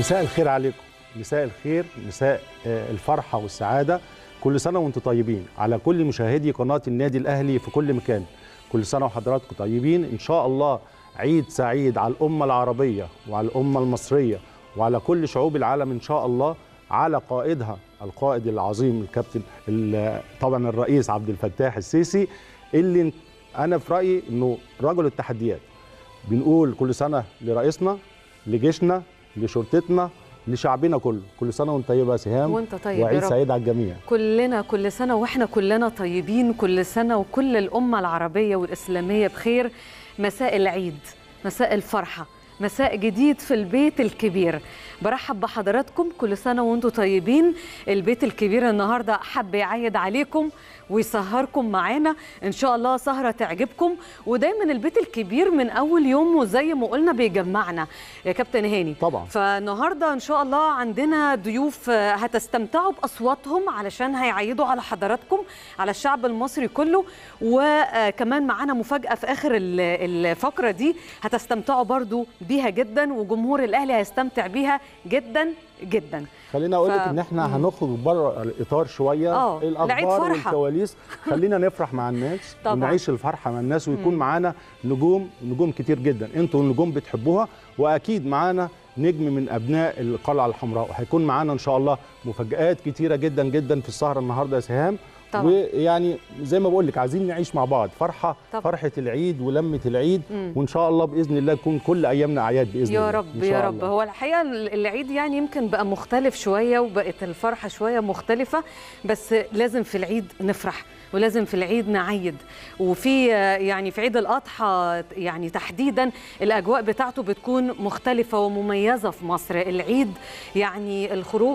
مساء الخير عليكم مساء الخير مساء آه، الفرحة والسعادة كل سنة وانتم طيبين على كل مشاهدي قناة النادي الأهلي في كل مكان كل سنة وحضراتكم طيبين إن شاء الله عيد سعيد على الأمة العربية وعلى الأمة المصرية وعلى كل شعوب العالم إن شاء الله على قائدها القائد العظيم الكابتن ال- طبعا الرئيس عبد الفتاح السيسي اللي أنا في رأيي إنه رجل التحديات بنقول كل سنة لرئيسنا لجيشنا لشرطتنا لشعبنا كله كل سنة وانت طيبة يا سهام وانت طيب يا وعيد رب. سعيد على الجميع كلنا كل سنة واحنا كلنا طيبين كل سنة وكل الأمة العربية والإسلامية بخير مساء العيد مساء الفرحة مساء جديد في البيت الكبير برحب بحضراتكم كل سنة وانتم طيبين البيت الكبير النهاردة حب يعيد عليكم ويسهركم معانا ان شاء الله سهرة تعجبكم ودايما البيت الكبير من اول يوم وزي ما قلنا بيجمعنا يا كابتن هاني طبعا. فالنهارده ان شاء الله عندنا ضيوف آه، هتستمتعوا باصواتهم علشان هيعيدوا على حضراتكم على الشعب المصري كله وكمان معانا مفاجاه في اخر ال- الفقره دي هتستمتعوا برضو بيها جدا وجمهور الاهلي هيستمتع بيها جدا جدا خليني اقول لك ف- ان احنا هنخرج بره الاطار شويه آه، العيد الاخبار فرحة. والكواليس خلينا نفرح مع الناس طبعاً. ونعيش الفرحه مع الناس ويكون معانا نجوم نجوم كتير جدا انتوا النجوم بتحبوها واكيد معانا نجم من ابناء القلعه الحمراء وهيكون معانا ان شاء الله مفاجات كتيره جدا جدا في السهره النهارده يا سهام طبعاً. ويعني زي ما بقول لك عايزين نعيش مع بعض فرحه طبعاً. فرحه العيد ولمه العيد مم. وان شاء الله باذن الله تكون كل ايامنا اعياد باذن الله يا إن رب شاء يا رب الله. هو الحقيقه العيد يعني يمكن بقى مختلف شويه وبقت الفرحه شويه مختلفه بس لازم في العيد نفرح ولازم في العيد نعيد وفي آه، يعني في عيد الاضحى يعني تحديدا الاجواء بتاعته بتكون مختلفه ومميزه في مصر العيد يعني الخروج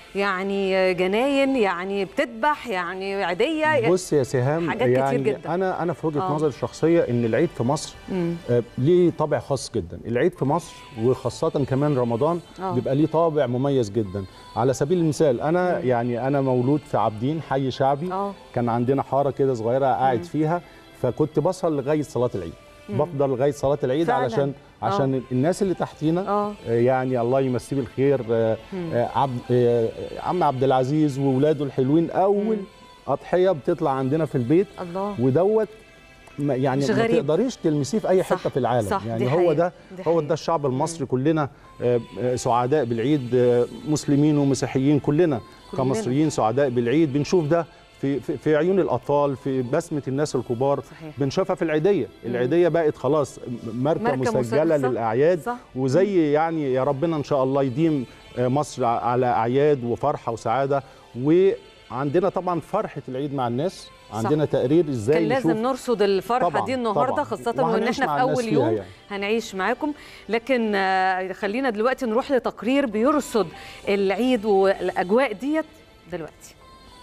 يعني جناين يعني بتذبح يعني عاديه بص يا سهام حاجات كتير يعني جدا. انا انا في وجهه آه. نظري الشخصيه ان العيد في مصر مم. آه، ليه طابع خاص جدا العيد في مصر وخاصه كمان رمضان آه. بيبقى ليه طابع مميز جدا على سبيل المثال انا يعني انا مولود في عابدين حي شعبي اه كان عندنا حاره كده صغيره قاعد مم. فيها فكنت بصل لغايه صلاه العيد بفضل لغايه صلاه العيد فعلاً. علشان عشان الناس اللي تحتينا اه آه، يعني الله يمسيه بالخير آه، آه، عبد آه، عم عبد العزيز واولاده الحلوين اول مم. اضحيه بتطلع عندنا في البيت الله ودوت ما- يعني مش ما غريب. تقدريش تلمسيه في اي صح، حته في العالم صح، دي يعني هو حقيقة، ده دي هو حقيقة. ده الشعب المصري كلنا آه، آه، سعداء بالعيد آه، مسلمين ومسيحيين كلنا كلنا. كمصريين سعداء بالعيد بنشوف ده في في, في عيون الاطفال في بسمه الناس الكبار صحيح. بنشوفها في العيديه العيديه بقت خلاص ماركه, ماركة مسجله مسجلة. للاعياد صح. وزي يعني يا ربنا ان شاء الله يديم آه، مصر على اعياد وفرحه وسعاده وعندنا طبعا فرحه العيد مع الناس عندنا تقرير ازاي كان لازم نشوف نرصد الفرحه طبعاً، دي النهارده طبعاً. خاصه وان وهنعيش احنا مع في الناس اول فيها يوم يعني. هنعيش معاكم لكن آه، خلينا دلوقتي نروح لتقرير بيرصد العيد والاجواء ديت دلوقتي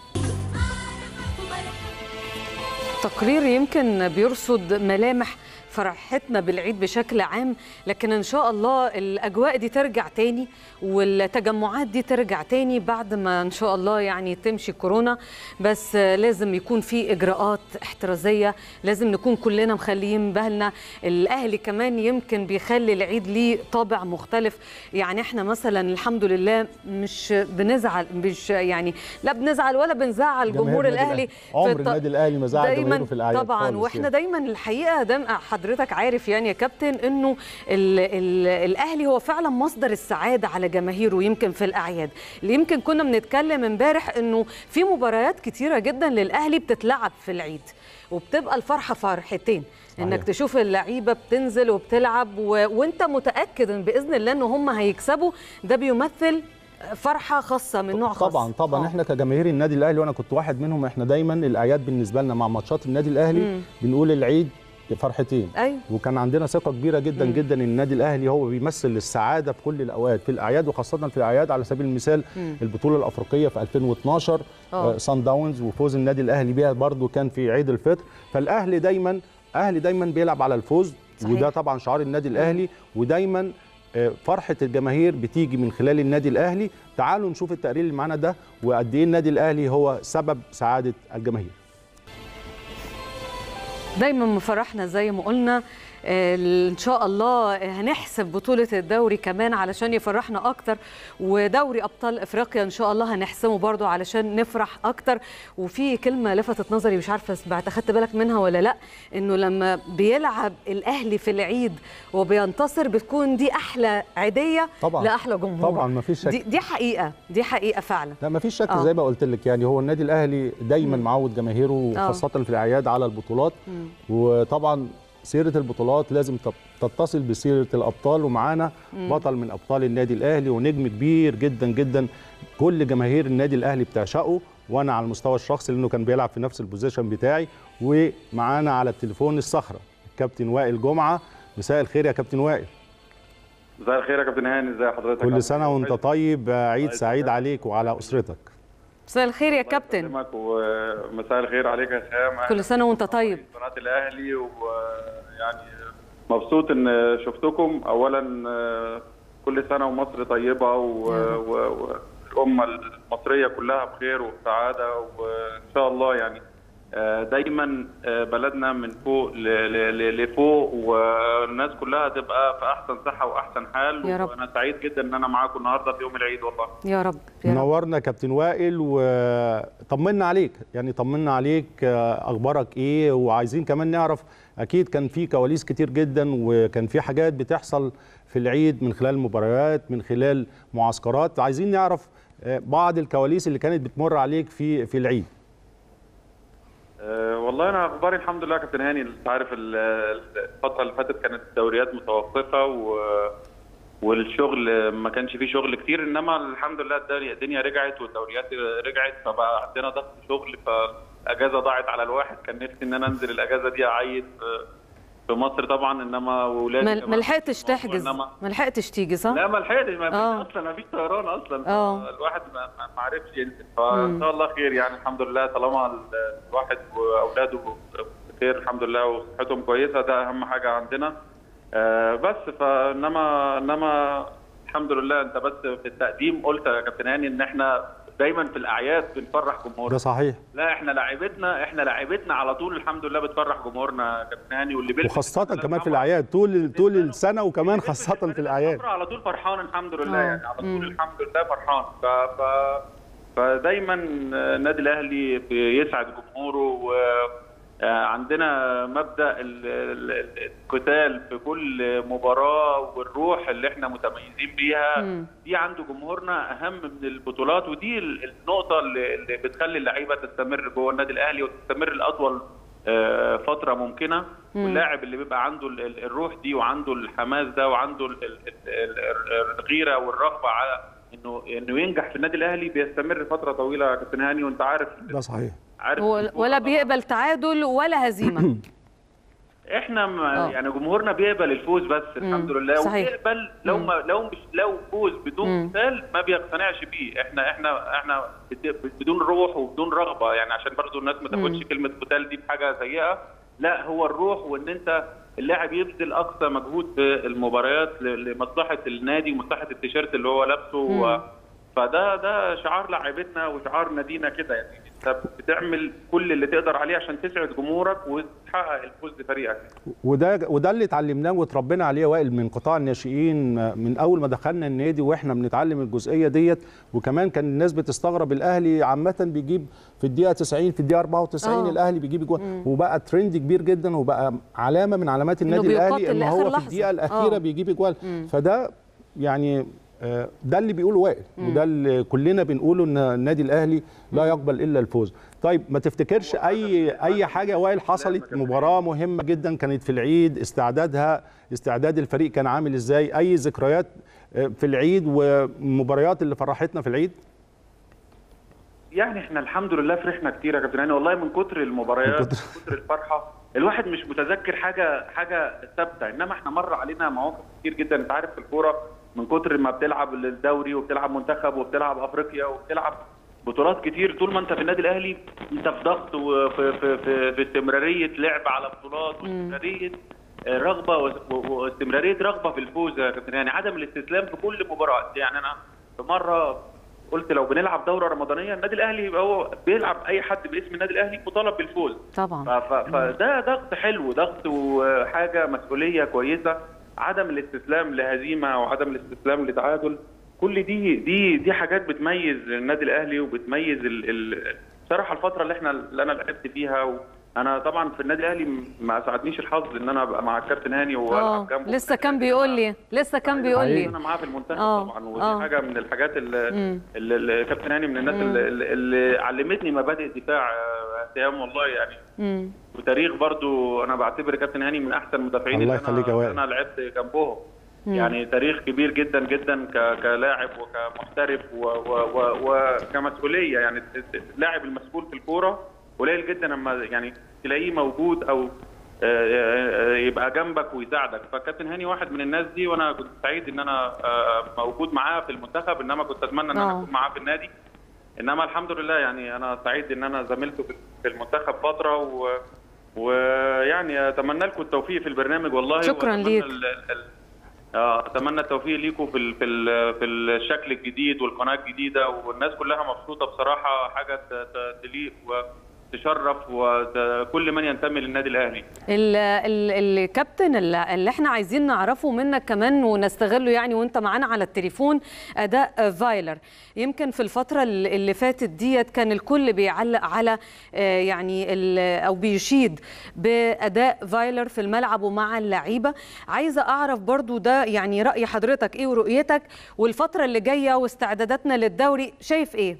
تقرير يمكن بيرصد ملامح فرحتنا بالعيد بشكل عام لكن ان شاء الله الاجواء دي ترجع تاني والتجمعات دي ترجع تاني بعد ما ان شاء الله يعني تمشي كورونا بس لازم يكون في اجراءات احترازيه لازم نكون كلنا مخليين بالنا الاهلي كمان يمكن بيخلي العيد ليه طابع مختلف يعني احنا مثلا الحمد لله مش بنزعل مش يعني لا بنزعل ولا بنزعل جمهور النادي الاهلي عمر في الط- النادي الاهلي ما زعل دايما جماهيره في الاعياد طبعا خالص واحنا يعني. دايما الحقيقه دايما حضرتك عارف يعني يا كابتن انه ال ال الاهلي هو فعلا مصدر السعاده على جماهيره يمكن في الاعياد اللي يمكن كنا بنتكلم امبارح انه في مباريات كتيره جدا للاهلي بتتلعب في العيد وبتبقى الفرحه فرحتين صحيح. انك تشوف اللعيبه بتنزل وبتلعب و... وانت متاكد ان باذن الله ان هم هيكسبوا ده بيمثل فرحه خاصه من نوع خاص طبعا طبعا آه. احنا كجماهير النادي الاهلي وانا كنت واحد منهم احنا دايما الاعياد بالنسبه لنا مع ماتشات النادي الاهلي مم. بنقول العيد فرحتين ايوه وكان عندنا ثقه كبيره جدا مم. جدا ان النادي الاهلي هو بيمثل السعاده في كل الاوقات في الاعياد وخاصه في الاعياد على سبيل المثال مم. البطوله الافريقيه في 2012 آه. آه سان داونز وفوز النادي الاهلي بيها برضو كان في عيد الفطر فالاهلي دايما اهلي دايما بيلعب على الفوز صحيح. وده طبعا شعار النادي الاهلي ودايما آه، فرحه الجماهير بتيجي من خلال النادي الاهلي تعالوا نشوف التقرير اللي معانا ده وقد ايه النادي الاهلي هو سبب سعاده الجماهير دايما مفرحنا زي ما قلنا آه، ان شاء الله هنحسب بطوله الدوري كمان علشان يفرحنا اكتر ودوري ابطال افريقيا ان شاء الله هنحسمه برضو علشان نفرح اكتر وفي كلمه لفتت نظري مش عارفه سمعت اخدت بالك منها ولا لا انه لما بيلعب الاهلي في العيد وبينتصر بتكون دي احلى عيديه طبعا لاحلى جمهور طبعا ما فيش شك دي, دي حقيقه دي حقيقه فعلا لا ما فيش شك آه. زي ما قلت لك يعني هو النادي الاهلي دايما مم. معود جماهيره آه. خاصه في الاعياد على البطولات مم. وطبعا سيره البطولات لازم تت- تتصل بسيره الابطال ومعانا مم. بطل من ابطال النادي الاهلي ونجم كبير جدا جدا كل جماهير النادي الاهلي بتعشقه وانا على المستوى الشخصي لانه كان بيلعب في نفس البوزيشن بتاعي ومعانا على التليفون الصخره الكابتن وائل جمعه مساء الخير يا كابتن وائل مساء الخير يا كابتن هاني ازي حضرتك كل سنه وانت طيب عيد الله سعيد يسلمك. عليك وعلى اسرتك مساء الخير يا كابتن يسلمك ومساء الخير عليك يا هشام كل سنه وانت طيب قناه الاهلي ويعني مبسوط ان شفتكم اولا آه، كل سنه ومصر طيبه و- يا رب. و- والامه المصريه كلها بخير وسعاده وان شاء الله يعني آه، دايما آه، بلدنا من فوق ل- ل- ل- لفوق والناس كلها تبقى في احسن صحه واحسن حال يا رب. وانا سعيد جدا ان انا معاكم النهارده في يوم العيد والله يا رب يا رب منورنا كابتن وائل وطمنا عليك يعني طمنا عليك آه، اخبارك ايه وعايزين كمان نعرف اكيد كان في كواليس كتير جدا وكان في حاجات بتحصل في العيد من خلال مباريات من خلال معسكرات عايزين نعرف آه، بعض الكواليس اللي كانت بتمر عليك في في العيد أه والله انا اخباري الحمد لله يا كابتن هاني انت عارف ال- الفتره اللي فاتت كانت الدوريات متوقفه و والشغل ما كانش فيه شغل كتير انما الحمد لله الدنيا الدنيا رجعت والدوريات رجعت فبقى عندنا ضغط شغل فالاجازه ضاعت على الواحد كان نفسي ان انا انزل الاجازه دي اعيد في- في مصر طبعا انما ولادي ما كمان ما لحقتش في الموضوع، تحجز إنما- ما لحقتش تيجي صح؟ لا ما لحقتش ما آه. فيش اصلا ما فيش طيران اصلا آه. الواحد ما, ما- ما عرفش ينزل مم. فان شاء الله خير يعني الحمد لله طالما ال- الواحد واولاده بخير الحمد لله وصحتهم كويسه ده اهم حاجه عندنا آه بس فانما انما الحمد لله انت بس في التقديم قلت يا كابتن هاني ان احنا دايما في الاعياد بنفرح جمهورنا ده صحيح لا احنا لعيبتنا احنا لعيبتنا على طول الحمد لله بتفرح جمهورنا يا كابتن هاني واللي بيلبس وخاصه الفانيلا كمان في الحمراء الاعياد طول طول السنه وكمان خاصه في الاعياد الحمراء على طول فرحان الحمد لله آه. يعني على طول مم. الحمد لله فرحان ف... ف... فدايما النادي الاهلي بيسعد جمهوره وعندنا مبدا ال- ال- القتال في كل مباراه والروح اللي احنا متميزين بيها مم. دي عند جمهورنا اهم من البطولات ودي ال- النقطه اللي اللي بتخلي اللعيبه تستمر جوه النادي الاهلي وتستمر لاطول آه، فتره ممكنه مم. واللاعب اللي بيبقى عنده ال- ال- الروح دي وعنده الحماس ده وعنده ال- ال- ال- ال- الغيره والرغبه على انه انه ينجح في النادي الاهلي بيستمر فتره طويله يا كابتن هاني وانت عارف ده صحيح عارف هو الكورة ولا طبعاً. بيقبل تعادل ولا هزيمه احنا م- آه. يعني جمهورنا بيقبل الفوز بس الحمد لله صحيح. وبيقبل لو مم. ما لو مش لو فوز بدون مم. قتال ما بيقتنعش بيه احنا احنا احنا بت- بدون روح وبدون رغبه يعني عشان برضو الناس ما تاخدش مم. كلمه قتال دي بحاجه سيئه لا هو الروح وان انت اللاعب يبذل اقصى مجهود في المباريات ل- لمصلحه النادي ومصلحه التيشيرت اللي هو لابسه و... مم. فده ده شعار لاعيبتنا وشعار نادينا كده يعني انت بتعمل كل اللي تقدر عليه عشان تسعد جمهورك وتحقق الفوز لفريقك وده وده اللي اتعلمناه وتربينا عليه يا وائل من قطاع الناشئين من اول ما دخلنا النادي واحنا بنتعلم الجزئيه ديت وكمان كان الناس بتستغرب الاهلي عامه بيجيب في الدقيقه 90 في الدقيقه 94 آه. الاهلي بيجيب جوان وبقى ترند كبير جدا وبقى علامه من علامات إنه النادي الاهلي بيقاتل ان لآخر هو في لحظة. الدقيقه الاخيره آه. بيجيب جوان مم. فده يعني آه، ده اللي بيقوله وائل وده اللي كلنا بنقوله ان النادي الاهلي لا يقبل الا الفوز طيب ما تفتكرش اي اي حاجه وائل حصلت مباراه مهمه جدا كانت في العيد استعدادها استعداد الفريق كان عامل ازاي اي ذكريات آه، في العيد ومباريات اللي فرحتنا في العيد يعني احنا الحمد لله فرحنا كتير يا كابتن هاني والله من كتر المباريات من من كتر- كتر الفرحه الواحد مش متذكر حاجه حاجه ثابته انما احنا مر علينا مواقف كتير جدا انت عارف في الكوره من كتر ما بتلعب الدوري وبتلعب منتخب وبتلعب افريقيا وبتلعب بطولات كتير طول ما انت في النادي الاهلي انت في ضغط وفي في في, في استمراريه لعب على بطولات واستمراريه آه، رغبه و- و- واستمراريه رغبه في الفوز يا كابتن يعني عدم الاستسلام في كل مباراه يعني انا في مره قلت لو بنلعب دوره رمضانيه النادي الاهلي يبقى هو بيلعب اي حد باسم النادي الاهلي مطالب بالفوز طبعا ف- ف- فده ضغط حلو ضغط وحاجه مسؤوليه كويسه عدم الاستسلام لهزيمه وعدم الاستسلام لتعادل كل دي دي دي حاجات بتميز النادي الاهلي وبتميز ال ال بصراحه الفتره اللي احنا اللي انا لعبت فيها انا طبعا في النادي الاهلي ما ساعدنيش الحظ ان انا ابقى مع الكابتن هاني اه والعب جنبه لسه كان بيقول لي لسه كان بيقول لي انا معاه في المنتخب آه، طبعا ودي آه. حاجه من الحاجات اللي, مم. اللي اللي كابتن هاني من الناس اللي, اللي علمتني مبادئ دفاع آه، اهتمام والله يعني مم. وتاريخ برضو انا بعتبر كابتن هاني من احسن المدافعين الله اللي يخليك يا انا, وائل. اللي انا لعبت جنبهم يعني تاريخ كبير جدا جدا ك- كلاعب وكمحترف و- و- و- وكمسؤوليه يعني اللاعب المسؤول في الكوره قليل جدا لما يعني تلاقيه موجود او آه، آه، يبقى جنبك ويساعدك فكابتن هاني واحد من الناس دي وانا كنت سعيد ان انا آه، موجود معاه في المنتخب انما كنت اتمنى ان انا آه. اكون معاه في النادي انما الحمد لله يعني انا سعيد ان انا زميلته في- في المنتخب فتره و ويعني اتمنى لكم التوفيق في البرنامج والله شكراً وأتمنى ليك. ال- ال- اه اتمنى التوفيق ليكم في ال- في ال- في الشكل الجديد والقناه الجديده والناس كلها مبسوطه بصراحه حاجه ت- ت- تليق وتشرف وكل من ينتمي للنادي الاهلي ال- ال- الكابتن اللي اللي احنا عايزين نعرفه منك كمان ونستغله يعني وانت معانا على التليفون اداء فايلر يمكن في الفتره اللي اللي فاتت ديت كان الكل بيعلق على آه، يعني ال- او بيشيد باداء فايلر في الملعب ومع اللعيبه عايزه اعرف برضو ده يعني راي حضرتك ايه ورؤيتك والفتره اللي جايه واستعداداتنا للدوري شايف ايه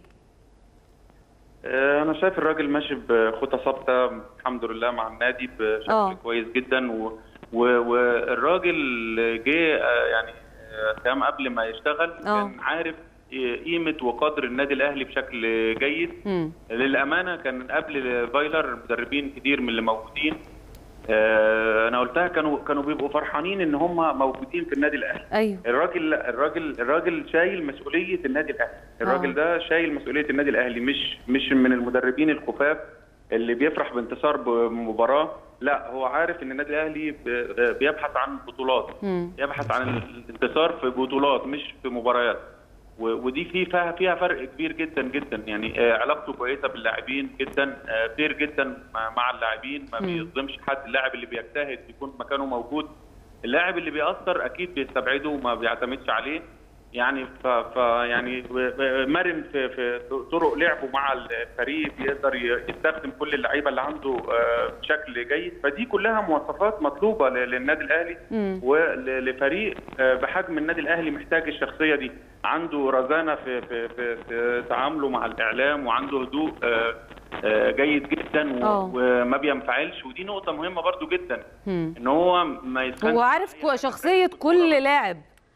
آه، انا شايف الراجل ماشي بخطى ثابته الحمد لله مع النادي بشكل آه. كويس جدا و... و... والراجل جه آه، يعني آه، كام قبل ما يشتغل آه. كان عارف قيمه وقدر النادي الاهلي بشكل جيد مم. للامانه كان قبل فايلر مدربين كتير من اللي موجودين آه، انا قلتها كانوا كانوا بيبقوا فرحانين ان هم موجودين في النادي الاهلي ايوه الراجل الراجل الراجل شايل مسؤوليه النادي الاهلي الراجل آه. ده شايل مسؤوليه النادي الاهلي مش مش من المدربين الخفاف اللي بيفرح بانتصار بمباراه لا هو عارف ان النادي الاهلي ب- بيبحث عن بطولات مم. يبحث عن الانتصار في بطولات مش في مباريات و- ودي في فيها فيها فرق كبير جدا جدا يعني آه، علاقته كويسه باللاعبين جدا آه، فير جدا مع مع اللاعبين ما مم. بيظلمش حد اللاعب اللي بيجتهد بيكون مكانه موجود اللاعب اللي بيأثر اكيد بيستبعده وما بيعتمدش عليه يعني ف, ف يعني مرن في في طرق لعبه مع الفريق بيقدر ي- يستخدم كل اللعيبه اللي عنده آه، بشكل جيد فدي كلها مواصفات مطلوبه ل- للنادي الاهلي مم. ولفريق آه، بحجم النادي الاهلي محتاج الشخصيه دي عنده رزانه في في في, في تعامله مع الاعلام وعنده هدوء آه، آه، جيد جدا و- آه. وما بينفعلش ودي نقطه مهمه برضو جدا مم. ان هو ما يسخنش هو عارف كو- شخصيه كل لاعب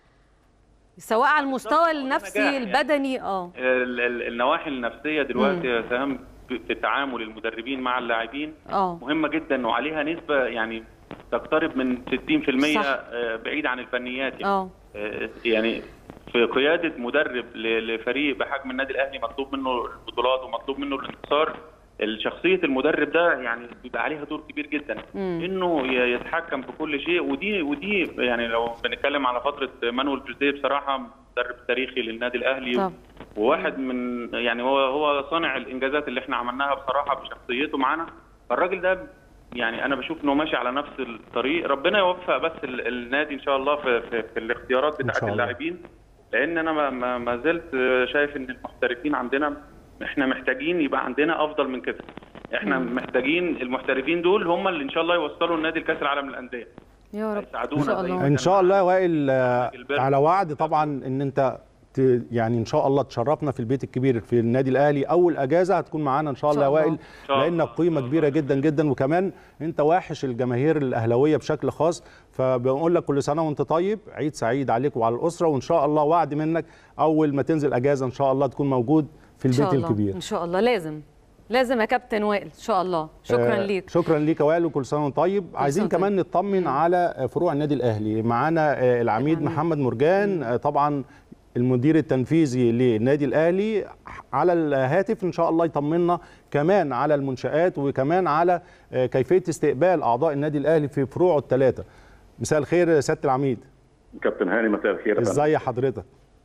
سواء على المستوى النفسي نجاح يعني. البدني اه ال- ال- النواحي النفسيه دلوقتي يا سهام في في تعامل المدربين مع اللاعبين اه مهمه جدا وعليها نسبه يعني تقترب من 60% صح. آه، بعيد عن الفنيات يعني اه آه، يعني في قياده مدرب ل- لفريق بحجم النادي الاهلي مطلوب منه البطولات ومطلوب منه الانتصار شخصيه المدرب ده يعني بيبقى عليها دور كبير جدا مم. انه ي- يتحكم في كل شيء ودي ودي يعني لو بنتكلم على فتره مانويل جوزيه بصراحه مدرب تاريخي للنادي الاهلي طب. وواحد من يعني هو هو صانع الانجازات اللي احنا عملناها بصراحه بشخصيته معانا فالراجل ده يعني انا بشوف انه ماشي على نفس الطريق ربنا يوفق بس ال- النادي ان شاء الله في في, في الاختيارات إن شاء بتاعت الله. اللاعبين لان انا ما, ما, ما زلت شايف ان المحترفين عندنا احنا محتاجين يبقى عندنا افضل من كده احنا محتاجين المحترفين دول هم اللي ان شاء الله يوصلوا النادي لكاس العالم للانديه يا رب هيساعدونا ان شاء زي الله ما ان شاء الله يا وائل آه، البر. على وعد طبعا ان انت ت- يعني ان شاء الله تشرفنا في البيت الكبير في النادي الاهلي اول اجازه هتكون معانا ان شاء الله يا شاء الله. وائل إن شاء الله. لانك قيمه كبيره جدا جدا وكمان انت واحش الجماهير الاهلاويه بشكل خاص فبنقول لك كل سنه وانت طيب عيد سعيد عليك وعلى الاسره وان شاء الله وعد منك اول ما تنزل اجازه ان شاء الله تكون موجود في ان البيت شاء الله الكبير ان شاء الله لازم لازم يا كابتن وائل ان شاء الله شكرا آه، ليك شكرا ليك يا وائل وكل سنه وانت طيب عايزين وأنت كمان نطمن على فروع النادي الاهلي معانا آه، العميد العميد. محمد مرجان آه، طبعا المدير التنفيذي للنادي الاهلي على الهاتف ان شاء الله يطمنا كمان على المنشات وكمان على آه، كيفيه استقبال اعضاء النادي الاهلي في فروعه الثلاثه مساء الخير يا سياده العميد كابتن هاني مساء الخير يا فندم. ازاي حضرتك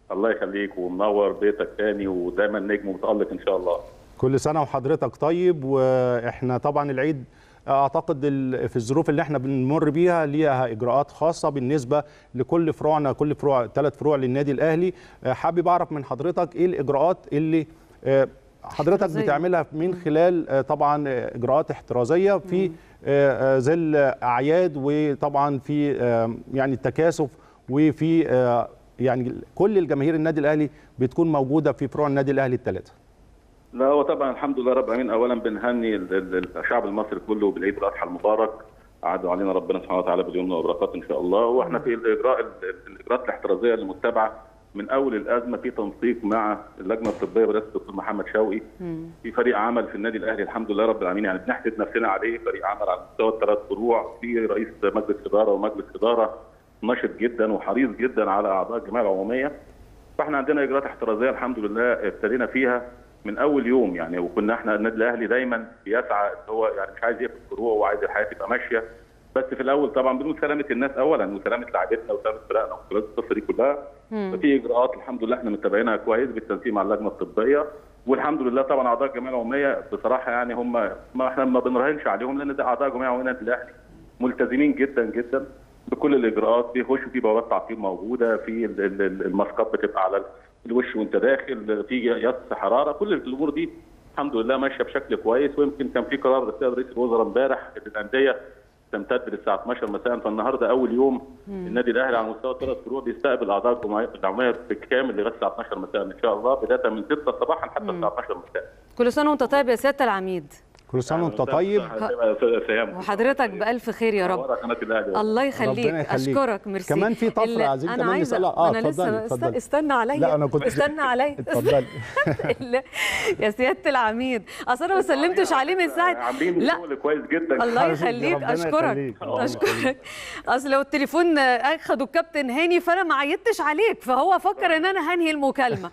الله يخليك ومنور بيتك تاني ودايما نجم متالق ان شاء الله كل سنه وحضرتك طيب واحنا طبعا العيد اعتقد ال- في الظروف اللي احنا بنمر بيها ليها اجراءات خاصه بالنسبه لكل فروعنا كل فروع ثلاث فروع للنادي الاهلي آه، حابب اعرف من حضرتك ايه الاجراءات اللي آه، حضرتك احترازية. بتعملها من خلال آه، طبعا آه، اجراءات احترازيه في آه، آه، ظل اعياد وطبعا في آه، يعني التكاثف وفي آه، يعني كل الجماهير النادي الاهلي بتكون موجوده في فروع النادي الاهلي الثلاثه لا هو طبعا الحمد لله رب العالمين اولا بنهني ال- ال- الشعب المصري كله بالعيد الاضحى المبارك عادوا علينا ربنا سبحانه وتعالى باليمن والبركات ان شاء الله واحنا في الاجراء ال- الاجراءات الاحترازيه المتبعه من اول الازمه في تنسيق مع اللجنه الطبيه برئاسه الدكتور محمد شوقي في فريق عمل في النادي الاهلي الحمد لله رب العالمين يعني بنحسد نفسنا عليه فريق عمل على مستوى الثلاث فروع في رئيس مجلس اداره ومجلس اداره نشط جدا وحريص جدا على اعضاء الجمعيه العموميه فاحنا عندنا اجراءات احترازيه الحمد لله ابتدينا فيها من اول يوم يعني وكنا احنا النادي الاهلي دايما بيسعى ان هو يعني مش عايز يقفل فروع وعايز الحياه تبقى ماشيه بس في الاول طبعا بنقول سلامه الناس اولا وسلامه لاعبتنا وسلامه فرقنا وسلامه القصه دي كلها ففي اجراءات الحمد لله احنا متابعينها كويس بالتنسيق مع اللجنه الطبيه والحمد لله طبعا اعضاء الجمعيه العموميه بصراحه يعني هم ما احنا ما بنراهنش عليهم لان ده اعضاء الجمعيه العموميه النادي الاهلي ملتزمين جدا جدا بكل الاجراءات بيخشوا في بوابات تعقيم موجوده في ال- ال- ال- الماسكات بتبقى على الوش وانت داخل في يص حراره كل الامور دي الحمد لله ماشيه بشكل كويس ويمكن كان في قرار السيد رئيس الوزراء امبارح ان الانديه تمتد للساعه 12 مساء فالنهارده اول يوم النادي الاهلي على مستوى الثلاث فروع بيستقبل اعضاء الجمعيه العموميه بالكامل لغايه الساعه 12 مساء ان شاء الله بدايه من 6 صباحا حتى الساعه 12 مساء كل سنه وانت طيب يا سياده العميد كل سنه وانت طيب وحضرتك بألف خير يا رب قناه الاهلي الله يخليك ربنا يخليك. اشكرك ميرسي كمان في طفرة اللي عايزين أنا كمان عايزة- نسألها. آه، انا اتفضلي، لسه اتفضلي. استنى عليا لا، أنا كنت- استنى عليا اتفضلي لا، يا سياده العميد اصل انا ما سلمتش عليه من ساعه عاملين لا شغل كويس جدا الله حبيبي، يخليك ربنا اشكرك يخليك. ربنا اشكرك اصل لو التليفون اخدوا الكابتن هاني فانا ما عيدتش عليك فهو فكر ان انا هنهي المكالمه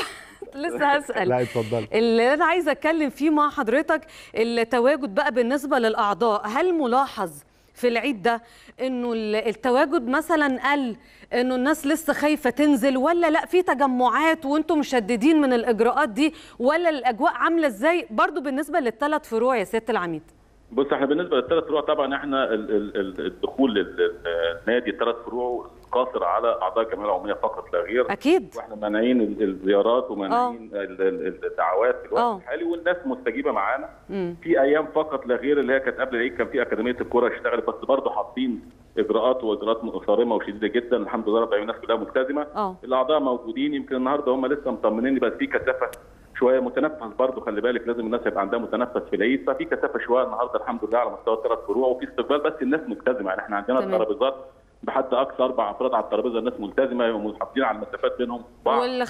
لسه هسال لا اتفضلي اللي انا عايزه اتكلم فيه مع حضرتك التواجد بقى بالنسبه للاعضاء هل ملاحظ في العيد ده انه ال- التواجد مثلا قل انه الناس لسه خايفه تنزل ولا لا في تجمعات وانتم مشددين من الاجراءات دي ولا الاجواء عامله ازاي برضو بالنسبه للثلاث فروع يا سياده العميد بص احنا بالنسبه للثلاث فروع طبعا احنا ال- ال- ال- الدخول للنادي الثلاث فروع قاصر على اعضاء الجمعيه العموميه فقط لا غير اكيد واحنا مانعين ال- الزيارات ومانعين ال- ال- الدعوات في آه. الوقت الحالي والناس مستجيبه معانا مم. في ايام فقط لا غير اللي هي كانت قبل العيد كان في اكاديميه الكوره اشتغلت بس برضه حاطين اجراءات واجراءات صارمه وشديده جدا الحمد لله رب العالمين الناس كلها ملتزمه اه الاعضاء موجودين يمكن النهارده هم لسه مطمنين بس في كثافه شويه متنفس برضه خلي بالك لازم الناس يبقى عندها متنفس في العيد ففي كثافه شويه النهارده الحمد لله على مستوى الثلاث فروع وفي استقبال بس الناس ملتزمه يعني احنا عندنا تمام. الترابيزات بحد اقصى اربع افراد على الترابيزه الناس ملتزمه ومحافظين على المسافات بينهم بعض وال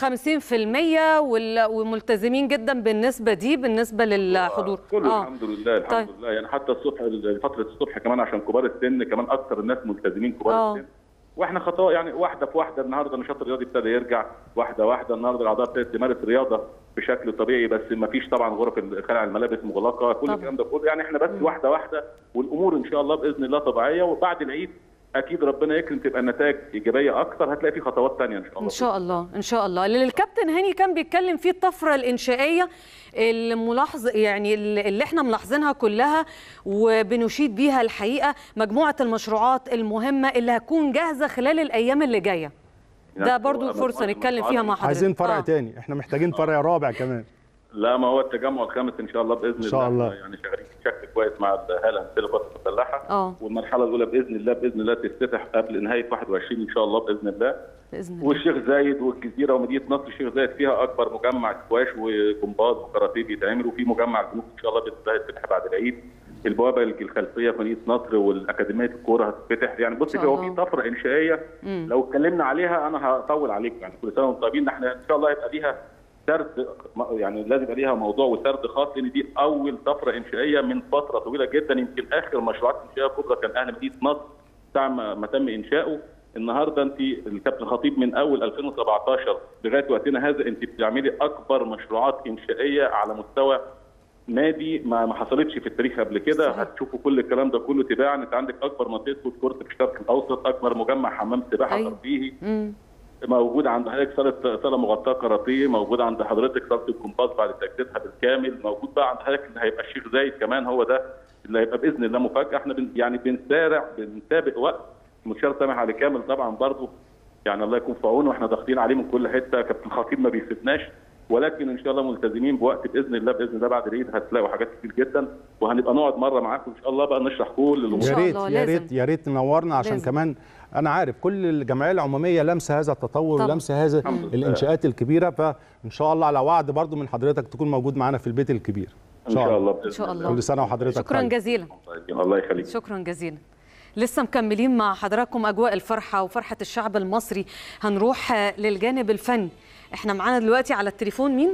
50% وال- وملتزمين جدا بالنسبه دي بالنسبه للحضور كله الحمد لله الحمد طيب. لله يعني حتى الصبح فتره الصبح كمان عشان كبار السن كمان اكثر الناس ملتزمين كبار آه. السن واحنا خطوه يعني واحده في واحده النهارده النشاط الرياضي ابتدى يرجع واحده واحده النهارده الاعضاء ابتدت تمارس رياضه بشكل طبيعي بس ما فيش طبعا غرف خلع الملابس مغلقه كل طبعا. الكلام ده كله يعني احنا بس واحده واحده والامور ان شاء الله باذن الله طبيعيه وبعد العيد اكيد ربنا يكرم تبقى النتائج ايجابيه اكثر هتلاقي في خطوات ثانيه ان شاء الله ان شاء الله ان شاء الله اللي الكابتن هاني كان بيتكلم فيه الطفره الانشائيه الملاحظ يعني اللي احنا ملاحظينها كلها وبنشيد بيها الحقيقه مجموعه المشروعات المهمه اللي هتكون جاهزه خلال الايام اللي جايه ده يعني برضو هو فرصه مجموعة نتكلم فيها مع حضرتك عايزين فرع آه. تاني احنا محتاجين فرع رابع كمان لا ما هو التجمع الخامس ان شاء الله باذن إن شاء الله. إحنا يعني شغالين بشكل كويس مع الهاله القوات المسلحه اه والمرحله الاولى باذن الله باذن الله تفتتح قبل نهايه 21 ان شاء الله باذن الله باذن الله والشيخ زايد والجزيره ومدينه نصر الشيخ زايد فيها اكبر مجمع سكواش وجمباز وكاراتيه بيتعمل وفي مجمع جنوب ان شاء الله باذن الله يتفتح بعد العيد البوابه الخلفيه في مدينه نصر والاكاديميه الكوره هتتفتح يعني بص شاء هو الله. في طفره انشائيه مم. لو اتكلمنا عليها انا هطول عليكم يعني كل سنه وانتم طيبين احنا ان شاء الله يبقى ليها سرد يعني لازم يبقى ليها موضوع وسرد خاص لان دي اول طفره انشائيه من فتره طويله جدا يمكن اخر مشروعات انشائيه كبرى كان اهل مدينه نصر ساعه ما ما تم انشائه النهارده انت الكابتن خطيب من اول 2017 لغايه وقتنا هذا انت بتعملي اكبر مشروعات انشائيه على مستوى نادي ما ما حصلتش في التاريخ قبل كده صحيح. هتشوفوا كل الكلام ده كله تباعا انت عندك اكبر منطقه فود كورت في الشرق الاوسط اكبر مجمع حمام سباحه أيوة. ترفيهي مم. موجود عند حضرتك صاله صاله مغطاه كاراتيه موجود عند حضرتك صاله الكومباس بعد تجديدها بالكامل موجود بقى عند حضرتك اللي هيبقى الشيخ زايد كمان هو ده اللي هيبقى باذن الله مفاجاه احنا بن يعني بنسارع بنسابق وقت المستشار سامح علي كامل طبعا برضه يعني الله يكون في عونه واحنا ضاغطين عليه من كل حته كابتن الخطيب ما بيسيبناش ولكن ان شاء الله ملتزمين بوقت باذن الله باذن الله بعد العيد هتلاقوا حاجات كتير جدا وهنبقى نقعد مره معاكم ان شاء الله بقى نشرح كل إن الامور شاء يا ريت الله، يا لازم. ريت يا ريت تنورنا عشان لازم. كمان انا عارف كل الجمعيه العموميه لمسه هذا التطور طبعا. ولمسه هذا الحمد لله. الانشاءات الكبيره فان شاء الله على وعد برضو من حضرتك تكون موجود معانا في البيت الكبير ان شاء الله باذن إن شاء الله. كل سنه وحضرتك شكرا طيب. جزيلا طيب، الله يخليك شكرا جزيلا لسه مكملين مع حضراتكم اجواء الفرحه وفرحه الشعب المصري هنروح آه، للجانب الفني احنا معانا دلوقتي على التليفون مين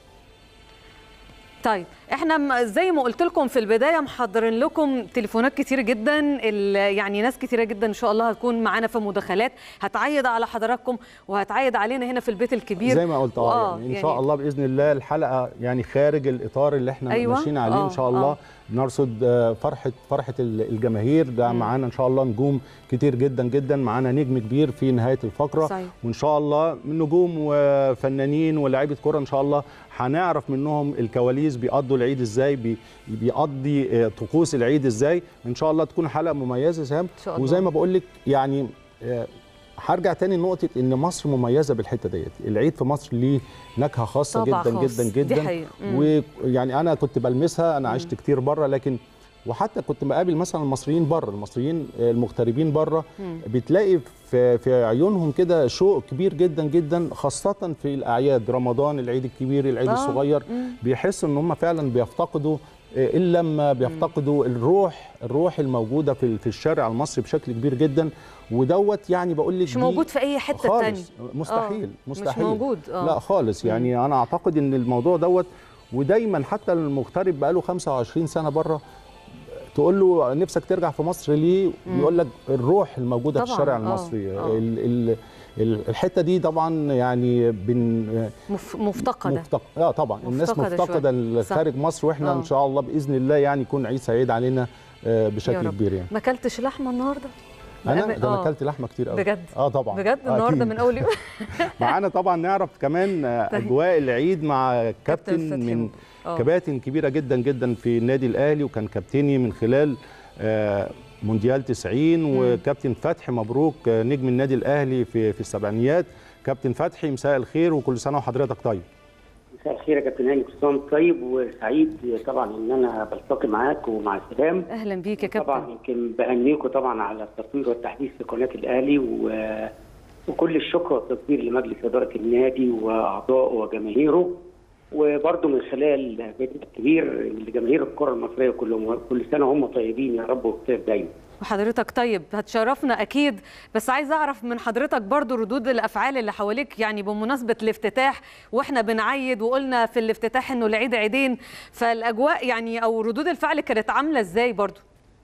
طيب احنا م- زي ما قلت لكم في البدايه محضرين لكم تليفونات كتير جدا ال- يعني ناس كتيره جدا ان شاء الله هتكون معانا في مداخلات هتعيد على حضراتكم وهتعيد علينا هنا في البيت الكبير زي ما قلت اه يعني ان شاء الله باذن الله الحلقه يعني خارج الاطار اللي احنا أيوة. ماشيين عليه آه، ان شاء الله آه. بنرصد آه، فرحه فرحه ال- الجماهير ده معانا ان شاء الله نجوم كتير جدا جدا معانا نجم كبير في نهايه الفقره صحيح. وان شاء الله من نجوم وفنانين ولاعيبه كره ان شاء الله هنعرف منهم الكواليس بيقضوا العيد ازاي بي- بيقضي آه، طقوس العيد ازاي ان شاء الله تكون حلقه مميزه سام شاء الله. وزي ما بقول لك يعني آه، هرجع تاني لنقطة إن مصر مميزة بالحتة ديت، العيد في مصر ليه نكهة خاصة طبع جدا خاص. جدا دي جدا حقيقة. مم. ويعني أنا كنت بلمسها أنا عشت كتير بره لكن وحتى كنت بقابل مثلا المصريين بره المصريين المغتربين بره بتلاقي في في عيونهم كده شوق كبير جدا جدا خاصة في الأعياد رمضان العيد الكبير العيد آه. الصغير مم. بيحسوا إن هم فعلا بيفتقدوا الا لما بيفتقدوا الروح الروح الموجوده في في الشارع المصري بشكل كبير جدا ودوت يعني بقول لك مش دي موجود في اي حته خالص تانية مستحيل آه، مستحيل مش موجود آه. لا خالص يعني انا اعتقد ان الموضوع دوت ودايما حتى المغترب بقاله 25 سنه بره تقول له نفسك ترجع في مصر ليه يقول لك الروح الموجوده في طبعاً، الشارع آه، المصري آه. ال ال ال- الحته دي طبعا يعني بن مف- مفتقده مفتق... اه طبعا الناس مفتقدة مفتقده شوية. صح. خارج مصر واحنا آه. ان شاء الله باذن الله يعني يكون عيد سعيد علينا آه، يا بشكل رب. كبير يعني ما اكلتش لحمه النهارده انا بأمان- ده انا آه. اكلت لحمه كتير قوي بجد اه طبعا بجد النهارده أكيد. من اول يوم معانا طبعا نعرف كمان آه، طيب. اجواء العيد مع كابتن كابتن فتحي من مبروك. آه. كباتن كبيره جدا جدا في النادي الاهلي وكان كابتني من خلال آه، مونديال 90 وكابتن فتحي مبروك آه، نجم النادي الاهلي في في السبعينيات كابتن فتحي مساء الخير وكل سنه وحضرتك طيب مساء الخير يا كابتن هاني كل سنه وانت طيب وسعيد طبعا ان انا بلتقي معاك ومع السلام اهلا بيك يا طبعا كابتن يمكن بهنيكم طبعا على التطوير والتحديث في قناه الاهلي و... وكل الشكر والتقدير لمجلس اداره النادي واعضائه وجماهيره وبرضه من خلال بيتنا الكبير لجماهير الكره المصريه كلهم كل سنه هم طيبين يا رب وبخير دايما وحضرتك طيب هتشرفنا اكيد بس عايز اعرف من حضرتك برضو ردود الافعال اللي حواليك يعني بمناسبه الافتتاح واحنا بنعيد وقلنا في الافتتاح انه العيد عيدين فالاجواء يعني او ردود الفعل كانت عامله ازاي برضو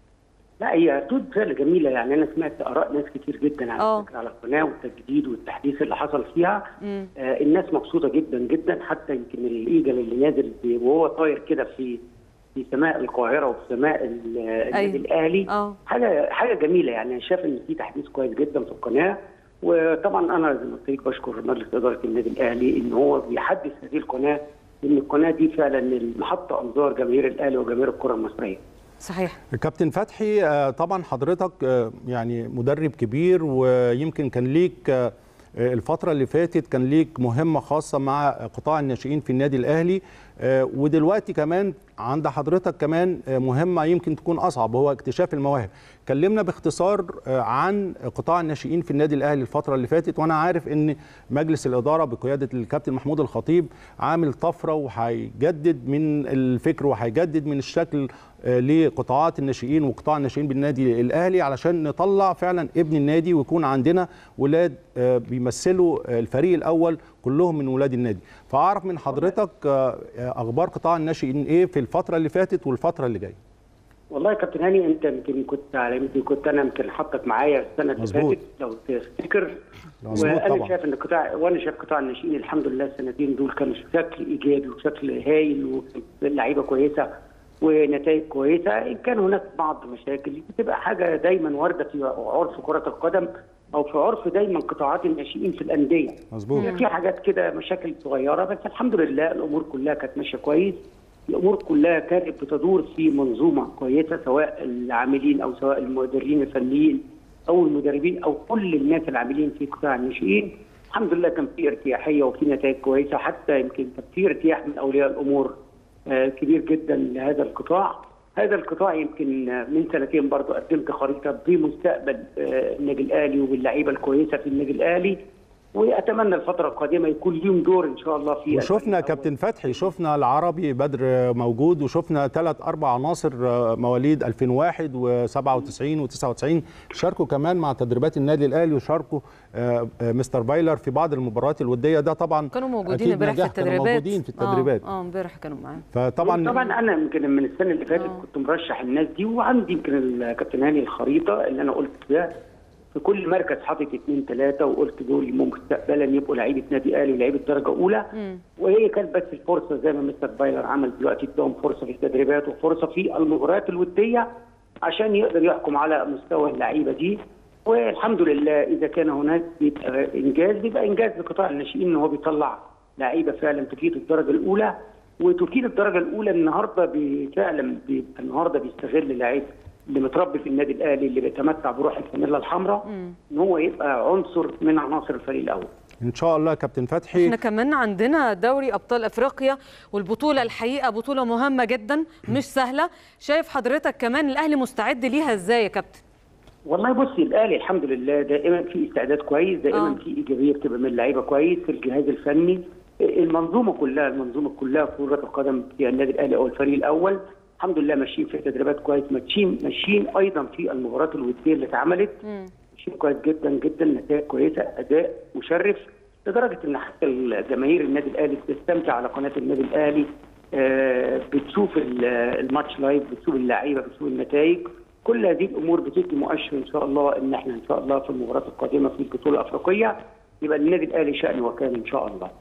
لا هي ردود فعل جميله يعني انا سمعت اراء ناس كتير جدا على آه. فكره على القناه والتجديد والتحديث اللي حصل فيها مم. آه الناس مبسوطه جدا جدا حتى يمكن الايجل اللي نازل ب- وهو طاير كده في في سماء القاهره وفي سماء ال- النادي أيوة. الاهلي اه حاجه حاجه جميله يعني انا شايف ان في تحديث كويس جدا في القناه وطبعا انا زي ما قلت لك بشكر مجلس اداره النادي الاهلي ان هو بيحدث هذه القناه لان القناه دي فعلا محط انظار جماهير الاهلي وجماهير الكره المصريه صحيح كابتن فتحي آه، طبعا حضرتك آه، يعني مدرب كبير ويمكن كان ليك آه، الفترة اللي فاتت كان ليك مهمة خاصة مع قطاع الناشئين في النادي الأهلي آه، ودلوقتي كمان عند حضرتك كمان آه، مهمة يمكن تكون أصعب وهو اكتشاف المواهب كلمنا باختصار آه، عن قطاع الناشئين في النادي الأهلي الفترة اللي فاتت وأنا عارف أن مجلس الإدارة بقيادة الكابتن محمود الخطيب عامل طفرة وهيجدد من الفكر وهيجدد من الشكل آه، لقطاعات الناشئين وقطاع الناشئين بالنادي الاهلي علشان نطلع فعلا ابن النادي ويكون عندنا ولاد آه، بيمثلوا آه، الفريق الاول كلهم من ولاد النادي فاعرف من حضرتك آه، آه، اخبار قطاع الناشئين ايه في الفتره اللي فاتت والفتره اللي جايه والله يا كابتن هاني انت يمكن كنت على يمكن كنت انا يمكن حاطك معايا السنه اللي مظبوط. فاتت لو تفتكر مظبوط وانا طبعا. شايف ان قطاع وانا شايف قطاع الناشئين الحمد لله السنتين دول كانوا بشكل ايجابي وشكل هايل واللعيبه كويسه ونتائج كويسه ان كان هناك بعض مشاكل بتبقى حاجه دايما وارده في عرف كره القدم او في عرف دايما قطاعات الناشئين في الانديه مظبوط في حاجات كده مشاكل صغيره بس الحمد لله الامور كلها كانت ماشيه كويس الامور كلها كانت بتدور في منظومه كويسه سواء العاملين او سواء المدربين الفنيين او المدربين او كل الناس العاملين في قطاع الناشئين الحمد لله كان في ارتياحيه وفي نتائج كويسه حتى يمكن كان في ارتياح من اولياء الامور آه، كبير جدا لهذا القطاع هذا القطاع يمكن آه، من سنتين برضو قدمت خريطه بمستقبل آه، النادي الاهلي وباللعيبه الكويسه في النادي الاهلي واتمنى الفتره القادمه يكون ليهم دور ان شاء الله في وشفنا الفريق كابتن فتحي شفنا العربي بدر موجود وشفنا ثلاث اربع عناصر مواليد 2001 و97 و99 شاركوا كمان مع تدريبات النادي الاهلي وشاركوا آه، آه، مستر بايلر في بعض المباريات الوديه ده طبعا كانوا موجودين أكيد امبارح في نجاح، كانوا التدريبات موجودين في التدريبات اه اه امبارح كانوا معانا فطبعا طبعا انا يمكن من السنه اللي فاتت آه. كنت مرشح الناس دي وعندي يمكن الكابتن هاني الخريطه اللي انا قلت ده في كل مركز حاطط اثنين ثلاثه وقلت دول مستقبلا يبقوا لعيبه نادي اهلي ولاعيبه درجه اولى مم. وهي كانت بس الفرصه زي ما مستر بايلر عمل دلوقتي اداهم فرصه في التدريبات وفرصه في المباريات الوديه عشان يقدر يحكم على مستوى اللعيبه دي والحمد لله اذا كان هناك بيبقى انجاز بيبقى انجاز لقطاع الناشئين ان هو بيطلع لعيبه فعلا تفيد الدرجه الاولى وتفيد الدرجه الاولى النهارده بي- فعلا بيبقى النهارده بيستغل لعيب اللي متربي في النادي الاهلي اللي بيتمتع بروح الفانيلا الحمراء ان هو يبقى عنصر من عناصر الفريق الاول ان شاء الله يا كابتن فتحي احنا كمان عندنا دوري ابطال افريقيا والبطوله الحقيقه بطوله مهمه جدا مش سهله شايف حضرتك كمان الاهلي مستعد ليها ازاي يا كابتن والله بصي الاهلي الحمد لله دائما في استعداد كويس دائما آه. في ايجابيه بتبقى من اللعيبه كويس في الجهاز الفني المنظومه كلها المنظومه كلها في كره القدم في النادي الاهلي او الفريق الاول الحمد لله ماشيين في التدريبات كويس ماشيين ماشيين ايضا في المباريات الوديه اللي اتعملت مم. ماشيين كويس جدا جدا نتائج كويسه اداء مشرف لدرجه ان حتى الجماهير النادي الاهلي بتستمتع على قناه النادي الاهلي آه، بتشوف ال- الماتش لايف بتشوف اللعيبه بتشوف النتائج كل هذه الامور بتدي مؤشر ان شاء الله ان احنا ان شاء الله في المباريات القادمه في البطوله الافريقيه يبقى النادي الاهلي شان وكان ان شاء الله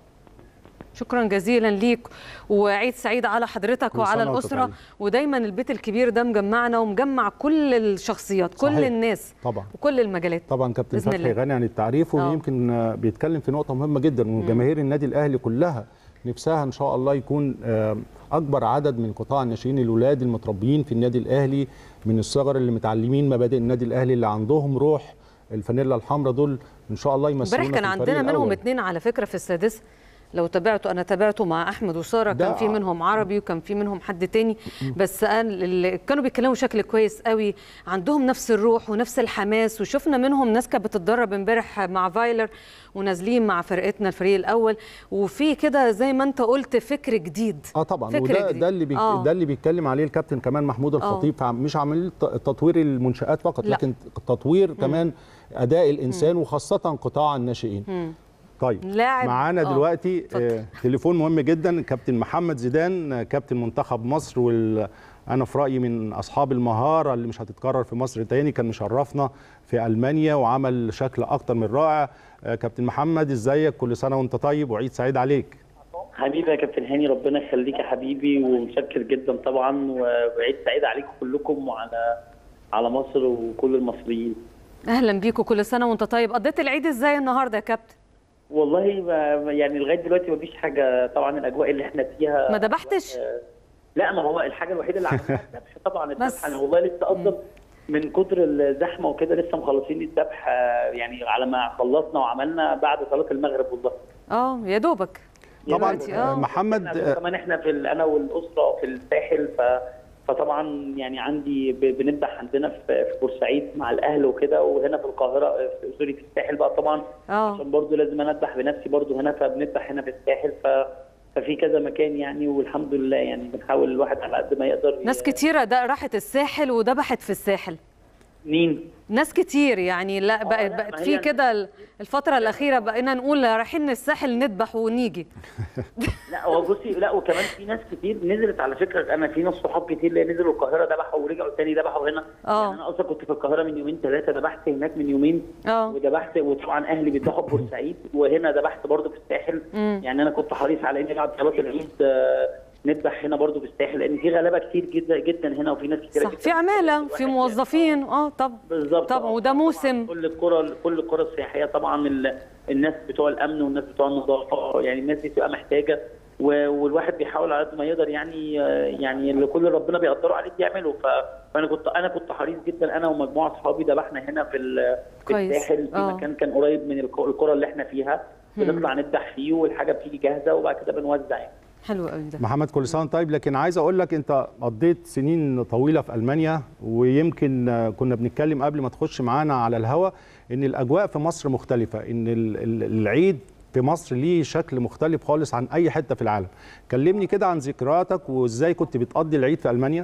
شكرا جزيلا ليك وعيد سعيد على حضرتك كل وعلى سنة وأنت الاسره طيب. ودايما البيت الكبير ده مجمعنا ومجمع كل الشخصيات كل صحيح. الناس طبعا وكل المجالات طبعا كابتن بإذن فتحي الله. غني عن التعريف آه. ويمكن آه، بيتكلم في نقطه مهمه جدا وجماهير النادي الاهلي كلها نفسها ان شاء الله يكون آه، اكبر عدد من قطاع الناشئين الولاد المتربيين في النادي الاهلي من الصغر اللي متعلمين مبادئ النادي الاهلي اللي عندهم روح الفانيلا الحمراء دول ان شاء الله يمثلونا امبارح كان في الفريق عندنا منهم الأول. اتنين على فكره في السادسه لو تابعته انا تابعته مع احمد وساره ده كان في منهم عربي وكان في منهم حد تاني بس قال ال- كانوا بيتكلموا بشكل كويس قوي عندهم نفس الروح ونفس الحماس وشفنا منهم ناس كانت بتتدرب امبارح مع فايلر ونازلين مع فرقتنا الفريق الاول وفي كده زي ما انت قلت فكر جديد اه طبعا فكر وده جديد. ده اللي بي... آه. ده اللي بيتكلم عليه الكابتن كمان محمود الخطيب فعم- مش عمليه ت- تطوير المنشات فقط لا. لكن تطوير كمان اداء الانسان وخاصه قطاع الناشئين مم. طيب لاعب- معانا آه، دلوقتي اتفضل. آه تليفون مهم جدا كابتن محمد زيدان آه، كابتن منتخب مصر وال انا في رايي من اصحاب المهاره اللي مش هتتكرر في مصر تاني كان مشرفنا في المانيا وعمل شكل اكتر من رائع آه كابتن محمد ازيك كل سنه وانت طيب وعيد سعيد عليك حبيبي يا كابتن هاني ربنا يخليك يا حبيبي ومتشكر جدا طبعا وعيد سعيد عليكم كلكم وعلى على مصر وكل المصريين اهلا بيكم كل سنه وانت طيب قضيت العيد ازاي النهارده يا كابتن والله ما يعني لغايه دلوقتي مفيش حاجه طبعا الاجواء اللي احنا فيها ما ذبحتش آه، لا ما هو الحاجه الوحيده اللي عملناها الذبح طبعا بس. الذبح انا والله لسه اصلا من كتر الزحمه وكده لسه مخلصين الذبح آه، يعني على ما خلصنا وعملنا بعد صلاه المغرب والله اه يا دوبك طبعا دلوقتي، آه، آه. محمد عشان آه، كمان احنا في ال- انا والاسره في الساحل ف فطبعا يعني عندي ب- بنذبح عندنا في في بورسعيد مع الاهل وكده وهنا في القاهره آه، في- سوري في الساحل بقى طبعا اه عشان برضو لازم انا اذبح بنفسي برضو هنا فبنذبح هنا في الساحل ف ففي كذا مكان يعني والحمد لله يعني بنحاول الواحد على قد ما يقدر ي- ناس كتيرة ده راحت الساحل وذبحت في الساحل مين ناس كتير يعني لا بقت لا، بقت ما في هي- كده ال- الفترة الأخيرة بقينا نقول رايحين الساحل نذبح ونيجي لا هو بصي لا وكمان في ناس كتير نزلت على فكره انا في ناس صحاب كتير اللي نزلوا القاهره ذبحوا ورجعوا تاني ذبحوا هنا آه. يعني انا اصلا كنت في القاهره من يومين ثلاثه ذبحت هناك من يومين اه وذبحت وطبعا اهلي بيذبحوا في بورسعيد وهنا ذبحت برضه في الساحل مم. يعني انا كنت حريص على اني بعد صلاه العيد آه، نذبح هنا برضو في الساحل لان في غلابه كتير جدا جدا هنا وفي ناس كتير صح في عماله في موظفين اه طب بالظبط طبعا آه. وده موسم كل القرى كل القرى السياحيه طبعا ال- الناس بتوع الامن والناس بتوع النظافه يعني الناس دي بتبقى محتاجه و- والواحد بيحاول على قد ما يقدر يعني آه، يعني اللي كل ربنا بيقدره عليه بيعمله ف- فانا كنت انا كنت حريص جدا انا ومجموعه اصحابي ذبحنا هنا في ال- في كويس. الساحل في آه. مكان كان قريب من الق- القرى اللي احنا فيها بنطلع نذبح فيه والحاجه بتيجي جاهزه وبعد كده بنوزع يعني حلو قوي ده محمد كل سنه وأنت طيب لكن عايز اقول لك انت قضيت سنين طويله في المانيا ويمكن آه، كنا بنتكلم قبل ما تخش معانا على الهوا ان الاجواء في مصر مختلفه ان ال- ال- العيد في مصر ليه شكل مختلف خالص عن اي حته في العالم كلمني كده عن ذكرياتك وازاي كنت بتقضي العيد في المانيا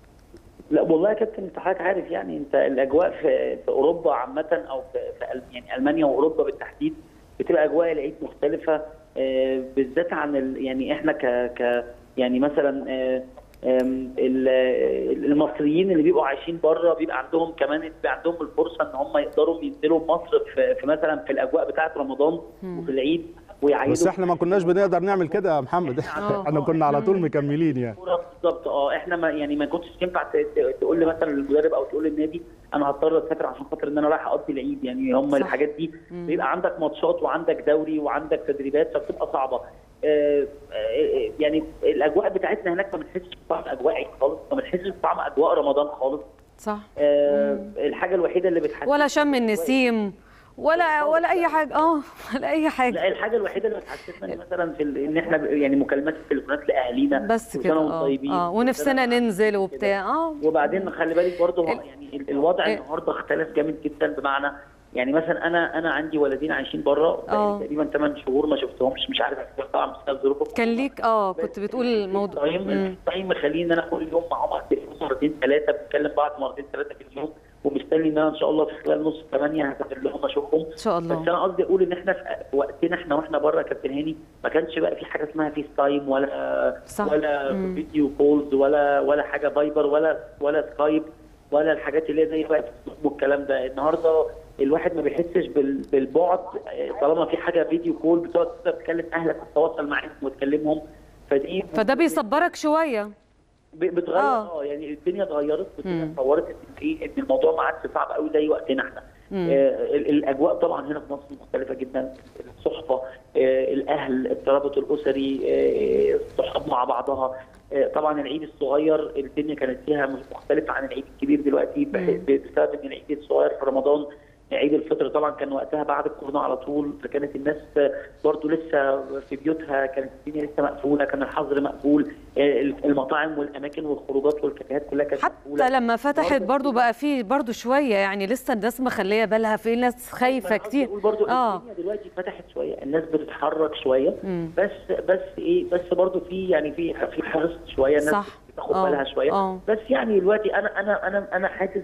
لا والله يا كابتن انت حضرتك عارف يعني انت الاجواء في, في اوروبا عامه او في, في أل- يعني المانيا واوروبا بالتحديد بتبقى اجواء العيد مختلفه آه، بالذات عن ال يعني احنا ك ك يعني مثلا آه، آم، ال- المصريين اللي بيبقوا عايشين بره بيبقى عندهم كمان بيبقى عندهم الفرصه ان هم يقدروا ينزلوا مصر في, في مثلا في الاجواء بتاعه رمضان وفي العيد ويعيدوا بس احنا ما كناش بنقدر نعمل كده يا محمد احنا كنا على طول مكملين يعني كوره بالظبط اه احنا ما يعني ما كنتش ينفع ت- ت- تقول لي مثلا للمدرب او تقول للنادي انا هضطر اسافر عشان خاطر ان انا رايح اقضي العيد يعني هم صح. الحاجات دي بيبقى عندك ماتشات وعندك دوري وعندك تدريبات فبتبقى صعبه آه، آه، يعني الاجواء بتاعتنا هناك ما بنحسش بطعم اجواء عيد خالص ما بنحسش بطعم اجواء رمضان خالص صح آه، الحاجه الوحيده اللي بتحسس ولا شم النسيم ولا ولا اي حاجه اه ولا اي حاجه لا الحاجه الوحيده اللي بتحسسنا إن مثلا في ال- ان احنا ب- يعني مكالمات التليفونات لاهالينا بس كل كده سنة وانتم اه طيبين. اه كل ونفسنا سنة ننزل وبتاع اه وبعدين خلي بالك برضه هو ال- يعني ال- الوضع إيه. النهارده اختلف جامد جدا بمعنى يعني مثلا انا انا عندي ولدين عايشين بره آه. تقريبا 8 شهور ما شفتهمش مش عارف طبعا بسبب ظروف كان ليك اه كنت بتقول الموضوع طيب مم. التايم مخليني ان انا كل يوم معاهم على التليفون مرتين ثلاثه بتكلم بعض مرتين ثلاثه في اليوم ومستني ان انا ان شاء الله في خلال نص ثمانيه هسافر لهم اشوفهم ان شاء الله بس انا قصدي اقول ان احنا في وقتنا احنا واحنا بره يا كابتن هاني ما كانش بقى في حاجه اسمها فيس تايم ولا صح. ولا مم. فيديو كولز ولا ولا حاجه فايبر ولا ولا سكايب ولا الحاجات اللي هي زي بقى والكلام ده النهارده الواحد ما بيحسش بال- بالبعد آه، طالما في حاجه فيديو كول بتقعد تقدر تكلم اهلك وتتواصل معاهم وتكلمهم فدي فده بيصبرك شويه ب- بتغير آه. اه يعني الدنيا اتغيرت والدنيا مم. اتطورت ان ايه ان الموضوع ما عادش صعب قوي زي وقتنا احنا مم. آه ال- الاجواء طبعا هنا في مصر مختلفه جدا الصحبه آه الاهل الترابط الاسري آه الصحاب مع بعضها آه طبعا العيد الصغير الدنيا كانت فيها مختلفه عن العيد الكبير دلوقتي بح- مم. بسبب ان العيد الصغير في رمضان عيد الفطر طبعا كان وقتها بعد الكورونا على طول فكانت الناس برضو لسه في بيوتها كانت الدنيا لسه مقفوله كان الحظر مقفول آه، المطاعم والاماكن والخروجات والكافيهات كلها كانت حتى مقفوله لما فتحت برضو بقى في برضو شويه يعني لسه الناس مخليه بالها في ناس خايفه كتير برضو اه الدنيا دلوقتي فتحت شويه الناس بتتحرك شويه مم. بس بس ايه بس برضو في يعني في في حرص شويه الناس صح. بتاخد آه. بالها شويه آه. بس يعني دلوقتي انا انا انا انا حاسس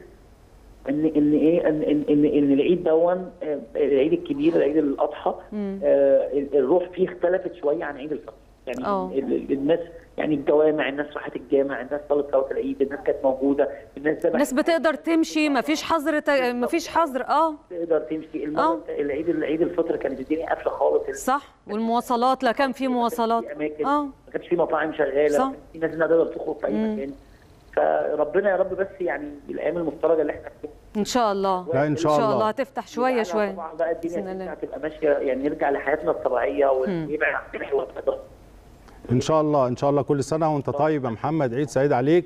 ان ان ايه ان ان ان, إن العيد دون آه، العيد الكبير العيد الاضحى مم. آه، الروح فيه اختلفت شويه عن عيد الفطر يعني آه. ال- ال- الناس يعني الجوامع الناس راحت الجامع الناس صلت صلاه العيد الناس كانت موجوده الناس ذبحت الناس بتقدر تمشي مفيش حظر ت... مفيش حظر اه تقدر تمشي آه. المره العيد العيد الفطر كانت الدنيا قافله خالص صح والمواصلات لا كان في مواصلات في اماكن اه ما كانش في مطاعم شغاله صح. ما كانش في ناس انها تقدر تخرج في اي مم. مكان فربنا يا رب بس يعني الايام المفترجه اللي احنا فيها ان شاء الله لا إن شاء الله. هتفتح شويه يعني شويه طبعا بقى الدنيا بإذن الله. ترجع تبقى ماشيه يعني نرجع لحياتنا الطبيعيه ونبعد عن الحوار ده ان شاء الله ان شاء الله كل سنه وانت طيب يا محمد عيد سعيد عليك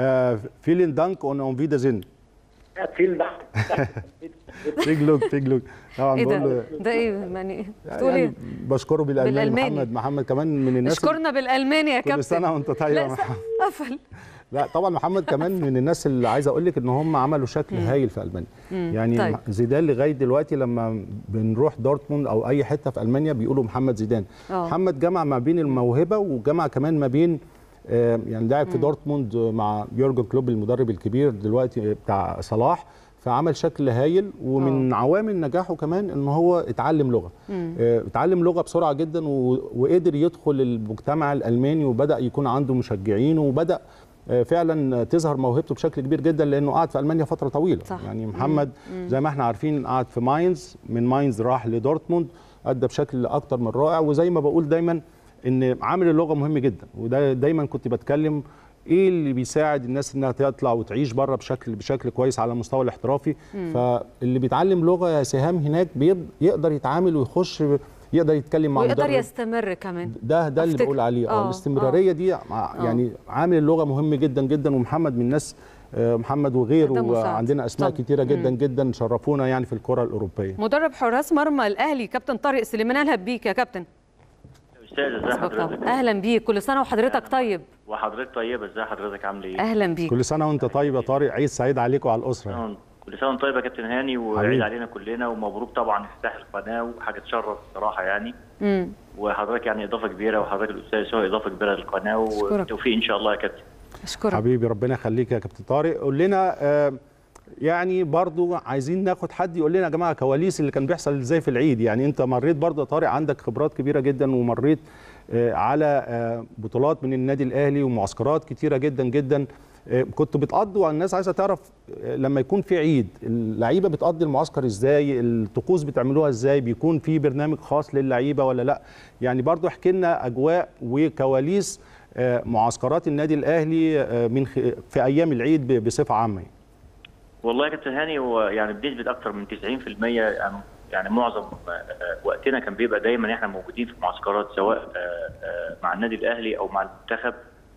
فيلين دانك اون اون فيدا زين فيلم ده فيج لوك فيج لوك طبعا ايه بقول ده له ده ايه يعني بتقول يعني ايه بشكره بالالماني بالألماني. محمد محمد كمان من الناس اشكرنا بالالماني يا كل كابتن سنه وانت طيب يا لا محمد قفل لا طبعا محمد كمان من الناس اللي عايز اقول لك ان هم عملوا شكل هايل في المانيا يعني طيب. زيدان لغايه دلوقتي لما بنروح دورتموند او اي حته في المانيا بيقولوا محمد زيدان آه. محمد جمع ما بين الموهبه وجمع كمان ما بين آه، يعني لعب في دورتموند مع يورجن كلوب المدرب الكبير دلوقتي بتاع صلاح فعمل شكل هايل ومن عوامل نجاحه كمان ان هو اتعلم لغه آه، اتعلم لغه بسرعه جدا و- وقدر يدخل المجتمع الالماني وبدا يكون عنده مشجعين وبدا آه، فعلا تظهر موهبته بشكل كبير جدا لانه قعد في المانيا فتره طويله صح. يعني محمد زي ما احنا عارفين قعد في ماينز من ماينز راح لدورتموند ادى بشكل اكتر من رائع وزي ما بقول دايما ان عامل اللغه مهم جدا وده دايما كنت بتكلم ايه اللي بيساعد الناس انها تطلع وتعيش بره بشكل بشكل كويس على المستوى الاحترافي فاللي بيتعلم لغه يا سهام هناك بيب- يقدر يتعامل ويخش يقدر يتكلم مع ويقدر مدرب يستمر كمان ده ده اللي أفتكر. بقول عليه اه آه، الاستمراريه دي مع- يعني عامل اللغه مهم جدا جدا ومحمد من الناس آه، محمد وغيره ده مساعد. وعندنا اسماء طبعاً. كتيره جدا جدا شرفونا يعني في الكره الاوروبيه مدرب حراس مرمى الاهلي كابتن طارق سليمان اهلا بيك يا كابتن استاذ ازي حضرتك اهلا بيك كل سنه وحضرتك طيب وحضرتك طيبه ازي حضرتك عامل ايه اهلا بيك كل سنه وانت طيب يا طارق عيد سعيد عليكم وعلى الاسره يعني. آه، كل سنه وانت طيب يا كابتن هاني حبيبي. وعيد علينا كلنا ومبروك طبعا افتتاح القناه وحاجه تشرف الصراحه يعني امم وحضرتك يعني اضافه كبيره وحضرتك الاستاذ سواء اضافه كبيره للقناه أشكرك. والتوفيق ان شاء الله يا كابتن اشكرك حبيبي ربنا يخليك يا كابتن طارق قول لنا آه، يعني برضو عايزين ناخد حد يقول لنا يا جماعه كواليس اللي كان بيحصل ازاي في العيد يعني انت مريت برضو يا طارق عندك خبرات كبيره جدا ومريت آه، على آه، بطولات من النادي الاهلي ومعسكرات كتيره جدا جدا آه، كنت بتقضوا والناس عايزه تعرف آه، لما يكون في عيد اللعيبه بتقضي المعسكر ازاي الطقوس بتعملوها ازاي بيكون في برنامج خاص للعيبه ولا لا يعني برضو احكي لنا اجواء وكواليس آه، معسكرات النادي الاهلي آه، من خ- في ايام العيد ب- بصفه عامه والله يا كابتن هاني هو يعني بنسبه اكثر من 90% يعني يعني معظم آه، آه، وقتنا كان بيبقى دايما احنا موجودين في معسكرات سواء آه، آه، مع النادي الاهلي او مع المنتخب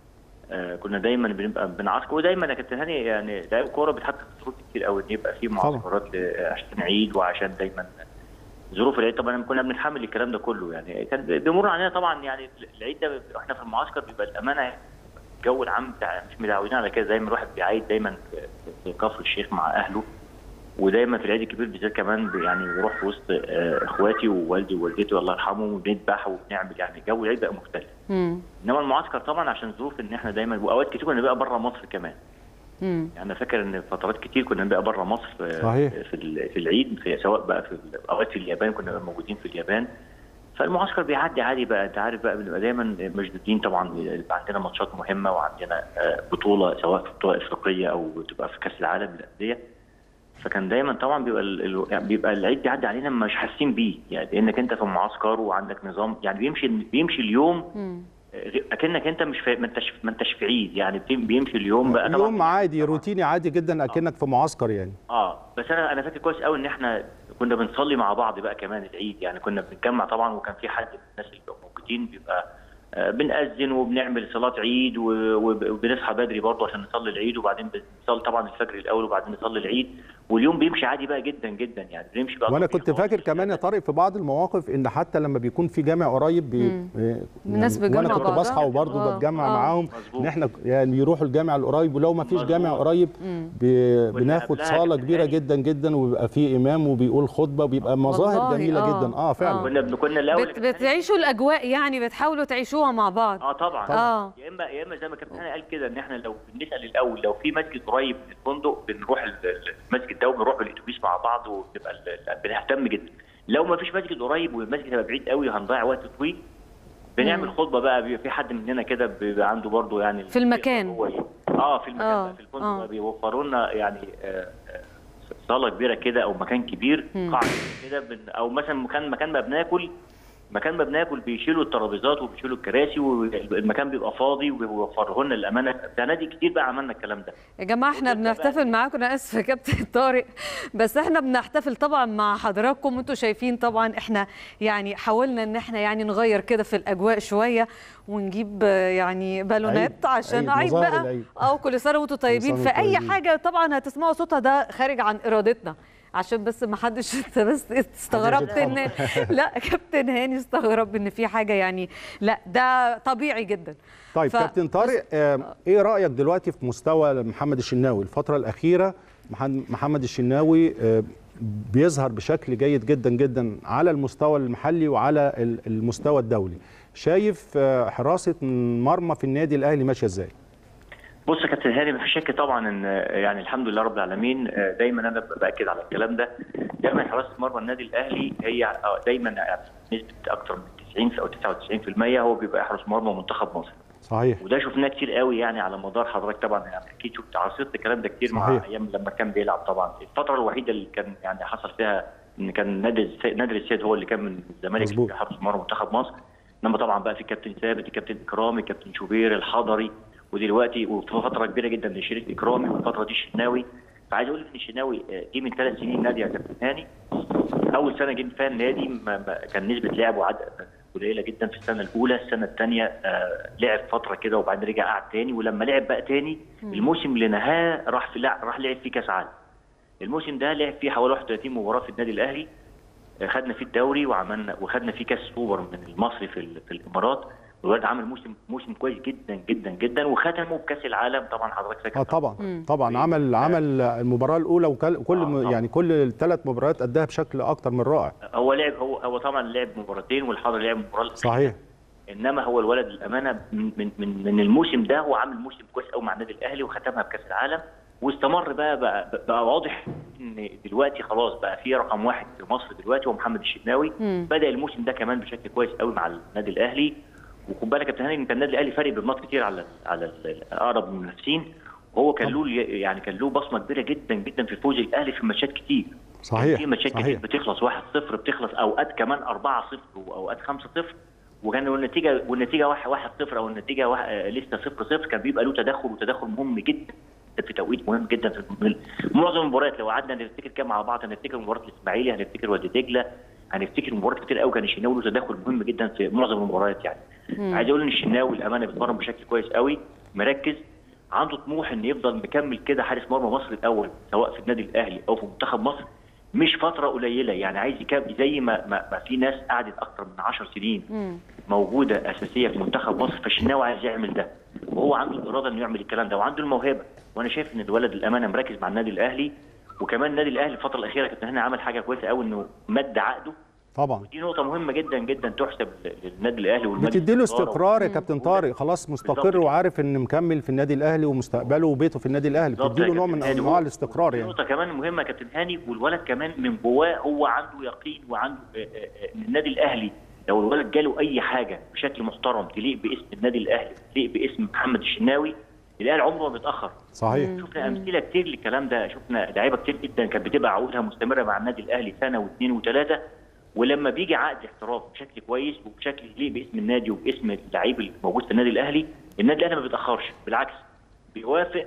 آه، كنا دايما بنبقى بنعسكر ودايما يا كابتن هاني يعني لعيب كوره بيتحط في ظروف كتير قوي ان يبقى في طبعا. معسكرات ل- عشان عيد وعشان دايما ظروف العيد طبعا كنا بنتحمل الكلام ده كله يعني كان بيمر علينا طبعا يعني العيد ده احنا في المعسكر بيبقى الامانه الجو العام بتاع مش متعودين على كده دايما الواحد بيعيد دايما في- في كفر الشيخ مع اهله ودايما في العيد الكبير بالذات كمان ب- يعني بروح في وسط آه، اخواتي ووالدي ووالدتي الله يرحمهم وبنذبح وبنعمل يعني جو العيد بقى مختلف امم انما المعسكر طبعا عشان ظروف ان احنا دايما واوقات كتير كنا بنبقى بره مصر كمان امم يعني انا فاكر ان فترات كتير كنا بنبقى بره مصر آه، صحيح. في ال- في العيد في سواء بقى في اوقات في اليابان كنا بنبقى موجودين في اليابان فالمعسكر بيعدي عادي بقى انت عارف بقى بنبقى دايما مشدودين طبعا بيبقى عندنا ماتشات مهمه وعندنا آه، بطوله سواء في بطوله افريقيه او تبقى في كاس العالم للانديه فكان دايما طبعا بيبقى ال- ال- يعني بيبقى العيد بيعدي علينا مش حاسين بيه يعني لانك انت في معسكر وعندك نظام يعني بيمشي بيمشي اليوم امم اكنك انت مش في ما انتش ما انتش في عيد يعني بتم- بيمشي اليوم بقى طبعا يوم عادي روتيني عادي جدا اكنك في معسكر يعني اه بس انا انا فاكر كويس قوي ان احنا كنا بنصلي مع بعض بقى كمان العيد يعني كنا بنتجمع طبعا وكان في حد من الناس اللي بيبقوا موجودين بيبقى آه، بنأذن وبنعمل صلاة عيد و- وب- وبنصحى بدري برضه عشان نصلي العيد وبعدين بنصلي طبعا الفجر الأول وبعدين نصلي العيد واليوم بيمشي عادي بقى جدا جدا يعني بنمشي بقى وانا طبيعي كنت فاكر خالص. كمان يا طارق في بعض المواقف ان حتى لما بيكون في جامع قريب بي آه، الناس يعني بتجمع وانا كنت بعضها. بصحى وبرضه آه، بتجمع آه. معاهم مظبوط. ان احنا يعني بيروحوا الجامع القريب ولو ما فيش مظبوط. جامع قريب بي- بناخد قبلها صاله كابتن كبيره هاني. جدا جدا وبيبقى في امام وبيقول خطبه بيبقى مظاهر والله، جميله آه، جدا اه فعلا آه. كنا بن- كنا الاول بت بتعيشوا الاجواء يعني بتحاولوا تعيشوها مع بعض اه طبعا آه. يا اما يا اما زي ما كابتن هاني قال كده ان احنا لو بنسال الاول لو في مسجد قريب من الفندق بنروح ال- ال- المسجد ده وبنروح بالاتوبيس مع بعض وبنبقى ال- ال- بنهتم جدا لو ما فيش مسجد قريب والمسجد هيبقى بعيد قوي هنضيع وقت طويل بنعمل خطبه بقى بيبقى في حد مننا كده بيبقى عنده برضه يعني في المكان. هو ي- اه في المكان آه، بقى في الفندق آه. بقى بيوفروا لنا يعني آه، آه، صاله كبيره كده او مكان كبير قاعه كده بن- او مثلا مكان مكان ما بناكل مكان ما بناكل بيشيلوا الترابيزات وبيشيلوا الكراسي والمكان بيبقى فاضي وبيوفروا لنا الامانه ده نادي كتير بقى عملنا الكلام ده يا جماعه احنا وتبدأ بقى- بنحتفل معاكم انا اسفه يا كابتن طارق بس احنا بنحتفل طبعا مع حضراتكم وانتم شايفين طبعا احنا يعني حاولنا ان احنا يعني نغير كده في الاجواء شويه ونجيب آه، يعني بالونات عيد. عشان عيد. عيد مظاهر بقى العيد. اه كل سنه وانتم طيبين سنة في وانتم اي طيبين. حاجه طبعا هتسمعوا صوتها ده خارج عن ارادتنا عشان بس ما حدش انت بس استغربت ان لا كابتن هاني استغرب ان في حاجه يعني لا ده طبيعي جدا طيب ف- كابتن طارق آه، ايه رايك دلوقتي في مستوى محمد الشناوي الفتره الاخيره محمد- محمد الشناوي آه، بيظهر بشكل جيد جدا جدا على المستوى المحلي وعلى ال- المستوى الدولي شايف آه، حراسه مرمى في النادي الاهلي ماشيه ازاي بص يا كابتن هاني مفيش شك طبعا ان يعني الحمد لله رب العالمين دايما انا باكد على الكلام ده دايما حراسه مرمى النادي الاهلي هي دايما يعني نسبه اكثر من 90 او 99% هو بيبقى حارس مرمى منتخب مصر صحيح وده شفناه كتير قوي يعني على مدار حضرتك طبعا يعني اكيد شفت عاصرت الكلام ده كتير مع صحيح. ايام لما كان بيلعب طبعا الفتره الوحيده اللي كان يعني حصل فيها ان كان نادي الس- نادي السيد هو اللي كان من الزمالك مظبوط. حارس مرمى منتخب مصر انما طبعا بقى في كابتن ثابت الكابتن اكرامي الكابتن شوبير الحضري ودلوقتي وفي فتره كبيره جدا لشريف اكرامي والفتره دي الشناوي فعايز اقول لك ان الشناوي آه، جه من ثلاث سنين نادي يا كابتن هاني اول سنه جه فيها النادي ما ما كان نسبه لعبه عدد قليله جدا في السنه الاولى السنه الثانيه آه لعب فتره كده وبعدين رجع قعد تاني ولما لعب بقى تاني الموسم اللي نهاه راح في لع- راح لعب فيه كاس عالم الموسم ده لعب فيه حوالي 31 مباراه في النادي الاهلي آه، خدنا فيه الدوري وعملنا وخدنا فيه كاس سوبر من المصري في, ال- في الامارات والولد عمل موسم موسم كويس جدا جدا جدا وختمه بكاس العالم طبعا حضرتك فاكر اه طبعا طبعا عمل عمل المباراه الاولى وكل كل آه، طبعاً. يعني كل الثلاث مباريات اداها بشكل اكتر من رائع هو لعب هو هو طبعا لعب مباراتين والحضر لعب مباراه الأخيرة. صحيح انما هو الولد الامانه من من من, من الموسم ده هو عامل موسم كويس قوي مع النادي الاهلي وختمها بكاس العالم واستمر بقى بقى, بقى واضح ان دلوقتي خلاص بقى في رقم واحد في مصر دلوقتي هو محمد الشناوي مم. بدا الموسم ده كمان بشكل كويس قوي مع النادي الاهلي وخد بالك يا كابتن هاني انت النادي الاهلي فارق بالماتش كتير على على ال- اقرب المنافسين وهو كان له يعني كان له بصمه كبيره جدا جدا في فوز الاهلي في ماتشات كتير صحيح في ماتشات كتير صحيح بتخلص 1-0 بتخلص اوقات كمان 4-0 واوقات 5-0 وكان والنتيجه والنتيجه 1-0 او النتيجه واحد- آه، لسه 0-0 كان بيبقى له تدخل وتدخل مهم جدا في توقيت مهم جدا في من- معظم المباريات لو قعدنا نفتكر كده مع بعض هنفتكر مباراه الاسماعيلي هنفتكر وادي دجله هنفتكر مباريات كتير قوي كان الشناوي له تدخل مهم جدا في معظم المباريات يعني عايز اقول ان الشناوي الامانه بيتمرن بشكل كويس قوي مركز عنده طموح ان يفضل مكمل كده حارس مرمى مصر الاول سواء في النادي الاهلي او في منتخب مصر مش فتره قليله يعني عايز يكمل زي ما ما, ما في ناس قعدت اكتر من 10 سنين مم. موجوده اساسيه في منتخب مصر فالشناوي عايز يعمل ده وهو عنده الاراده انه يعمل الكلام ده وعنده الموهبه وانا شايف ان الولد الامانه مركز مع النادي الاهلي وكمان النادي الاهلي الفتره الاخيره كابتن هاني عمل حاجه كويسه قوي انه مد عقده طبعا دي نقطه مهمه جدا جدا تحسب للنادي الاهلي والمجلس بتدي له الإدارة. استقرار يا كابتن طارق خلاص مستقر كده. وعارف ان مكمل في النادي الاهلي ومستقبله وبيته في النادي الاهلي بالظبط بتدي له يا نوع كابتن من هاني. انواع هو- الاستقرار في يعني نقطة كمان مهمة يا كابتن هاني والولد كمان من جواه هو عنده يقين وعنده آه، آه، آه، ان النادي الاهلي لو الولد جاله اي حاجة بشكل محترم تليق باسم النادي الاهلي تليق باسم محمد الشناوي الاهلي عمره ما بيتاخر صحيح شفنا امثله كتير للكلام ده شفنا لعيبه كتير جدا كانت بتبقى عقودها مستمره مع النادي الاهلي سنه واثنين وثلاثه ولما بيجي عقد احتراف بشكل كويس وبشكل يليق باسم النادي وباسم اللعيب اللي موجود في النادي الاهلي النادي الاهلي ما بيتاخرش بالعكس بيوافق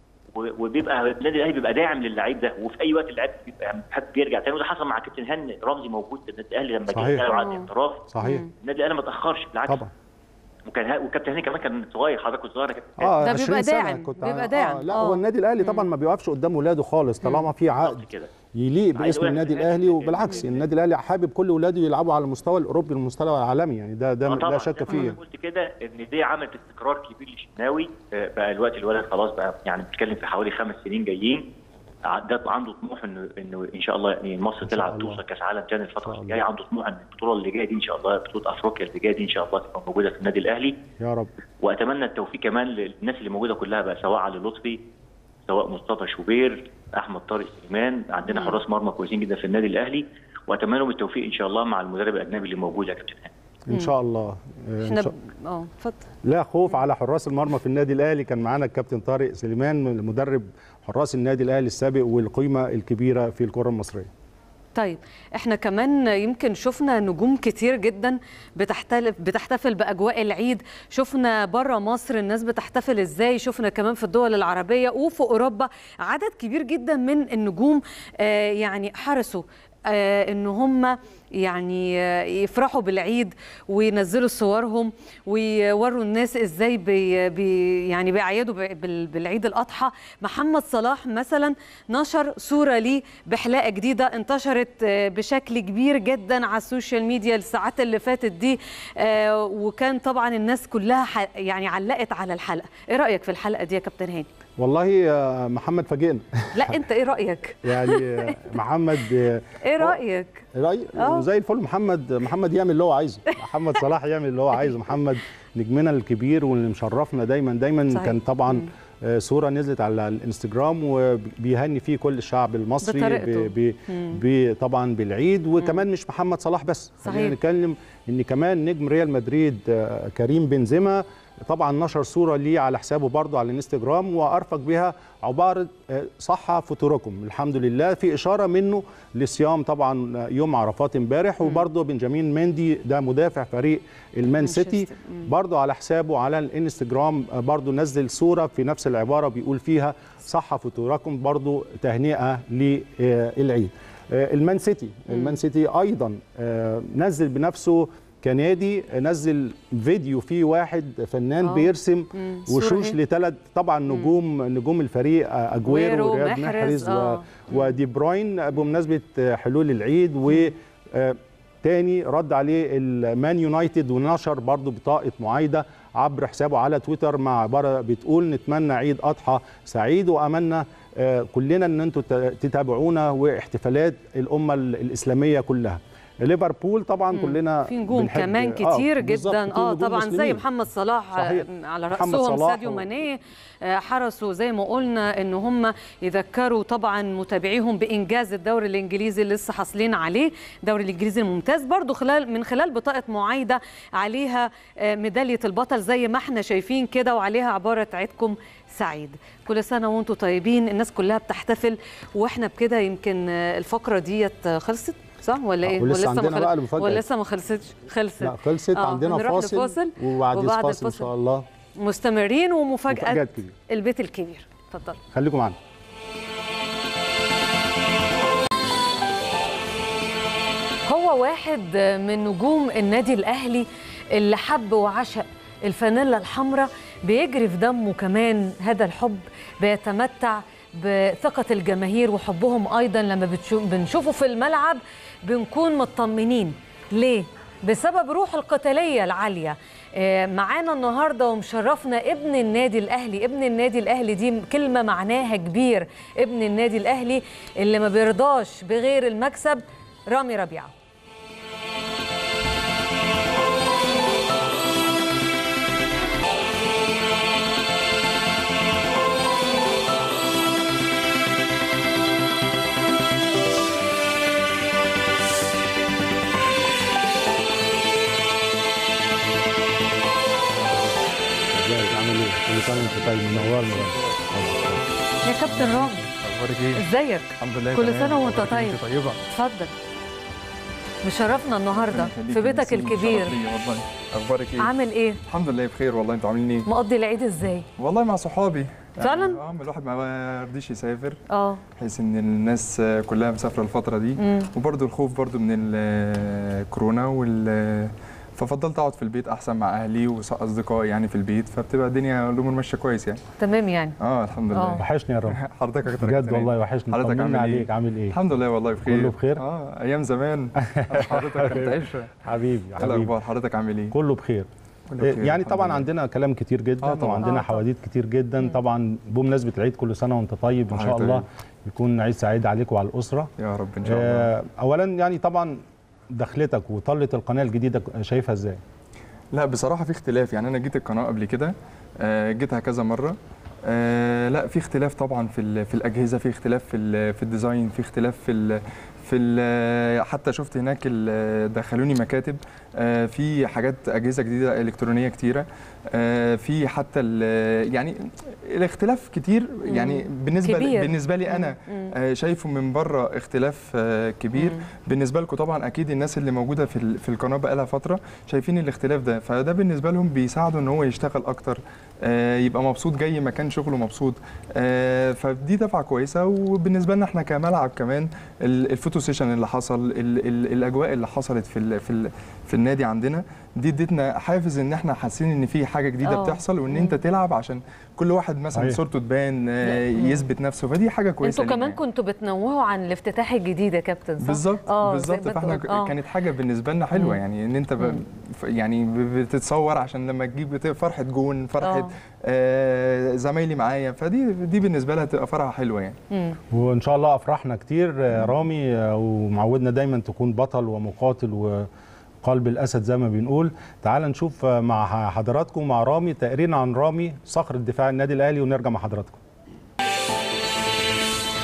و- وبيبقى النادي الاهلي بيبقى داعم للعيب ده وفي اي وقت اللعيب بيبقى حد بيرجع تاني وده حصل مع كابتن هاني رمزي موجود في النادي الاهلي لما صحيح. جه له عقد احتراف صحيح النادي الاهلي ما تاخرش بالعكس طبعا وكان ها- وكابتن هاني كمان كان صغير حضرتك كنت صغير يا كابتن هاني. اه ده 20 بيبقى سنة داعم، كنت بيبقى آه داعم. لا آه. هو النادي الاهلي طبعا ما بيوقفش قدام ولاده خالص طالما في عقد بالظبط كده يليق عايز باسم أقول لك النادي إن الاهلي النادي- وبالعكس النادي الاهلي حابب كل اولاده يلعبوا على المستوى الاوروبي والمستوى العالمي يعني ده ده آه لا طبعاً، شك زي ما فيه قلت كده ان دي عملت استقرار كبير للشناوي آه، بقى الوقت الولد خلاص بقى يعني بنتكلم في حوالي خمس سنين جايين ع- ده عنده طموح انه انه ان شاء الله يعني مصر تلعب الله. توصل كاس عالم تاني إن الفتره شاء اللي الله. جايه عنده طموح ان البطوله اللي جايه دي ان شاء الله بطوله افريقيا اللي جايه دي ان شاء الله تبقى موجوده في النادي الاهلي يا رب واتمنى التوفيق كمان للناس اللي موجوده كلها بقى سواء علي لطفي سواء مصطفى شوبير احمد طارق سليمان عندنا حراس مرمى كويسين جدا في النادي الاهلي واتمنى لهم التوفيق ان شاء الله مع المدرب الاجنبي اللي موجود يا كابتن هاني ان شاء الله آه، إن احنا شاء- ب- اه اتفضل لا خوف على حراس المرمى في النادي الاهلي كان معانا الكابتن طارق سليمان مدرب حراس النادي الاهلي السابق والقيمه الكبيره في الكره المصريه طيب احنا كمان يمكن شفنا نجوم كتير جدا بتحتفل بتحتفل باجواء العيد شفنا بره مصر الناس بتحتفل ازاي شفنا كمان في الدول العربيه وفي اوروبا عدد كبير جدا من النجوم آه يعني حرصوا آه ان هم يعني آه يفرحوا بالعيد وينزلوا صورهم ويوروا الناس ازاي بي بي يعني بيعيدوا ب- بال- بالعيد الاضحى محمد صلاح مثلا نشر صوره ليه بحلاقه جديده انتشرت آه بشكل كبير جدا على السوشيال ميديا الساعات اللي فاتت دي آه وكان طبعا الناس كلها ح- يعني علقت على الحلقه ايه رايك في الحلقه دي يا كابتن هاني والله يا محمد فاجئنا لا انت ايه رايك يعني آه، محمد آه، ايه رايك رأي آه. زي الفل محمد محمد يعمل اللي هو عايزه محمد صلاح يعمل اللي هو عايزه محمد نجمنا الكبير واللي مشرفنا دايما دايما صحيح. كان طبعا آه، صوره نزلت على الانستجرام وبيهني فيه كل الشعب المصري بطريقته. ب- ب- ب- طبعا بالعيد وكمان مش محمد صلاح بس صحيح. خلينا نتكلم ان كمان نجم ريال مدريد آه، كريم بنزيما طبعا نشر صوره ليه على حسابه برضه على الانستجرام وارفق بها عباره آه، صح فطوركم الحمد لله في اشاره منه لصيام طبعا يوم عرفات امبارح وبرضه بنجامين مندي ده مدافع فريق المان سيتي مانشستر. مم. برضه على حسابه على الانستجرام آه، برضه نزل صوره في نفس العباره بيقول فيها صح فطوركم برضه تهنئه للعيد آه، المان سيتي المان سيتي ايضا آه، نزل بنفسه كنادي نزل فيديو فيه واحد فنان آه. بيرسم مم. صورة وشوش هي. لثلاث طبعا نجوم نجوم الفريق آه، اجويرو أجويرو، ورياض محرز، محرز و- آه. ودي بروين بمناسبه آه، حلول العيد و آه، تاني رد عليه المان يونايتد ونشر برضه بطاقه معايده عبر حسابه على تويتر مع عباره بتقول نتمنى عيد اضحى سعيد واملنا آه، كلنا ان انتم ت- تتابعونا واحتفالات الامه ال- الاسلاميه كلها ليفربول طبعا كلنا في نجوم بنحب- كمان آه، كتير بالظبط، جدا في اه نجوم طبعا زي مسلمين. محمد صلاح صحيح. آه، على محمد راسهم صلاح ساديو و- ماني آه، حرصوا زي ما قلنا ان هم يذكروا طبعا متابعيهم بانجاز الدوري الانجليزي اللي لسه حاصلين عليه الدوري الانجليزي الممتاز برضو خلال من خلال بطاقه معايده عليها آه، ميداليه البطل زي ما احنا شايفين كده وعليها عباره عيدكم سعيد كل سنه وانتم طيبين الناس كلها بتحتفل واحنا بكده يمكن آه، الفقره ديت آه، خلصت صح ولا ايه ولسه ما عندنا خل- بقى المفاجأة. ولا لسه ما خلصتش خلصت لا خلصت آه، عندنا هنروح فاصل, لفاصل وبعد, وبعد الفاصل ان الفاصل شاء الله مستمرين ومفاجاه مفاجآت كبيرة. البيت الكبير اتفضل خليكم معانا هو واحد من نجوم النادي الاهلي اللي حب وعشق الفانيلا الحمراء بيجري في دمه كمان هذا الحب بيتمتع بثقة الجماهير وحبهم أيضا لما بتشو- بنشوفه في الملعب بنكون مطمنين ليه؟ بسبب روح القتالية العالية آه، معانا النهاردة ومشرفنا ابن النادي الأهلي ابن النادي الأهلي دي كلمة معناها كبير ابن النادي الأهلي اللي ما بيرضاش بغير المكسب رامي ربيعه ازيك عامل ايه؟ كل سنه وانت طيب منورنا يا كابتن رامي اخبارك ايه؟ ازيك الحمد لله كل تمام. سنة وانت أخبارك إيه؟ طيب. انت طيبة اتفضل مشرفنا النهارده خليكي في بيتك ميرسي، الكبير شرف ليا والله اخبارك ايه؟ عامل ايه الحمد لله بخير والله انتوا عاملين ايه؟ مقضي العيد ازاي والله مع صحابي فعلاً؟ اه ما الواحد ما يرضيش يسافر اه بحيث ان الناس كلها مسافره الفتره دي مم. وبرده الخوف برده من الكورونا وال ففضلت اقعد في البيت احسن مع اهلي واصدقائي يعني في البيت فبتبقى الدنيا الامور ماشيه كويس يعني تمام يعني اه الحمد آه. لله وحشني يا رب حضرتك اكتر يا بجد كابتن والله هاني. وحشني حضرتك طمنا عامل ايه؟ عليك عامل ايه؟ الحمد لله والله بخير كله بخير؟ اه ايام زمان حضرتك كنت عشره حبيبي ايه حبيبي الاخبار حضرتك عامل ايه؟ كله بخير كله بخير، يعني الحمد طبعا لله. عندنا كلام كتير جدا آه طبعاً. وعندنا آه طبعاً. حواديت كتير جدا طبعا بمناسبه العيد كل سنه وانت طيب ان شاء وحضرتك الله طيب. يكون عيد سعيد عليك وعلى الاسره يا رب ان شاء الله آه، اولا يعني طبعا دخلتك وطله القناه الجديده شايفها ازاي؟ لا بصراحه في اختلاف يعني انا جيت القناه قبل كده آه، جيتها كذا مره آه، لا في اختلاف طبعا في ال- في الاجهزه في اختلاف في ال- في الديزاين في اختلاف في ال في ال حتى شفت هناك ال- دخلوني مكاتب آه، في حاجات اجهزه جديده الكترونيه كتيره آه، في حتى ال- يعني الاختلاف كتير يعني بالنسبه كبير. بالنسبه لي انا مم. آه، شايفه من بره اختلاف آه، كبير مم. بالنسبه لكم طبعا اكيد الناس اللي موجوده في ال- في القناه بقالها فتره شايفين الاختلاف ده فده بالنسبه لهم بيساعده ان هو يشتغل اكتر آه، يبقى مبسوط جاي مكان شغله مبسوط آه، فدي دفعه كويسه وبالنسبه لنا احنا كملعب كمان ال- الفوتو سيشن اللي حصل ال ال الاجواء اللي حصلت في ال في ال في النادي عندنا دي ادتنا حافز ان احنا حاسين ان في حاجه جديده آه. بتحصل وان مم. انت تلعب عشان كل واحد مثلا صحيح. صورته تبان آه، لا. يثبت نفسه فدي حاجه كويسه انتوا لينا كمان يعني. كنتوا بتنوهوا عن الافتتاح الجديد يا كابتن صح؟ بالظبط آه، زي بالظبط ما فاحنا انت قلت. آه. كانت حاجه بالنسبه لنا حلوه مم. يعني ان انت ب... مم. ف- يعني ب- بتتصور عشان لما تجيب بت- فرحه جون فرحه آه. آه زمايلي معايا فدي دي بالنسبه لها تبقى فرحه حلوه يعني مم. وان شاء الله افرحنا كتير آه، رامي آه، ومعودنا دايما تكون بطل ومقاتل وقلب الاسد زي ما بنقول تعال نشوف آه، مع حضراتكم مع رامي تقرير عن رامي صخر الدفاع النادي الاهلي ونرجع مع حضراتكم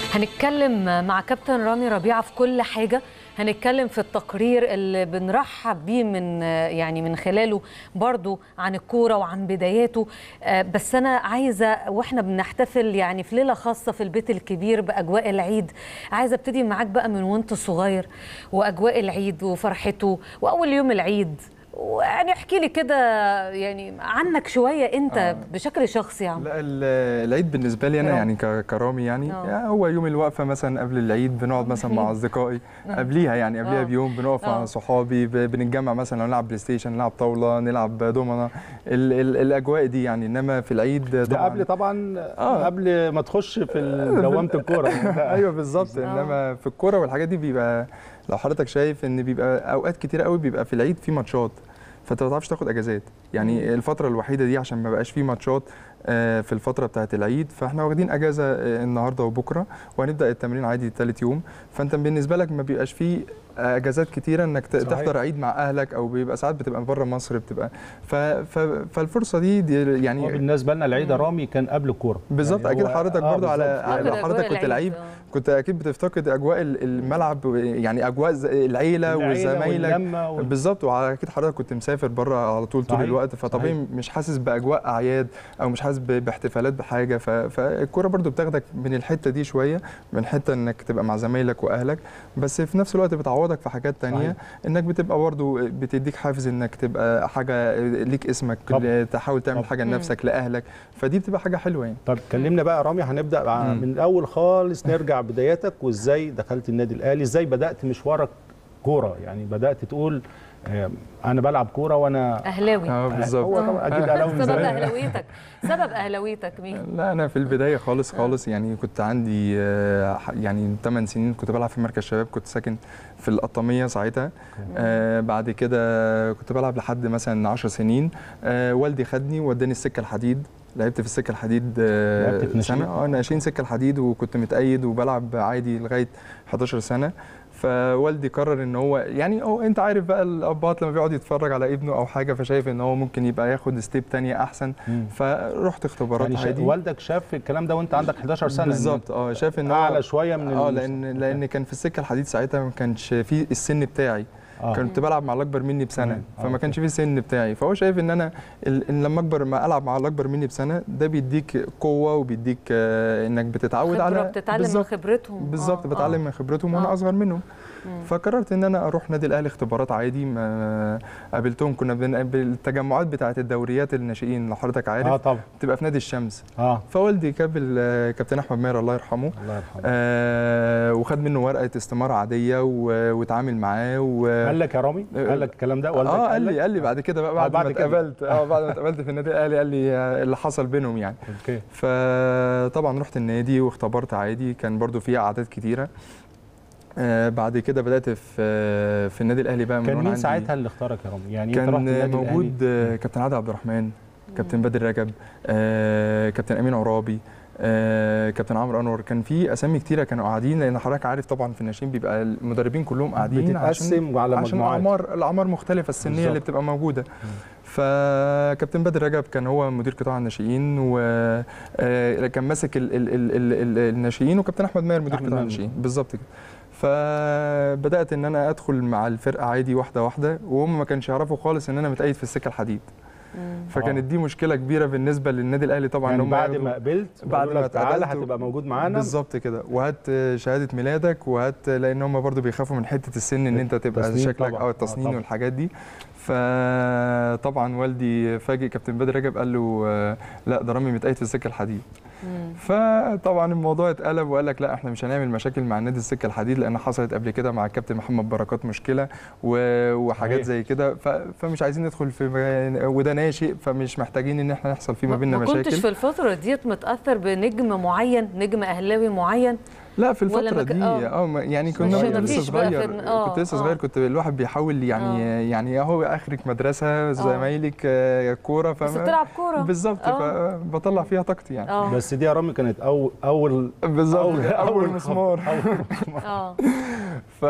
هنتكلم مع كابتن رامي ربيعه في كل حاجه هنتكلم في التقرير اللي بنرحب بيه من يعني من خلاله برضو عن الكوره وعن بداياته آه، بس انا عايزه واحنا بنحتفل يعني في ليله خاصه في البيت الكبير باجواء العيد عايزه ابتدي معاك بقى من وانت صغير واجواء العيد وفرحته واول يوم العيد يعني احكي لي كده يعني عنك شويه انت آه. بشكل شخصي يعني لا ال- العيد بالنسبه لي انا يا يعني ك- كرامي يعني آه. يعني هو يوم الوقفه مثلا قبل العيد بنقعد مثلا مع اصدقائي قبليها يعني قبليها آه. بيوم بنقف آه. مع صحابي ب- بنتجمع مثلا لو نلعب بلاي ستيشن نلعب طاوله نلعب دومنه ال ال الاجواء دي يعني انما في العيد ده طبعا قبل طبعا آه. قبل ما تخش في دوامه الكوره ايوه بالظبط انما في الكوره والحاجات دي بيبقى لو حضرتك شايف ان بيبقى اوقات كتير قوي بيبقى في العيد في ماتشات فانت ما بتعرفش تاخد اجازات يعني الفتره الوحيده دي عشان ما بقاش في ماتشات آه، في الفتره بتاعه العيد فاحنا واخدين اجازه آه، النهارده وبكره وهنبدا التمرين عادي ثالث يوم فانت بالنسبه لك ما بيبقاش فيه اجازات كتيره انك ت- صحيح. تحضر عيد مع اهلك او بيبقى ساعات بتبقى بره مصر بتبقى ف ف فالفرصه دي, دي يعني هو بالنسبه لنا العيد رامي كان قبل الكوره بالظبط يعني اكيد هو- حضرتك آه، برضو على بالظبط. على- لو فاقد حضرتك أجواء كنت لعيب العيد، آه. كنت اكيد بتفتقد اجواء ال- الملعب يعني اجواء ز- العيله العيلة وزمايلك واللمة وال- بالظبط واكيد حضرتك كنت مسافر بره على طول طول صحيح، الوقت فطبيعي صحيح. مش حاسس باجواء اعياد او مش حاسس ب- باحتفالات بحاجه ف- فالكوره برضو بتاخدك من الحته دي شويه من حته انك تبقى مع زمايلك واهلك بس في نفس الوقت بتعوضك في حاجات تانية صحيح. انك بتبقى برضو بتديك حافز انك تبقى حاجه ليك اسمك طبعا. تحاول تعمل طبعا. حاجه لنفسك لاهلك فدي بتبقى حاجه حلوه يعني طب كلمنا بقى يا رامي هنبدا مع- مم. من الاول خالص نرجع بداياتك وازاي دخلت النادي الاهلي ازاي بدات مشوارك كوره يعني بدات تقول آه، انا بلعب كوره وانا اهلاوي اه بالظبط هو طبعا اكيد اهلاوي من سبب زمان. اهلاويتك سبب اهلاويتك مين لا انا في البدايه خالص خالص يعني كنت عندي آه، ح- يعني 8 سنين كنت بلعب في مركز شباب كنت ساكن في القطاميه ساعتها آه بعد كده كنت بلعب لحد مثلا 10 سنين آه والدي خدني ووداني السكه الحديد لعبت في السكه الحديد آه لعبت في ناشئين؟ سنه اه ناشئين سكه الحديد وكنت متأيد وبلعب عادي لغايه 11 سنه فوالدي قرر ان هو يعني هو انت عارف بقى الابات لما بيقعد يتفرج على ابنه او حاجه فشايف ان هو ممكن يبقى ياخد ستيب تانية احسن مم. فرحت اختبارات يعني شا- عادي والدك شاف الكلام ده وانت عندك 11 سنه بالظبط اه شايف ان هو اعلى شويه من اه المس- لان لان كان في السكه الحديد ساعتها ما كانش في السن بتاعي آه. كنت بلعب مع الاكبر مني بسنه تمام. آه، فما كانش في السن بتاعي فهو شايف ان انا ال- إن لما اكبر ما العب مع الاكبر مني بسنه ده بيديك قوه وبيديك آه، انك بتتعود خبرة على بتتعلم من بالظبط. خبرتهم بالظبط آه، بتعلم آه. من خبرتهم آه. وانا اصغر منهم مم. فقررت ان انا اروح نادي الاهلي اختبارات عادي ما قابلتهم كنا بن- بالتجمعات بتاعه الدوريات الناشئين لو حضرتك عارف اه طبعا بتبقى في نادي الشمس اه فوالدي قابل آه، كابتن احمد ماهر الله يرحمه الله يرحمه آه وخد منه ورقه استماره عاديه و- واتعامل معاه و... قال لك يا رامي قال لك الكلام ده والدك اه قال لك؟ لي قال لي بعد كده بقى آه، بعد, بعد ما كده. اتقابلت اه بعد ما اتقابلت في النادي الاهلي قال لي آه، اللي حصل بينهم يعني اوكي فطبعا رحت النادي واختبرت عادي كان برضو فيه اعداد كتيره آه بعد كده بدات في آه، في النادي الاهلي بقى من كان وأنا مين عندي- ساعتها اللي اختارك يا رامي يعني انت رحت النادي كان الأهلي. موجود آه، كابتن عادل عبد الرحمن كابتن بدر رجب آه، كابتن امين عرابي آه، كابتن عمرو انور كان في اسامي كتيره كانوا قاعدين لان حضرتك عارف طبعا في الناشئين بيبقى المدربين كلهم قاعدين عشان بتتقسم على عشان مجموعات الاعمار الاعمار مختلفه السنيه بالظبط. اللي بتبقى موجوده فكابتن بدر رجب كان هو مدير قطاع الناشئين وكان ماسك ال- ال- ال- ال- ال- الناشئين وكابتن احمد ماهر مدير أحمد قطاع ماهر. الناشئين بالظبط كده فبدات ان انا ادخل مع الفرقه عادي واحده واحده وهم ما كانش يعرفوا خالص ان انا متأيد في السكه الحديد مم. فكانت دي مشكله كبيره بالنسبه للنادي الاهلي طبعا يعني إن هم بعد ياخدوا- ما قبلت بعد بيقولوا ما لك تعالى اتقابلت و- هتبقى موجود معانا بالظبط كده وهات شهاده ميلادك وهات لان هم برضو بيخافوا من حته السن ان انت تبقى التصنيف شكلك طبعاً. او آه، التصنين طبعاً. والحاجات دي فطبعا والدي فاجئ كابتن بدر رجب قال له آه، لا ده رامي متقيد في السكه الحديد مم. فطبعا الموضوع اتقلب وقال لك لا احنا مش هنعمل مشاكل مع نادي السكه الحديد لان حصلت قبل كده مع الكابتن محمد بركات مشكله و- وحاجات صحيح. زي كده ف- فمش عايزين ندخل في وده ناشئ فمش محتاجين ان احنا يحصل فيه ما بيننا ما مشاكل كنتش في الفترة ديت متأثر بنجم معين نجم أهلاوي معين لا في ولا الفترة ما ك- دي آه. اه ما- يعني مش- كنا ما لسه فيش بقى صغير في- آه، كنت لسه آه. صغير كنت الواحد بيحاول يعني يعني اهو اخرك مدرسة زمايلك آه، كورة بس فما- بتلعب كورة بالظبط آه. فبطلع فيها طاقتي يعني اه بس دي يا رامي كانت اول اول بالظبط أول- اول أول مسمار اه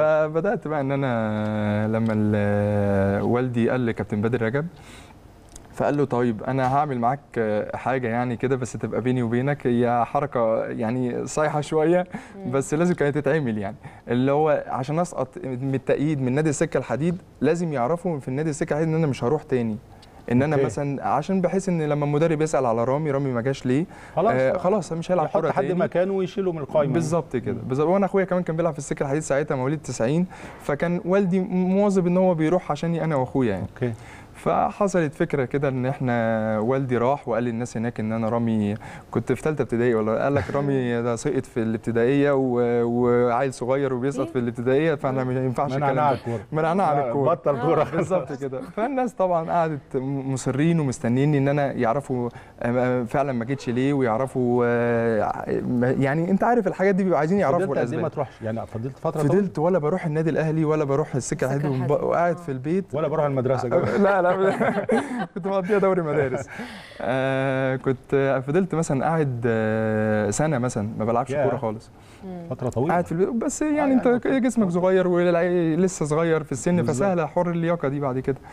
فبدات بقى ان انا لما ال- والدي قال لكابتن بدر رجب فقال له طيب انا هعمل معاك آه، حاجه يعني كده بس تبقى بيني وبينك هي حركه يعني صايحه شويه بس لازم كانت تتعمل يعني اللي هو عشان اسقط من التأييد من نادي السكه الحديد لازم يعرفوا في النادي السكه الحديد ان انا مش هروح تاني ان انا أوكي. مثلا عشان بحيث ان لما المدرب يسال على رامي رامي ما جاش ليه خلاص آه خلاص مش هيلعب يحط كوره حد تاني مكانه ويشيله من القايمه بالظبط كده بالظبط وانا اخويا كمان كان بيلعب في السكه الحديد ساعتها مواليد 90 فكان والدي مواظب ان هو بيروح عشاني انا واخويا يعني اوكي فحصلت فكره كده ان احنا والدي راح وقال للناس هناك ان انا رامي كنت في ثالثه ابتدائي ولا قال لك رامي ده سقط في الابتدائيه و- وعيل صغير وبيسقط في الابتدائيه فاحنا ما ينفعش منعناه الكلام على ده الكوره منعناه عن الكوره بطل كوره بالظبط كده فالناس طبعا قعدت مصرين ومستنيني ان انا يعرفوا آه، فعلا ما جيتش ليه ويعرفوا آه، يعني انت عارف الحاجات دي بيبقوا عايزين يعرفوا فضلت قد ايه ما الاسباب تروحش يعني فضلت فتره طويلة؟ فضلت ولا بروح النادي الاهلي ولا بروح السكه السكة الحديد الحديد. وقاعد آه. في البيت ولا بروح المدرسه كمان لا لا كنت مقضيها دوري مدارس آه كنت فضلت مثلا قاعد آه سنه مثلا ما بلعبش ياه. كوره خالص فتره طويله قاعد في البيت بس يعني يعني انت أوكي. جسمك صغير ولسه صغير في السن بالظبط. فسهله حوار اللياقه دي بعد كده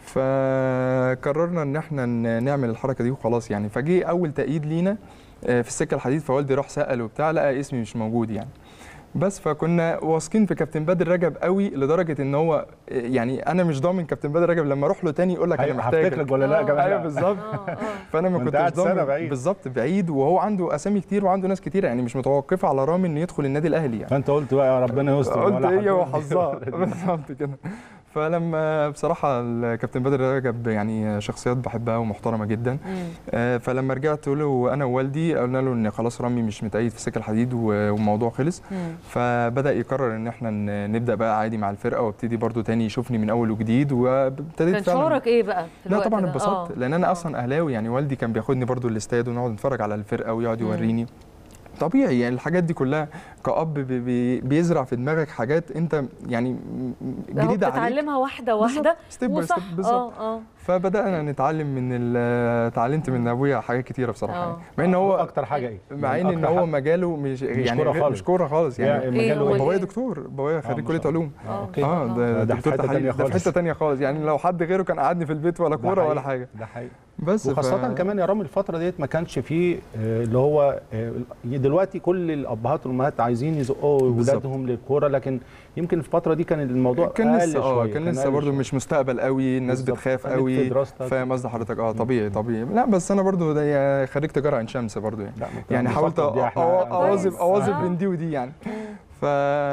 فقررنا ان احنا ن- نعمل الحركه دي وخلاص يعني فجه اول تأييد لينا آه، في السكه الحديد فوالدي راح سأل وبتاع لقى اسمي مش موجود يعني بس فكنا واثقين في كابتن بدر رجب قوي لدرجه ان هو آه، يعني انا مش ضامن كابتن بدر رجب لما اروح له تاني يقول لك انا هي- محتاجك هفتكرك ولا لا يا آه. جماعه ايوه بالظبط اه اه فانا ما ما أنت كنتش قاعد سنة ضامن بعيد. بالظبط بعيد وهو عنده اسامي كتير وعنده ناس كتير يعني مش متوقفه على رامي انه يدخل النادي الاهلي يعني فانت قلت بقى يا ربنا يستر قلت ولا هي حد- وحظها بالظبط كده فلما بصراحه الكابتن بدر رجب يعني شخصيات بحبها ومحترمه جدا مم. آه، فلما رجعت له انا ووالدي قلنا له ان خلاص رامي مش متأيد في سكه الحديد و- والموضوع خلص مم. فبدا يقرر ان احنا ن- نبدا بقى عادي مع الفرقه وابتدي برضو تاني يشوفني من اول وجديد وابتديت كان فعلا شعورك ايه بقى في لا الوقت طبعا ده؟ اتبسطت آه. لان انا آه. اصلا اهلاوي يعني والدي كان بياخدني برضو الاستاد ونقعد نتفرج على الفرقه ويقعد مم. يوريني طبيعي يعني الحاجات دي كلها كأب بي بي بيزرع في دماغك حاجات انت يعني م- ده هو جديده عليك بتتعلمها واحده واحده ستيب باي وصح ستيب بالظبط اه اه فبدانا نتعلم من ال- اتعلمت من ابويا حاجات كتيره بصراحه آه. يعني. مع ان هو اكتر حاجه ايه مع يعني ان ان أكتر هو حاجة. مجاله مش يعني كورة غير- خالص. مش كوره خالص يعني يعني مجاله هو إيه؟ بابايا إيه؟ دكتور بابايا خريج ما كليه شاء الله. علوم اه أوكي. اوكي اه ده ده في دكتور حتة تحاليل تانية ده في خالص. حته تانية خالص يعني لو حد غيره كان قعدني في البيت ولا ده كوره ولا حقيقي. حاجه ده حقيقي بس وخاصة ف... كمان يا رامي الفترة ديت ما كانش فيه آه، اللي هو آه، دلوقتي كل الأبهات والأمهات عايزين يزقوا بالظبط. ولادهم للكورة لكن يمكن في الفترة دي كان الموضوع كان أقل لسه اه شوية كان لسه أقل برضه شوية. مش مستقبل قوي الناس بالظبط. بتخاف خليك في قوي دراستك. فاهم قصد حضرتك اه طبيعي طبيعي لا بس انا برضه ده خريج تجاره عين شمس برضه يعني لا، ما يعني كان حاولت بيفكر دي أ- إحنا- أو- اواظب كويس. اواظب آه. بين دي ودي يعني ف...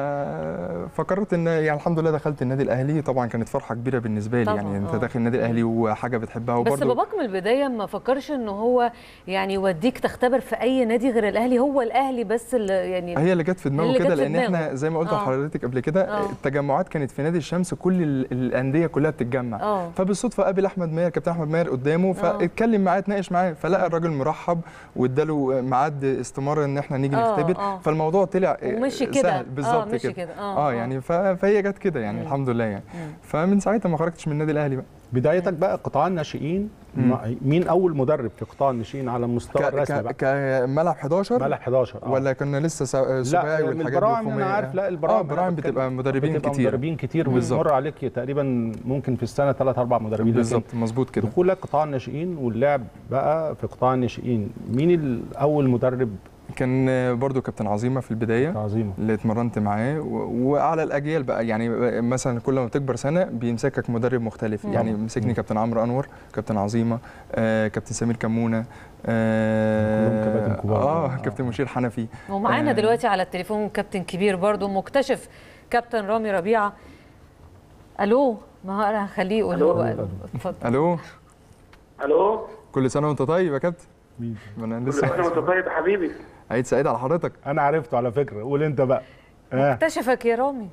فقررت ان يعني الحمد لله دخلت النادي الاهلي طبعا كانت فرحه كبيره بالنسبه لي طبعاً، يعني انت آه. داخل النادي الاهلي وحاجه بتحبها بس وبرضه باباك من البدايه ما فكرش ان هو يعني يوديك تختبر في اي نادي غير الاهلي هو الاهلي بس اللي يعني هي اللي جت في دماغه اللي كده جت في لان احنا دماغه. زي ما قلت آه. لحضرتك قبل كده آه. التجمعات كانت في نادي الشمس كل ال- الانديه كلها بتتجمع اه فبالصدفه قابل احمد ماهر كابتن احمد ماهر قدامه فاتكلم معاه اتناقش معاه فلقى الراجل مرحب واداله ميعاد استماره ان احنا نيجي آه، نختبر آه. فالموضوع طلع ومشي كده سهل بالظبط اه مشي كده كده اه اه يعني ف- فهي جت كده يعني الحمد لله يعني مم. فمن ساعتها ما خرجتش من النادي الاهلي بقى بدايتك بقى قطاع الناشئين مم. مع- مين أول مدرب في قطاع الناشئين على مستوى ك- الرسمي ك- بقى؟ كملعب 11 ملح 11 آه. ولا كنا لسه سا- سباعي لا والحاجات دي البراعم انا والخماسي؟ عارف لا البراعم اه أنا براعم بتكلم- بتبقى مدربين بتبقى كتير مدربين كتير بالظبط. وبتمر عليك تقريبا ممكن في السنه ثلاث اربع مدربين لكن بالظبط مظبوط كده دخولك قطاع الناشئين واللعب بقى في قطاع الناشئين مين الاول مدرب كان برضو كابتن عظيمه في البدايه عظيمه اللي اتمرنت معاه و- وعلى الاجيال بقى يعني مثلا كل ما بتكبر سنه بيمسكك مدرب مختلف مم. يعني مسكني كابتن عمرو انور كابتن عظيمه آه كابتن سمير كمونه آه كلهم كباتن كبار. اه آه. كابتن مشير حنفي ومعانا آه. دلوقتي على التليفون كابتن كبير برضو مكتشف كابتن رامي ربيعه الو ما انا هخليه يقول ألو. هو ألو. اتفضل الو الو كل سنه وانت طيب يا كابتن مين ما انا كل سنه وانت لسه طيب يا حبيبي عيد سعيد على حضرتك انا عرفته على فكره قول انت بقى اه اكتشفك يا رامي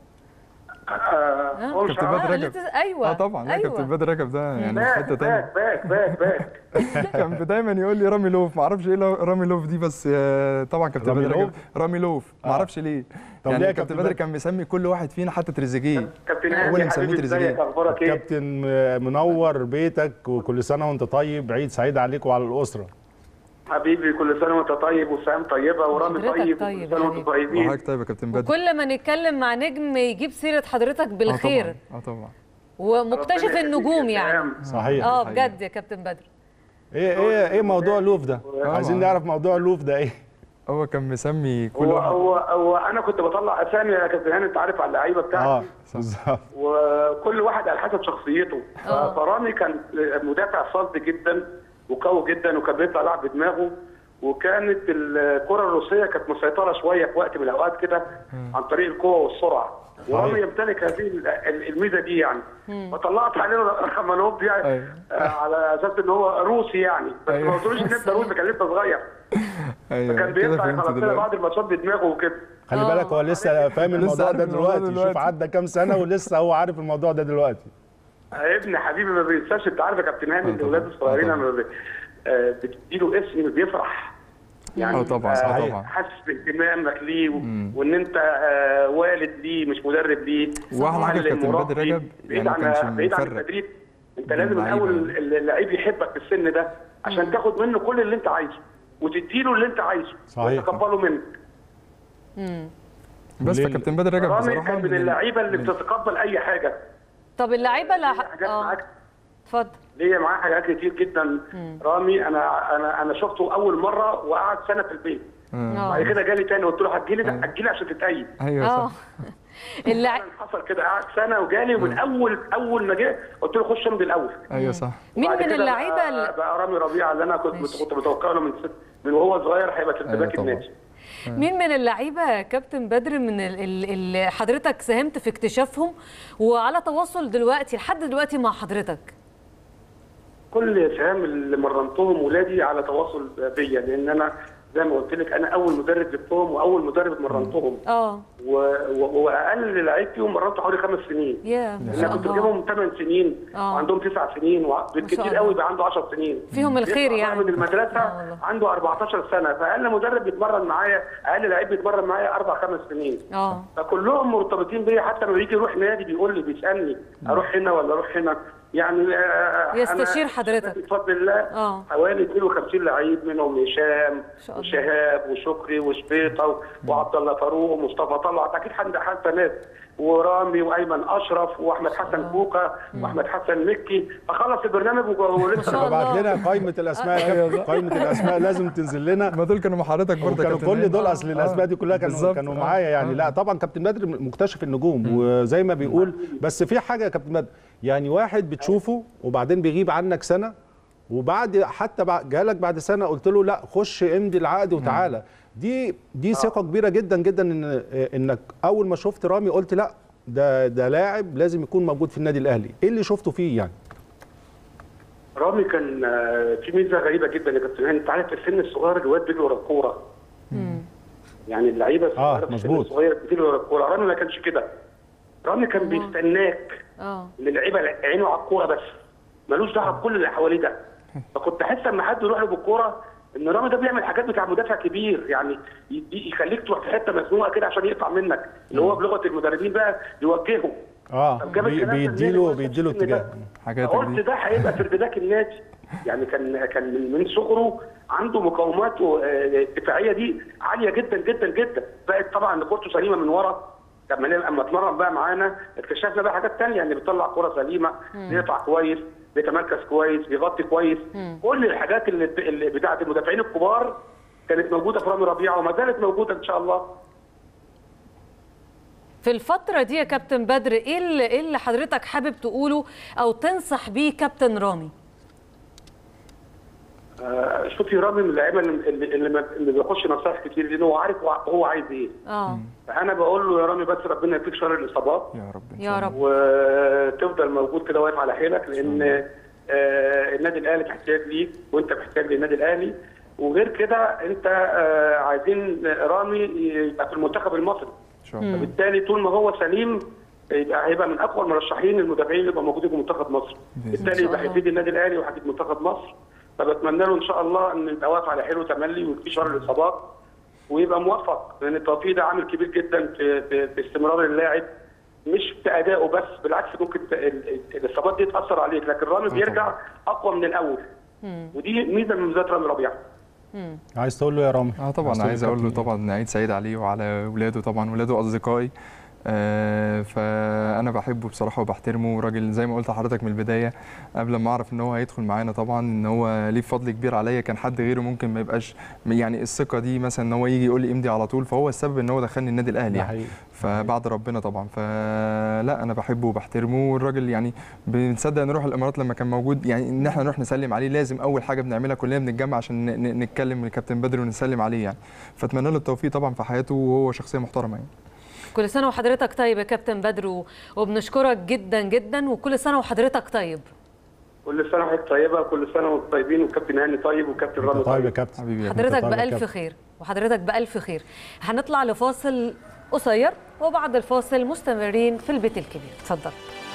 آه، هو مش كابتن عارف. بدر اللي رجب. تس- ايوه اه طبعا لا أيوة. كابتن بدر رجب ده يعني في باك حته تانية باك باك باك باك كان دايما يقول لي رامي لوف ما اعرفش ايه لو- رامي لوف دي بس آه، طبعا كابتن رامي بدر لوف؟ رجب رامي لوف ما آه. اعرفش ليه طب يعني ليه يا كابتن كابتن بدر بدر؟ كان مسمي كل واحد فينا حتى تريزيجيه كابتن هو اللي هاني مسميه حبيبي ازيك تريزيجيه اخبارك ايه؟ كابتن آه، منور بيتك وكل سنه وانت طيب عيد سعيد عليك وعلى الاسره حبيبي كل سنه وانت طيب وسام طيبه ورامي حضرتك طيب طيب كل سنه يا وانتم حبيبي. طيبين وحضرتك طيب يا كابتن بدر وكل ما نتكلم مع نجم يجيب سيره حضرتك اه بالخير طبعا اه طبعا ومكتشف ربنا النجوم يخليك يا يعني سهام. صحيح اه بجد يا كابتن بدر ايه ايه ايه موضوع لوف ده عايزين نعرف موضوع لوف ده ايه هو كان مسمي كل هو واحد هو هو انا كنت بطلع اسامي يا كابتن هاني انت عارف على اللعيبه اه بتاعتي بالظبط وكل واحد على حسب شخصيته آه. فرامي كان مدافع صلب جدا وقوي جدا وكان بيطلع لعب بدماغه وكانت الكره الروسيه كانت مسيطره شويه في وقت من الاوقات كده عن طريق القوه والسرعه ورامي يمتلك هذه ال- ال- الميزه دي يعني فطلعت عليه رخمانوف يعني أيوة. آه، على اساس ان هو روسي يعني بس أيوة. ما قلتلوش ان انت روسي كان لسه صغير ايوه فكان كده بيطلع فهمت يخلص لنا دلوقتي بعض الماتشات بدماغه وكده خلي آه. بالك هو لسه فاهم الموضوع عارف ده الموضوع دلوقتي دلوقتي. شوف عدى كام سنه ولسه هو عارف الموضوع ده دلوقتي ابن حبيبي ما بينساش انت عارف يا كابتن هاني آه ان طبعا. الاولاد الصغيرين آه لما بي- آه، بتديله اسم بيفرح اه طبعا آه، صح صحيح. طبعا حاسس باهتمامك ليه و- وان انت آه، والد ليه مش مدرب ليه واحلى حاجة في معلم، كابتن مربي. بدر رجب بعيد يعني عن ما كانش بعيد عن مفرق التدريب انت بين لازم اللعيبة الاول يعني. اللعيب يحبك في السن ده عشان تاخد منه كل اللي انت عايزه وتديله اللي انت عايزه صحيح. وتقبله منك بس ليه- فكابتن بدر رجب رامي بصراحه كان من اللعيبه اللي بتتقبل اي حاجه طب اللعيبه لا حاجات اه معاك اتفضل ليا معاه حاجات كتير جدا رامي انا انا انا شفته اول مره وقعد سنه في البيت بعد اه كده جالي تاني قلت له هتجيلي ده هتجيلي عشان تتأيد ايوه اه صح اللع... حصل كده قعد سنه وجالي ومن اول اول ما جه قلت له خش امضي الاول ايوه صح مين وبعد من كده اللعيبه بقى, اللي... بقى رامي ربيعه اللي انا كنت ماشي. كنت متوقع له من ست من وهو صغير هيبقى أيوة سردباك طبعا. النادي مين من اللعيبه يا كابتن بدر من ال- ال- اللي حضرتك ساهمت في اكتشافهم وعلى تواصل دلوقتي لحد دلوقتي مع حضرتك كل سهام اللي مرنتهم ولادي على تواصل بيا لان انا زي ما قلت لك انا اول مدرب جبتهم واول مدرب مرنتهم اه و... و... واقل لعيب فيهم مرنته حوالي خمس سنين يا ما انا شاء كنت الله بجيبهم 8 سنين آه. وعندهم 9 سنين وبالكتير الله. قوي يبقى عنده 10 سنين فيهم الخير يطلع يعني من المدرسه آه والله. عنده 14 سنه فاقل مدرب بيتمرن معايا اقل لعيب بيتمرن معايا اربع خمس سنين اه فكلهم مرتبطين بيا حتى لما بيجي يروح نادي بيقول لي بيسالني اروح هنا ولا اروح هنا يعني آه، أنا يستشير حضرتك. بفضل الله آه. حوالي 52 لعيب منهم هشام شاء الله. وشهاب وشكري وشبيطه وعبد الله فاروق ومصطفى طلعت اكيد حد حتى ناس ورامي وايمن اشرف واحمد حسن كوكا واحمد حسن مكي فخلص البرنامج وج- ولسه شاء الله. ابعت لنا قائمه الاسماء يا كابتن قائمه الاسماء لازم تنزل لنا ما دول كانوا مع حضرتك برضه يا وكانوا كابتن كل هاني. دول اصل الاسماء دي كلها كانوا بالظبط. كانوا آه. معايا يعني آه. لا طبعا كابتن بدر مكتشف النجوم وزي ما بيقول بس في حاجه يا كابتن بدر يعني واحد بتشوفه وبعدين بيغيب عنك سنه وبعد حتى بعد جالك بعد سنه قلت له لا خش امضي العقد وتعالى دي دي ثقه كبيره جدا جدا ان انك اول ما شفت رامي قلت لا ده ده لاعب لازم يكون موجود في النادي الاهلي ايه اللي شفته فيه يعني رامي كان آه، في ميزه غريبه جدا يا كابتن هاني انت عارف في السن الصغير الواد بيجري ورا الكوره يعني اللعيبه آه، الصغيره في السن مظبوط. الصغير بتجري ورا الكوره رامي ما كانش كده رامي كان بيستناك اه ان اللعيبه عينه على الكوره بس ملوش دعوه بكل اللي حواليه ده فكنت احس لما حد يروح له بالكوره ان رامي ده بيعمل حاجات بتاع مدافع كبير يعني يدي- يخليك تروح في حته مزنوقه كده عشان يقطع منك اللي هو بلغه المدربين بقى يوجهه اه طب جاب بي- الكلام ده بيديله منين؟ بيديله السن ده؟ اتجاه حاجاتك قلت دي ده هيبقى سردباك النادي يعني كان كان من- من صغره عنده مقاومات و- آه، الدفاعيه دي عاليه جدا جدا جدا بقت طبعا ان كورته سليمه من ورا لما نبقى- اما اتمرن بقى معانا اكتشفنا بقى حاجات تانية ان بيطلع كوره سليمه بيقطع كويس بيتمركز كويس بيغطي كويس كل الحاجات اللي, اللي بتاعت المدافعين الكبار كانت موجوده في رامي ربيعه وما زالت موجوده ان شاء الله في الفترة دي يا كابتن بدر ايه اللي, إيه اللي حضرتك حابب تقوله او تنصح بيه كابتن رامي؟ آه، شوفي رامي من اللعيبه اللي, اللي, اللي, ما- اللي بيخش نصائح كتير لان هو عارف هو- هو عايز ايه اه فانا بقول له يا رامي بس ربنا يديك شر الاصابات يا رب إن يا شاء الله. رب وتفضل موجود كده واقف على حيلك لان آه، النادي الاهلي محتاج ليك وانت محتاج للنادي الاهلي وغير كده انت آه، عايزين رامي يبقى في المنتخب المصري ان شاء الله فبالتالي طول ما هو سليم يبقى هيبقى من اقوى المرشحين المدافعين اللي يبقى موجودين في منتخب مصر بالتالي يبقى الله. هيفيد النادي الاهلي وهيفيد منتخب مصر فبتمنى له ان شاء الله ان يبقى واقف على حيله تملي ويكفي شر الاصابات ويبقى موفق لان التوفيق ده عامل كبير جدا في, في, في استمرار اللاعب مش في ادائه بس بالعكس ممكن ت- ال- ال- الاصابات دي تاثر عليك لكن رامي بيرجع اقوى من الاول ودي ميزه من ميزات رامي ربيعه عايز تقول له يا رامي اه طبعا تقول عايز اقول له كابتن طبعا عيد سعيد عليه وعلى ولاده طبعا ولاده اصدقائي آه فانا بحبه بصراحه وبحترمه راجل زي ما قلت لحضرتك من البدايه قبل ما اعرف ان هو هيدخل معانا طبعا ان هو ليه فضل كبير عليا كان حد غيره ممكن ما يبقاش يعني الثقه دي مثلا ان هو يجي يقول لي امضي على طول فهو السبب ان هو دخلني النادي الاهلي ده يعني. حقيقي فبعد ربنا طبعا فلا انا بحبه وبحترمه والراجل يعني بنصدق نروح الامارات لما كان موجود يعني ان احنا نروح نسلم عليه لازم اول حاجه بنعملها كلنا بنتجمع عشان ن- ن- نتكلم من الكابتن بدر ونسلم عليه يعني فاتمنى له التوفيق طبعا في حياته وهو شخصيه محترمه يعني كل سنه وحضرتك طيب يا كابتن بدر و- وبنشكرك جدا جدا وكل سنه وحضرتك طيب كل سنه وحضرتك طيبه كل سنه وانتم طيبين وكابتن هاني طيب وكابتن رامي طيب يا طيب كابتن حبيبي يا حضرتك طيب يا بألف كابتن. خير وحضرتك بألف خير هنطلع لفاصل قصير وبعد الفاصل مستمرين في البيت الكبير اتفضل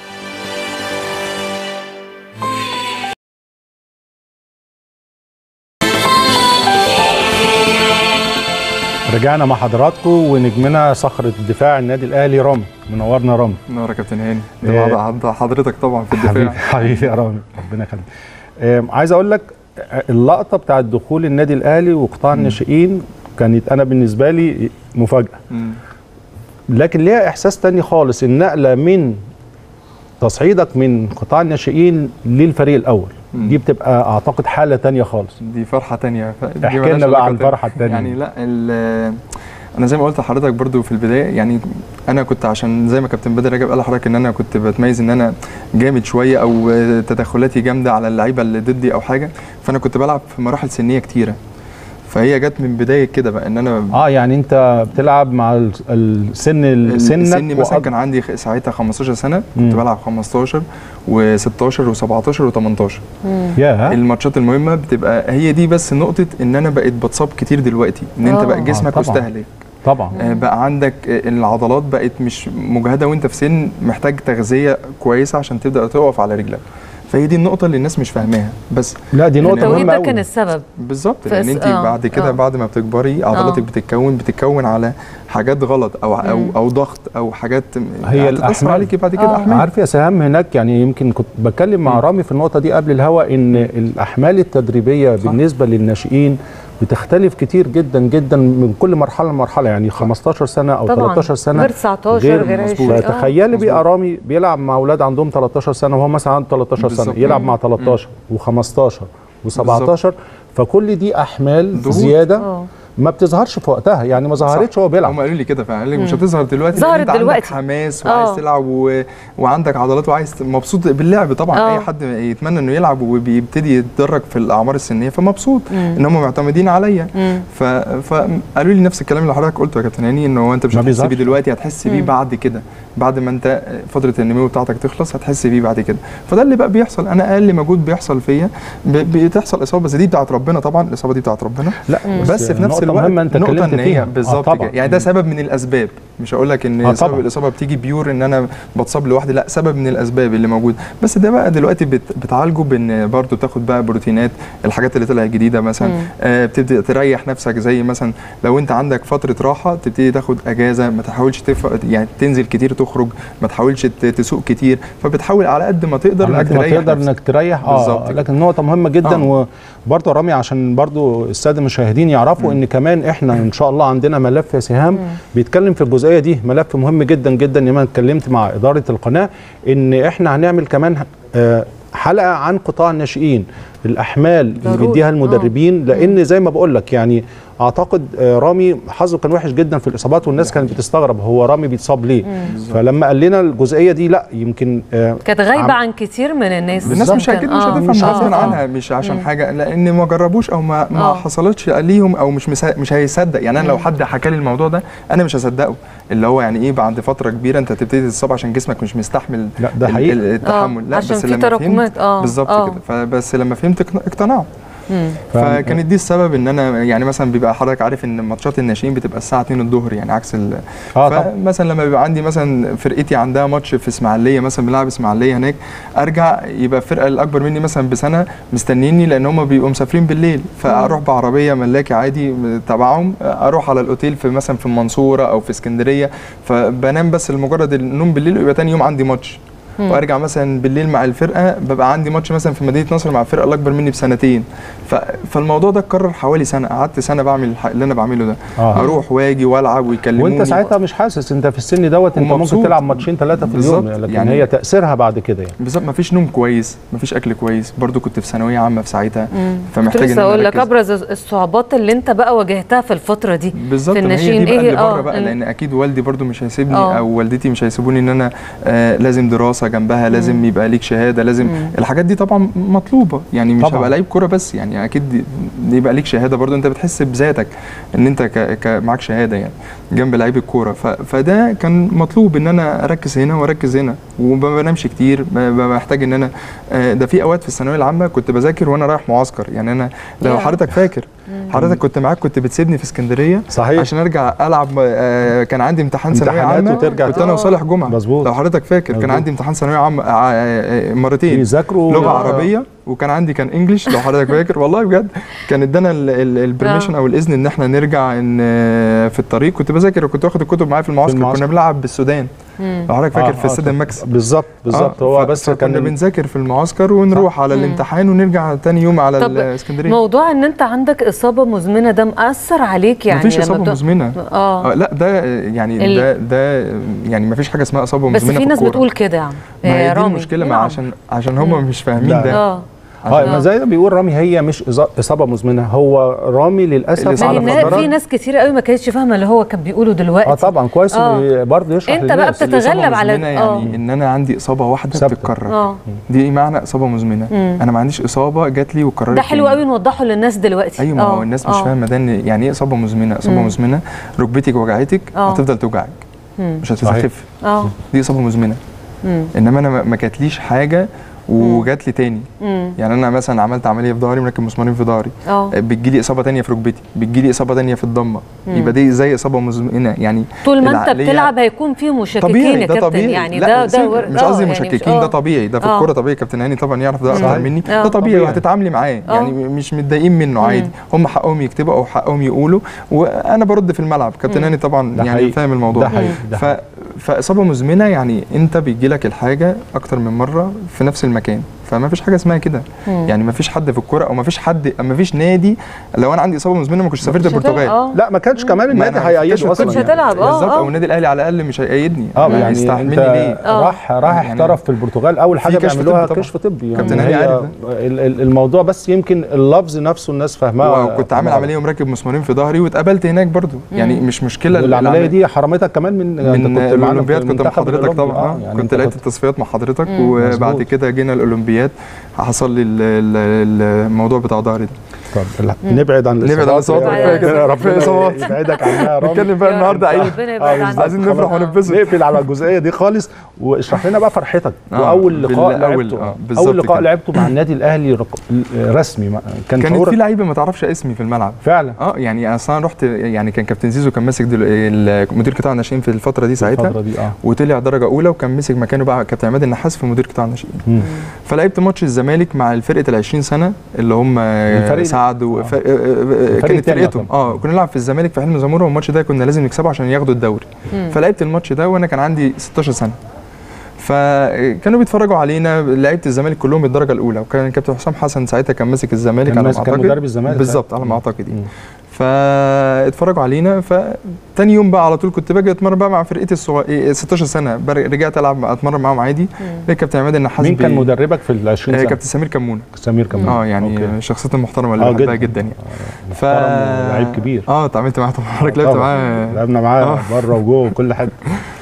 رجعنا مع حضراتكم ونجمنا صخرة دفاع النادي الأهلي رامي منورنا رامي نور يا كابتن هاني إيه. ده بعد حضرتك طبعا في حبيبي الدفاع حبيبي يا رامي ربنا يخليك آم، عايز اقول لك آه، اللقطه بتاعت دخول النادي الاهلي وقطاع الناشئين كانت انا بالنسبه لي مفاجاه مم. لكن ليها احساس تاني خالص النقله من تصعيدك من قطاع الناشئين للفريق الاول مم. دي بتبقى اعتقد حاله تانية خالص دي فرحه تانية ف- دي احكي ملهاش لنا بقى علاقة عن تانية. الفرحه التانية يعني لا ال- انا زي ما قلت لحضرتك برضو في البدايه يعني انا كنت عشان زي ما كابتن بدر رجب قال لحضرتك ان انا كنت بتميز ان انا جامد شويه او تدخلاتي جامده على اللعيبه اللي ضدي او حاجه فانا كنت بلعب في مراحل سنيه كتيره فهي جت من بدايه كده بقى ان انا اه يعني انت بتلعب مع ال- السن سنك سني مثلا وأب- كان عندي خ- ساعتها 15 سنه مم. كنت بلعب 15 و16 و17 و18 يا الماتشات المهمه بتبقى هي دي بس نقطه ان انا بقيت بتصاب كتير دلوقتي ان انت آه. بقى جسمك آه، طبعاً. مستهلك طبعا آه، بقى عندك آه، العضلات بقت مش مجهده وانت في سن محتاج تغذيه كويسه عشان تبدا تقف على رجلك فهي دي النقطه اللي الناس مش فاهماها بس لا دي نقطه التوقيت مهمه ده قوي كان السبب بالظبط فس- لان انت آه، بعد كده آه. بعد ما بتكبري عضلاتك آه. بتتكون بتتكون على حاجات غلط او او مم. او ضغط او حاجات هي هتتأثر الأحمال. عليكي بعد كده آه. احمال عارف يا سهام هناك يعني يمكن كنت بتكلم مع مم. رامي في النقطه دي قبل الهوا ان الاحمال التدريبيه صح. بالنسبه للناشئين بتختلف كتير جدا جدا من كل مرحله لمرحله يعني 15 سنه او طبعا 13 سنه غير 19 غير غير مظبوط. 20 آه. فتخيلي بقى مظبوط. رامي بيلعب مع اولاد عندهم 13 سنه وهو مثلا عنده 13 سنه بالظبط. يلعب مع مم. 13 و15 و17 فكل دي احمال ضغوط. زياده آه. ما بتظهرش في وقتها يعني ما ظهرتش وهو بيلعب هم قالوا لي كده فقال لي مش مم. هتظهر دلوقتي لأن ظهرت انت عندك دلوقتي. حماس آه. وعايز تلعب و... وعندك عضلات وعايز ت- مبسوط باللعب طبعا آه. اي حد يتمنى انه يلعب وبيبتدي يتدرج في الاعمار السنيه فمبسوط مم. ان هم معتمدين عليا مم. ف... فقالوا لي نفس الكلام اللي حضرتك قلته يا كابتن هاني انه هو انت مش ما هتحس بيه بيظهرش. دلوقتي هتحس بيه مم. بعد كده بعد ما انت فتره النمو بتاعتك تخلص هتحس بيه بعد كده فده اللي بقى بيحصل انا اقل مجهود بيحصل فيا ب... بتحصل اصابه بس دي بتاعت ربنا طبعا الاصابه دي بتاعت ربنا لا بس في نفس نقطة الوقت مهمة انت نقطة اتكلمت ان هي فيها بالظبط آه كده طبعا. يعني ده سبب من الاسباب مش هقول لك ان آه سبب طبعا. الاصابه بتيجي بيور ان انا بتصاب لوحدي لا سبب من الاسباب اللي موجود بس ده بقى دلوقتي بت بتعالجه بان برضه تاخد بقى بروتينات الحاجات اللي طلعت جديده مثلا مم. آه بتبدا تريح نفسك زي مثلا لو انت عندك فتره راحه تبتدي تاخد اجازه ما تحاولش تف... يعني تنزل كتير تخرج ما تحاولش ت- تسوق كتير فبتحاول على قد ما تقدر على انك قد ما تريح تقدر نفسك. انك تريح بالظبط اه كده. لكن نقطه مهمه جدا آه. وبرضه رامي عشان برضه الساده المشاهدين يعرفوا ان كمان احنا ان شاء الله عندنا ملف يا سهام بيتكلم في الجزئيه دي ملف مهم جدا جدا لما اتكلمت مع اداره القناه ان احنا هنعمل كمان آه، حلقه عن قطاع الناشئين الاحمال اللي ضروري. بيديها المدربين لان زي ما بقول لك يعني اعتقد آه، رامي حظه كان وحش جدا في الاصابات والناس كانت بتستغرب هو رامي بيتصاب ليه فلما قال لنا الجزئيه دي لا يمكن آه، كانت غايبه عم- عن كتير من الناس الناس مش ممكن. اكيد مش آه. هتفهم مش غصبا هتفهم. عنها مش عشان حاجه لان ما جربوش او ما ما آه. حصلتش ليهم او مش مسا... مش هيصدق يعني انا لو حد حكى لي الموضوع ده انا مش هصدقه اللي هو يعني ايه بعد فتره كبيره انت تبتدي تتصاب عشان جسمك مش مستحمل لا، ده ال- حقيقي. ال- التحمل آه، لا عشان بس في لما تراكمات. فهمت آه، بالظبط آه. كده فبس لما فهمت اقن- اقتنعت مم. فكانت دي السبب ان انا يعني مثلا بيبقى حضرتك عارف ان ماتشات الناشئين بتبقى الساعه 2 الظهر يعني عكس ال اه طبعا فمثلا لما بيبقى عندي مثلا فرقتي عندها ماتش في اسماعيليه مثلا بنلعب اسماعيليه هناك ارجع يبقى الفرقه الاكبر مني مثلا بسنه مستنيني لان هم بيبقوا مسافرين بالليل فاروح بعربيه ملاكي عادي تبعهم اروح على الاوتيل في مثلا في المنصوره او في اسكندريه فبنام بس لمجرد النوم بالليل ويبقى تاني يوم عندي ماتش وارجع مثلا بالليل مع الفرقه ببقى عندي ماتش مثلا في مدينه نصر مع الفرقه اللي اكبر مني بسنتين ف... فالموضوع ده اتكرر حوالي سنه قعدت سنه بعمل الح- اللي انا بعمله ده آه. اروح واجي والعب ويكلموني وانت ساعتها مش حاسس انت في السن دوت انت ممكن ومبسوط. تلعب ماتشين ثلاثه في اليوم بالظبط. لكن يعني- هي تاثيرها بعد كده يعني بالظبط مفيش نوم كويس مفيش اكل كويس برضو كنت في ثانويه عامه في ساعتها كنت فمحتاج لسه اقول لك أركز. ابرز الصعوبات اللي انت بقى واجهتها في الفتره دي بالظبط في ما هي الناشئين دي بقى ايه اللي بره اه بقى ال- لان اكيد والدي برضو مش هيسيبني آه. او والدتي مش هيسيبوني ان انا آه لازم دراسه جنبها لازم يبقى ليك شهاده لازم الحاجات دي طبعا مطلوبه يعني مش طبعاً. هبقى لعيب كوره بس يعني اكيد دي- دي يبقى ليك شهاده برضو انت بتحس بذاتك ان انت ك... ك... معاك شهاده يعني جنب لعيب الكوره ف... فده كان مطلوب ان انا اركز هنا واركز هنا وما بنامش كتير ب- ب- بحتاج ان انا آه، ده في اوقات في الثانويه العامه كنت بذاكر وانا رايح معسكر يعني انا لو يا. حضرتك فاكر حضرتك كنت معاك كنت بتسيبني في اسكندريه صحيح. عشان ارجع العب آه، كان عندي امتحان ثانويه امتحانات عامه وترجع كنت تاني. انا وصالح جمعه مظبوط. لو حضرتك فاكر كان مظبوط. عندي امتحان ثانويه عامه آه، آه، مرتين بيذاكروا لغه آه. عربيه وكان عندي كان انجلش لو حضرتك فاكر والله بجد كان ادانا البرميشن آه. او الاذن ان احنا نرجع ان آه، في الطريق كنت بذاكر وكنت واخد الكتب معايا في المعسكر, المعسكر. كنا بنلعب بالسودان لو حضرتك فاكر في استاد الماكس بالظبط بالظبط آه، هو ف- بس فكنا كان بنذاكر في المعسكر ونروح على الامتحان ونرجع تاني يوم على طب الاسكندريه موضوع ان انت عندك اصابه مزمنه ده مأثر عليك يعني مفيش لما اصابه بت- مزمنه اه آه لا ده يعني ال- ده ده يعني مفيش حاجه اسمها اصابه بس مزمنه في ناس الكورة. بتقول كده يا عم ما يا هي دي رامي المشكله ما نعم. عشان عشان هم مش فاهمين لا. ده اه اه ما زي ما بيقول رامي هي مش إصا- اصابه مزمنه هو رامي للاسف الإصابة ما هي على النا- فترات في ناس كتير قوي ما كانتش فاهمه اللي هو كان بيقوله دلوقتي اه طبعا كويس آه. انه برضه يشرح أنت بقى للناس. بتتغلب الإصابة على- مزمنة آه. يعني ان انا عندي اصابه واحده ثابتة. بتتكرر اه دي معنى اصابه مزمنه انا ما عنديش اصابه جات لي واتكررت ده حلو تاني. قوي نوضحه للناس دلوقتي ايوه ما هو آه، الناس مش آه. فاهمه ده إن يعني ايه اصابه مزمنه اصابه مم. مزمنه ركبتك وجعتك آه. هتفضل توجعك مم. مش صحيح. هتخف اه دي اصابه مزمنه مم. انما انا ما- ما جاتليش حاجه وجات لي تاني مم. يعني انا مثلا عملت عمليه في ظهري مركب مسمارين في ظهري اه بتجيلي اصابه تانية في ركبتي بتجيلي اصابه تانية في الضمه يبقى دي زي اصابه مزمنه يعني طول ما انت العقلية- بتلعب هيكون في مشككين طبيعي يا ده كابتن طبيعي يعني لا، ده ده سيب- ور- مش آه، قصدي يعني مشككين آه. ده طبيعي ده في آه. الكوره طبيعي كابتن هاني طبعا يعرف ده اكتر صحيح. مني آه. ده طبيعي طبيعي. وهتتعاملي معاه آه. يعني مش متضايقين منه عادي هم حقهم يكتبوا او حقهم يقولوا وانا برد في الملعب كابتن هاني طبعا ده يعني حقيقي. فاهم الموضوع ده حقيقي. ده ف... فاصابه مزمنه يعني انت بيجي لك الحاجه اكتر من مره في نفس المكان فما فيش حاجه اسمها كده يعني ما فيش حد في الكوره او ما فيش حد ما فيش نادي لو انا عندي اصابه مزمنه ما كنتش سافرت مش هتلعب، البرتغال اه لا ما كانش كمان ما النادي أنا هيأيده كنتش اصلا كنتش يعني. هتلعب اه بالظبط اه او النادي الاهلي على الاقل مش هيأيدني اه يعني يعني يستحملني انت ليه آه. راح راح يعني احترف في البرتغال اول حاجه كشف بيعملوها طبي طبعا. كشف طبي يعني كابتن هي هاني عارف ال- ال- الموضوع بس يمكن اللفظ نفسه الناس فاهماه وكنت عامل عمليه ومركب مسمارين في ظهري واتقابلت هناك برضو يعني مش مشكله والعمليه العمليه دي حرمتك كمان من انت من كنت معانا في الاولمبياد كنت مع المنتخب حضرتك الأولمبي. طبعا آه، آه يعني كنت أنت لعبت التصفيات مع حضرتك وبعد مظبوط. كده جينا الاولمبياد حصل لي ال- ال- الموضوع بتاع ظهري ده طب لا، نبعد عن نبعد عن الإصابات. الإصابات، يا- كفاية يا كده. ربنا إصابات. يبعدك عنها يا رب نتكلم بقى يا النهارده رب، عيد ربنا يبعد آه، عنك. عايزين نفرح وننبسط نقفل على الجزئيه دي خالص واشرح لنا بقى فرحتك آه، واول لقاء بالأول، لعبته آه، بالظبط اول لقاء كده. لعبته مع النادي الاهلي رق- رسمي ما- كان كانت شعور في لعيبه ما تعرفش اسمي في الملعب فعلا اه يعني اصلا أنا رحت يعني كان كابتن زيزو كان ماسك دل... ال- مدير قطاع الناشئين في الفتره دي ساعتها الفتره دي اه وطلع درجه اولى وكان مسك مكانه بقى كابتن عماد النحاس في مدير قطاع الناشئين مم. فلعبت ماتش الزمالك مع الفرقه ال 20 سنه اللي هم الفريق- سعد و... آه. ف... كانت التاني فرقتهم اه كنا نلعب في الزمالك في حلم زموره والماتش ده كنا لازم نكسبه عشان ياخدوا الدوري فلعبت الماتش ده وانا كان عندي 16 سنه فكانوا بيتفرجوا علينا لعيبه الزمالك كلهم بالدرجه الاولى وكان كابتن حسام حسن ساعتها كان ماسك الزمالك كان على ما ماسك- كان اعتقد مدرب الزمالك بالظبط فعلا. على ما اعتقد يعني مم. فاتفرجوا علينا فتاني يوم بقى على طول كنت باجي اتمرن بقى مع فرقتي الصغيره 16 سنه بر- رجعت العب اتمرن معاهم عادي لقيت كابتن عماد النحاس مين كان بي- مدربك في ال 20 آه، سنه؟ كابتن سمير كمونه سمير كمان اه يعني أوكي. شخصيته المحترمه اللي آه، بحبها جداً. جدا يعني ف محترم ولاعيب كبير اه اتعاملت معاه طبعا حضرتك لعبت طبعاً. معاه لعبنا معاه آه. بره وجوه وكل حاجه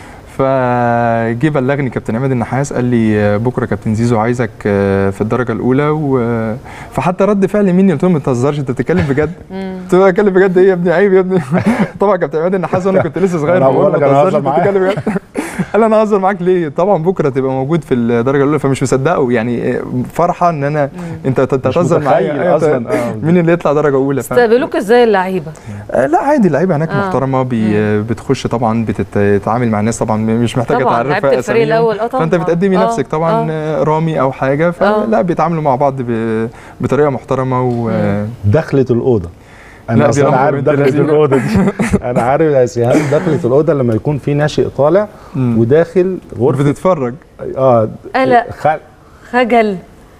فجه بلغني كابتن عماد النحاس قال لي آه، بكره كابتن زيزو عايزك آه، في الدرجه الاولى و... فحتى رد فعل مني قلت له ما تهزرش انت بتتكلم بجد قلت له بتكلم بجد ايه يا ابني عيب يا ابني طبعا كابتن عماد النحاس وانا كنت لسه صغير أنا فبقول بقول له لك ما أنا تهزرش هزر انت معاك. بتتكلم بجد قال انا هزر معاك ليه طبعا بكره تبقى موجود في الدرجه الاولى فمش مصدقه يعني آه، فرحه ان انا انت أنت مش هتهزر معايا متخيل أيوة، أنت- أصلاً، آه. مين اللي يطلع درجه اولى ف... استقبلوك ازاي اللعيبه آه، لا عادي اللعيبه هناك آه. محترمه بي بتخش طبعا بتتعامل مع الناس طبعا مش محتاجه طبعاً، تعرفها لعيبة الفريق أساميهم. الأول، آه طبعاً. فانت بتقدمي آه، نفسك طبعا آه. رامي او حاجه آه. فلا بيتعاملوا مع بعض ب- بطريقه محترمه و دخلت الاوضه انا لا، أصل انا بيرحبوا عارف بنت دخلة لذيذة. الاوضه دي انا عارف يا سيهان دخلة الاوضه لما يكون في ناشئ طالع وداخل غرفه بتتفرج اه قلق. خ- خجل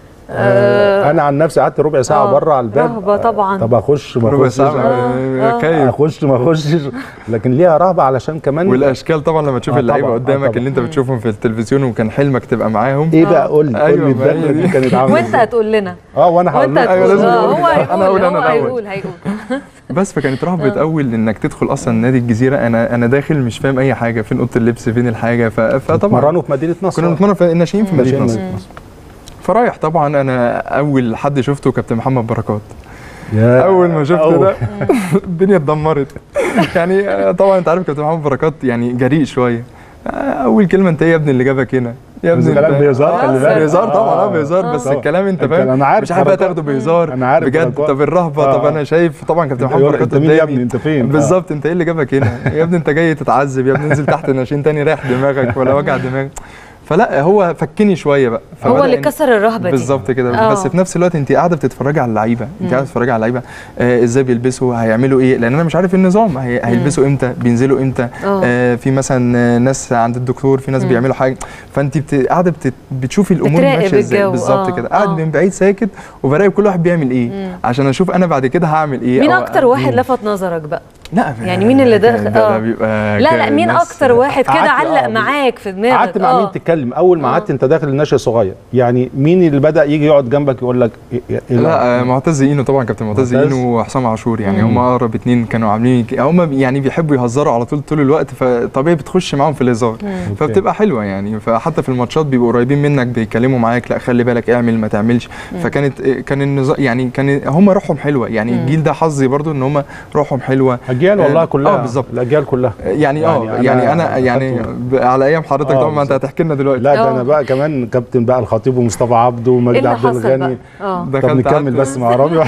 آه انا عن نفسي قعدت ربع ساعه آه، بره على الباب رهبة طبعاً. طب اخش ما ربع اخشش ساعه آه. آه، كيف اخش ما اخشش لكن ليها رهبه علشان كمان والاشكال طبعا لما تشوف آه، اللعيبه طبعاً، آه، قدامك طبعاً. اللي انت بتشوفهم في التلفزيون وكان حلمك تبقى معاهم ايه بقى قول لي قول أيوة، لي ما هي الدخله دي دي. كانت عامله وانت إزاي؟ هتقول لنا اه وانا هقول وانت لك أيوة، هتقول لازم آه، يقول هو لي. هيقول أنا أقول، هو أنا الأول. هيقول هيقول بس فكانت رهبه اول انك تدخل اصلا نادي الجزيره انا انا داخل مش فاهم اي حاجه فين اوضه اللبس فين الحاجه ف- فطبعا مرنوا في مدينه نصر كنا بنتمرن في الناشئين في مدينه نصر مدينة نصر. فرايح طبعا انا اول حد شفته كابتن محمد بركات يا اول ما شفت أول. ده الدنيا اتدمرت يعني آه، طبعا انت عارف كابتن محمد بركات يعني جريء شويه آه، اول كلمه انت ايه يا ابني اللي جابك هنا يا بس ابني الكلام انت- بهزار، آه، خلي بالك. بهزار طبعا اه آه، بهزار بس طبعا. الكلام انت الكلام- فاهم أنا عارف مش عارف بقى بركات. تاخده بهزار أنا عارف بجد بركات. طب الرهبه آه. طب انا شايف طبعا كابتن محمد يقول بركات انت مين يا قدامي ابني انت فين آه. بالظبط انت ايه اللي جابك هنا يا ابني انت جاي تتعذب يا ابني انزل تحت الناشئين تاني رايح دماغك ولا وجع دماغ فلا هو فكني شويه بقى هو فبدأ اللي إن- كسر الرهبه دي بالظبط كده آه. بس في نفس الوقت انت قاعده بتتفرجي على اللعيبه انت قاعده بتتفرجي على اللعيبه آه ازاي بيلبسوا هيعملوا ايه لان انا مش عارف النظام هي هيلبسوا امتى بينزلوا امتى آه. آه في مثلا آه، ناس عند الدكتور في ناس بيعملوا حاجه فانت بت- قاعده بت- بتشوفي الامور بتراقب ماشيه ازاي الجو. بالظبط آه، كده قاعد آه. من بعيد ساكت وبراقب كل واحد بيعمل ايه عشان اشوف انا بعد كده هعمل ايه مين أو اكتر واحد مين. لفت نظرك بقى لا يعني مين اللي داخل- ده, ده آه. بيبقى لا لا مين ناس- اكتر واحد كده قعدت- علق آه، معاك في دماغك قعدت مع آه. مين تتكلم اول ما قعدت انت داخل الناشئ صغير يعني مين اللي بدا يجي يقعد جنبك يقول لك إيه- إيه- إيه لا آه، معتز اينو طبعا كابتن معتز معتز. اينو وحسام عاشور يعني هم اقرب اتنين كانوا عاملين هم يعني بيحبوا يهزروا على طول طول الوقت فطبيعي بتخش معاهم في الهزار فبتبقى حلوه يعني فحتى في الماتشات بيبقوا قريبين منك بيتكلموا معاك لا خلي بالك اعمل ما تعملش فكانت كان النظام يعني كان هم روحهم حلوه يعني الجيل ده حظي برضو ان هم روحهم حلوه اجيال والله آه، كلها آه، بالظبط. الاجيال كلها يعني اه يعني يعني, أنا انا يعني خدته- ب- على ايام حضرتك آه، طبعا ما انت بالظبط. هتحكي لنا دلوقتي لا ده آه. انا بقى كمان كابتن بقى الخطيب ومصطفى عبده ايه ومجدي اللي عبد حصل بقى الغني اه طب دخلت نكمل قعدت- بس مع رامي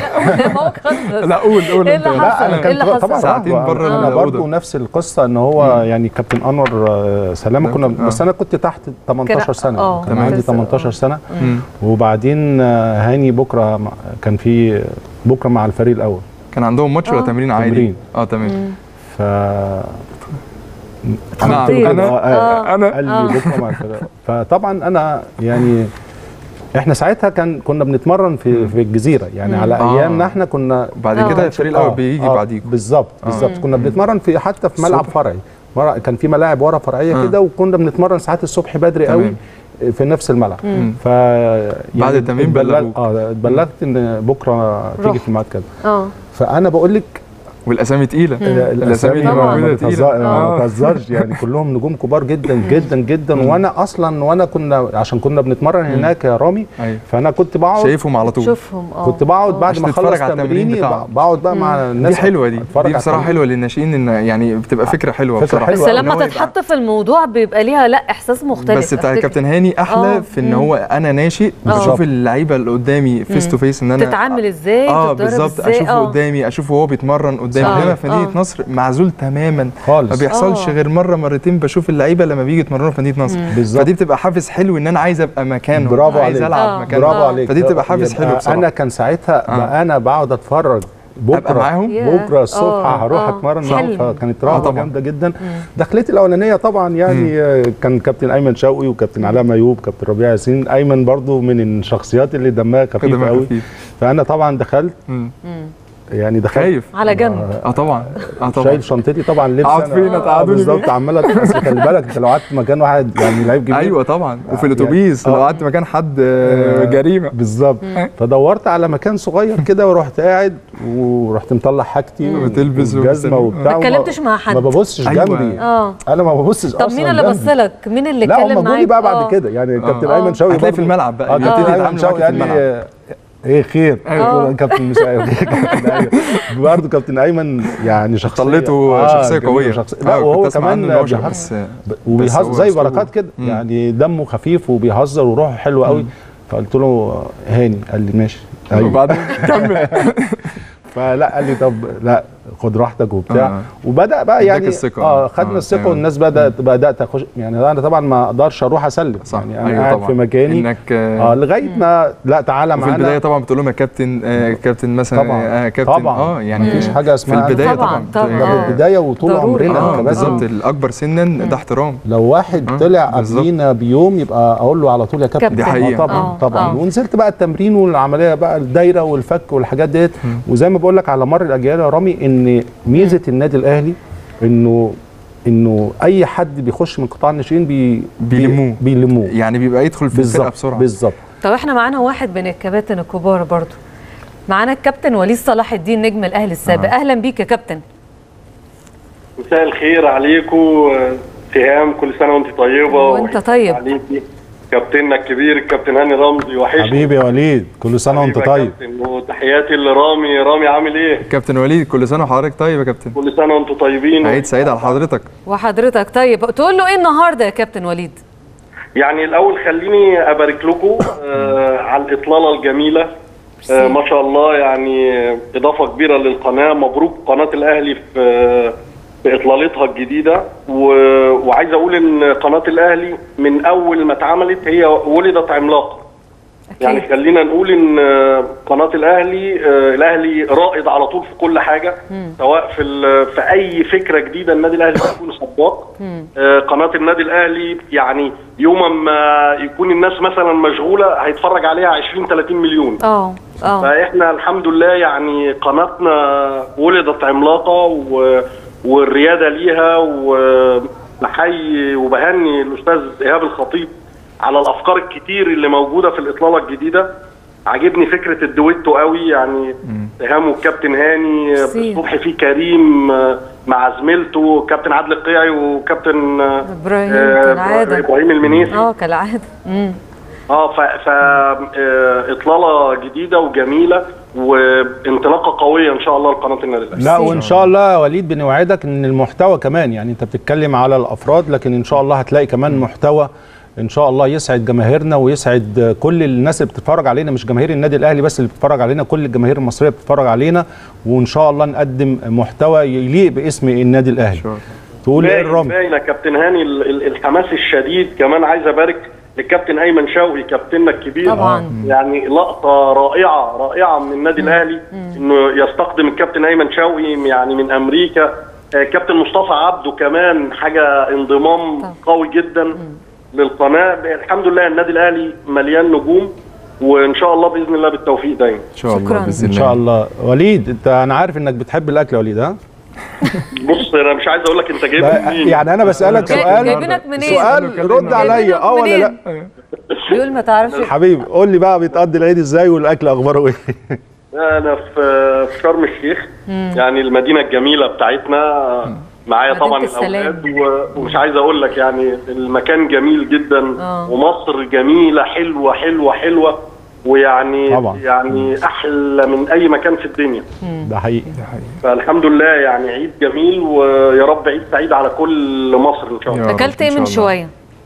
لا قول قول ايه انت اللي لا، حصل؟ لا انا ايه اللي كان حصل؟ طبعا ساعتين رهبة. بره انا الأوضة. برضه نفس القصه ان هو يعني كابتن انور آه، سلامه كنا آه. بس انا كنت تحت 18 كان- سنه آه، كان تمام. عندي لسه، 18 سنه مم. وبعدين آه، هاني بكره مع- كان في بكره مع الفريق الاول كان عندهم ماتش ولا آه. تمرين عادي تمرين. اه تمام ف نعم. قلت له كده، أنا- آه، أنا- قال آه. لي بكره مع الفريق فطبعا انا يعني احنا ساعتها كان كنا بنتمرن في في الجزيره يعني على آه. ايامنا احنا كنا بعد آه. كده الفريق الاول بيجي آه، بعديكم بالظبط بالظبط كنا بنتمرن في حتى في ملعب الصبح. فرعي مرة- كان في ملاعب ورا فرعيه آه. كده وكنا بنتمرن ساعات الصبح بدري تمام. قوي في نفس الملعب ف بعد التمرين اتبلغ- بلغوك. اه اتبلغت ان بكره تيجي روح. في الميعاد كده اه فانا بقول لك والاسامي تقيله الاسامي اللي طبعاً. موجوده ما تقيله بتهزر- ما آه. بتهزرش يعني كلهم نجوم كبار جدا جدا جدا وانا اصلا وانا كنا عشان كنا بنتمرن هناك يا رامي ايوه فانا كنت بقعد شاييفهم على طول شوفهم اه كنت بقعد بعد عشان ما تتفرج اخلص على التمرين تمريني بتاعهم. بقعد بقى مع الناس دي حلوه دي أتفرج دي على بصراحه التمرين. حلوه للناشئين ان يعني بتبقى فكره حلوه فكرة بصراحه حلوة. بس إن لما هو يبقى- تتحط في الموضوع بيبقى ليها لا احساس مختلف بس بتاع أفتكر. كابتن هاني احلى آه. في ان هو انا ناشئ بالظبط. بشوف اللعيبه اللي قدامي فيس تو فيس ان انا تتعامل ازاي اه تتدرب بالظبط ازاي اشوفه آه. قدامي اشوفه وهو بيتمرن قدامي صح. انما في مدينه آه. نصر معزول تماما خالص ما بيحصلش آه. غير مره مرتين بشوف اللعيبه لما بيجي يتمرنوا في مدينه نصر بالظبط. فدي بتبقى حافز حلو ان انا عايز ابقى مكانه برافو عايز عليك. آه. العب مكانه برافو عليك فدي بتبقى حافز يبقى حلو بصراحه انا كان ساعتها بقى انا بقعد اتفرج بكره أبقى معاهم؟ ياه. بكره الصبح آه، هروح آه. اتمرن حلم. معاهم فكانت آه، رهبه طبعاً. جامده جدا دخلتي الاولانيه طبعا يعني آه، كان كابتن ايمن شوقي وكابتن علاء ميوب كابتن ربيع ياسين ايمن برضو من الشخصيات اللي دمها خفيف دمها قوي خفيف. فانا طبعا دخلت مم. يعني دخلت خايف على جنب اه طبعا اه طبعا شايل شنطتي طبعا لبس اقعد أنا- فين؟ آه، تقعدوني بالظبط عماله اصل خلي بالك انت لو قعدت مكان واحد يعني لعيب كبير ايوه طبعا وفي آه، الاتوبيس يعني- لو آه. قعدت مكان حد آه، جريمه بالظبط فدورت على مكان صغير كده ورحت قاعد ورحت مطلع حاجتي وتلبس والجزمه وبتلبس. وبتاع ما وما- اتكلمتش مع حد. ما ببصش أيوة. جنبي اه انا ما ببصش طب اصلا مين اللي جنبي. بص لك مين اللي لا اتكلم هم معاك جولي بقى بعد آه. كده يعني كابتن آه. ايمن شوقي هتلاقي في برضو- الملعب بقى اه بيبتدي كابتن ايمن يتعامل معاك شوقي في قال لي الملعب آه، ايه خير أيوة. كابتن مش كابتن أيوة. برضه كابتن ايمن يعني شخصيه طلته آه، شخصيه جميل قويه وشخصية. آه، لا كنت وهو أسمع عنه كمان إن هو شخص- بيهزر بس وبيهزر هو زي أسلوبه. بركات كده مم. يعني دمه خفيف وبيهزر وروحه حلوه قوي فقلت له هاني قال لي ماشي ايوه وبعدين كمل فلا قال لي طب لا خد راحتك وبتاع آه. وبدا بقى اداك يعني الثقة. اه آه، خدنا الثقه تمام. والناس بدات بدات اخش يعني انا طبعا ما اقدرش اروح اسلم صح يعني انا أيوة قاعد طبعا. في مكاني انك اه لغايه ما لا تعالى وفي معانا البدايه طبعا بتقول لهم يا كابتن آه كابتن مثلا طبعا آه كابتن طبعا اه يعني مفيش حاجه اسمها في البدايه طبعاً، طبعا طبعاً. ده آه. في البدايه وطول ضروري. عمرنا اه كباتن بالظبط الاكبر سنا ده احترام لو واحد آه، طلع بالظبط. قبلينا بيوم يبقى اقول له على طول يا كابتن كابتن. دي حقيقة. آه طبعا آه، طبعا آه. ونزلت بقى التمرين والعمليه بقى الدايره والفك والحاجات ديت وزي ما بقول لك على مر الاجيال يا رامي ان ميزه النادي الاهلي انه انه اي حد بيخش من قطاع الناشئين بي بيلموه. بيلموه يعني بيبقى يدخل في الفرقه بالظبط بسرعه بالظبط طب احنا معانا واحد من الكباتن الكبار برضو معانا الكابتن وليد صلاح الدين نجم الاهلي السابق آه. اهلا بيك يا كابتن مساء الخير عليكم اتهام كل سنه وانت طيبه وانت طيب. عليكي كابتننا الكبير الكابتن هاني رمزي وحشني حبيبي يا وليد كل سنه وانت حبيبي يا طيب كابتن، وتحياتي لرامي رامي عامل ايه كابتن وليد كل سنه وحضرتك طيب يا كابتن كل سنه وانتم طيبين عيد سعيد على حضرتك وحضرتك طيب تقول له ايه النهارده يا كابتن وليد يعني الاول خليني ابارك لكم آه على الاطلاله الجميله آه ما شاء الله يعني اضافه كبيره للقناه مبروك قناه الاهلي في في اطلالتها الجديده و... وعايز اقول ان قناه الاهلي من اول ما اتعملت هي ولدت عملاقه يعني أكيد. خلينا نقول ان آه، قناه الاهلي آه، الاهلي رائد على طول في كل حاجه سواء في ال- في اي فكره جديده النادي الاهلي بيكون سباق آه، قناه النادي الاهلي يعني يوم ما يكون الناس مثلا مشغوله هيتفرج عليها 20 30 مليون اه اه فاحنا الحمد لله يعني قناتنا ولدت عملاقه و... والرياده ليها وبحيي وبهني الاستاذ ايهاب الخطيب على الافكار الكتير اللي موجوده في الاطلاله الجديده عاجبني فكره الدويتو قوي يعني ايهام والكابتن هاني ميرسي. الصبح فيه كريم آه، مع زميلته كابتن عادل القيعي وكابتن آه، ابراهيم آه، كالعاده ابراهيم المنيسي اه كالعاده امم اه ف, ف... آه، اطلاله جديده وجميله وانطلاقه قويه ان شاء الله لقناه النادي الاهلي لا وان شاء الله يا وليد بنوعدك ان المحتوى كمان يعني انت بتتكلم على الافراد لكن ان شاء الله هتلاقي كمان محتوى ان شاء الله يسعد جماهيرنا ويسعد كل الناس اللي بتتفرج علينا مش جماهير النادي الاهلي بس اللي بتتفرج علينا كل الجماهير المصريه بتتفرج علينا وان شاء الله نقدم محتوى يليق باسم النادي الاهلي شاء الله. تقول ايه باين الرامي باين يا كابتن هاني ال- ال- الحماس الشديد كمان عايز ابارك للكابتن ايمن شوقي كابتننا الكبير طبعاً. يعني لقطه رائعه رائعه من النادي الاهلي انه يستقدم الكابتن ايمن شوقي يعني من امريكا آه، كابتن مصطفى عبده كمان حاجه انضمام طبعاً. قوي جدا للقناه الحمد لله النادي الاهلي مليان نجوم وان شاء الله باذن الله بالتوفيق دايما ان شاء الله شكراً. باذن ان الله شاء الله وليد انت انا عارف انك بتحب الاكل يا وليد ها بص انا مش عايز اقول لك انت جايب بقى- منين يعني انا بسالك جاي- سؤال جايبينك منين؟ سؤال رد عليا جايبينك اه ولا لا منين؟ بيقول ما تعرفش حبيبي قول لي بقى بيتقضي العيد ازاي والاكل اخباره ايه انا في في شرم الشيخ يعني المدينه الجميله بتاعتنا معايا مدينة طبعا السلام. الاولاد و- ومش عايز اقول لك يعني المكان جميل جدا آه. ومصر جميله حلوه حلوه حلوه ويعني طبعا. يعني احلى من اي مكان في الدنيا ده حقيقي فالحمد لله يعني عيد جميل ويا رب عيد سعيد على كل مصر ان شاء الله يا رب اكلت إن ايه شاء من الله. شويه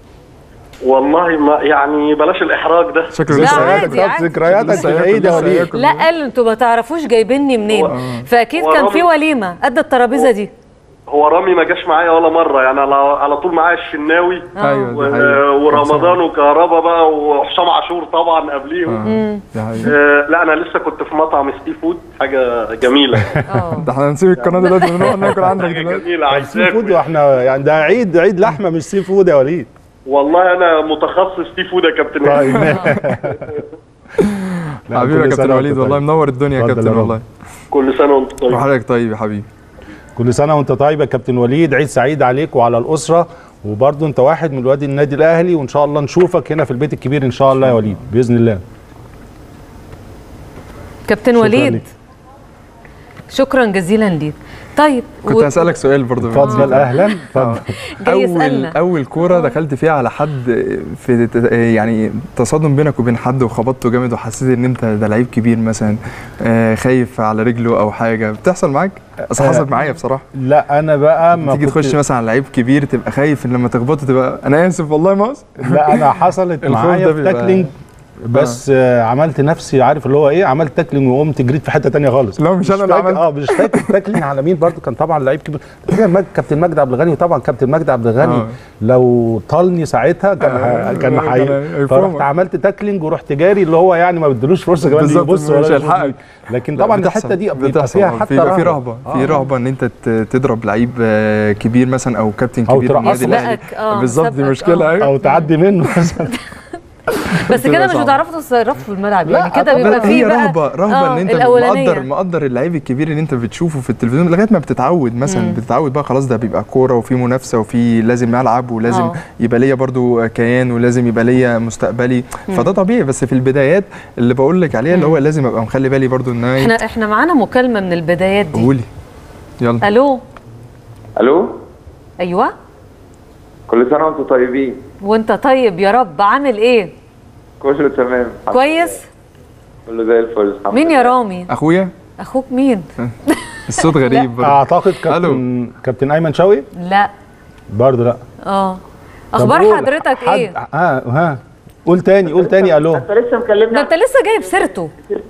والله ما يعني بلاش الاحراج ده شكله لا، لسه عادي، هياكل. عادي. ذكرياتك في لسه هياكل، العيد يا لسه وليد هياكل. لا قال انتوا ما تعرفوش جايبيني منين فاكيد هو كان في رامي- وليمه قد الترابيزه دي هو رامي ما جاش معايا ولا مره يعني على على طول معايا الشناوي ايوه و- دي حقيقة. ورمضان وكهربا بقى وحسام عاشور طبعا قبليهم آه، دي حقيقة. آه لا انا لسه كنت في مطعم سي فود حاجه جميله اه ده احنا هنسيب القناه دلوقتي ونروح ناكل عندك حاجه دلوقتي جميله سي فود عايزاكم واحنا يعني ده عيد عيد لحمه مش سي فود يا وليد والله انا متخصص سي فود يا كابتن طيب لا، حبيبي يا كل سنة كابتن وأنت وليد طيب. والله منور الدنيا يا اتفضل كابتن يا رب. والله كل سنه وانت طيب وحضرتك طيب يا حبيبي كل سنه وانت طيب يا كابتن وليد عيد سعيد عليك وعلى الاسره وبرضه انت واحد من ولاد النادي الاهلي وان شاء الله نشوفك هنا في البيت الكبير ان شاء الله يا وليد باذن الله كابتن شكراً وليد ليك. شكرا جزيلا ليك طيب كنت هسألك سؤال برضه اتفضل اهلا اتفضل جاي اول يسالنا اول كوره دخلت فيها على حد في ت- يعني تصادم بينك وبين حد وخبطته جامد وحسيت ان انت ده لعيب كبير مثلا آه، خايف على رجله او حاجه بتحصل معاك اصل آه. حصلت معايا بصراحه لا انا بقى ما تيجي كنت- تخش مثلا على لعيب كبير تبقى خايف ان لما تخبطه تبقى انا اسف والله ما أقصد. لا انا حصلت الخوف معايا ده في بيبقى- تاكلينج بس آه. عملت نفسي عارف اللي هو ايه عملت تاكلينج وقمت جريت في حته تانية خالص لا، مش أنا اللي فاكر- عملت. اه مش فاكر تاكلينج على مين برضو كان طبعا لعيب كبير فاكر مج- كابتن مجدي عبد الغني وطبعا كابتن مجدي عبد الغني آه. لو طالني ساعتها كان آه، ه- كان كان حي... هيفرمك. فرحت عملت تاكلينج ورحت جاري اللي هو يعني ما بدلوش فرصه كمان بالظبط، يبص مش ولا يشوف هيلحقك. مين. لكن لا، طبعا بتحصل- الحته دي بيبقى بتحصل. فيها حتى في في رهبه في آه. رهبه ان انت ت- تضرب لعيب آه، كبير مثلا او كابتن أو كبير في النادي ترقصه. الأهلي. يسبقك، آه، بالظبط دي يسبقك، مشكله آه. أيوة. او تعدي منه مثلا بس كده بتبقى مش صعبة. بتعرفوا تتصرفوا في الملعب لا، يعني كده طبعاً. بيبقى هي فيه بقى رهبه رهبه آه، ان انت الأولانية. مقدر مقدر اللعيب الكبير اللي انت بتشوفه في التلفزيون لغايه ما بتتعود مثلا بتتعود بقى خلاص ده بيبقى كوره وفي منافسه وفي لازم العب ولازم آه. يبقى ليا برضو كيان ولازم يبقى ليا مستقبلي فده طبيعي بس في البدايات اللي بقول لك عليها اللي هو لازم ابقى مخلي بالي برضو ان أنا إيه، احنا احنا معانا مكالمه من البدايات دي قولي يلا الو الو ايوه كل سنه وانتم طيبين وانت طيب يا رب عامل ايه كله تمام الحمد كويس لله. كله زي الفل الحمد مين لله. يا رامي اخويا اخوك مين الصوت غريب برضو. اعتقد كابتن كابتن ايمن شوقي لا برضه لا اه طب اخبار قول، حضرتك حد- ايه ها ها قول تاني قول تاني الو انت لسه ده مكلمنا انت لسه جايب سيرته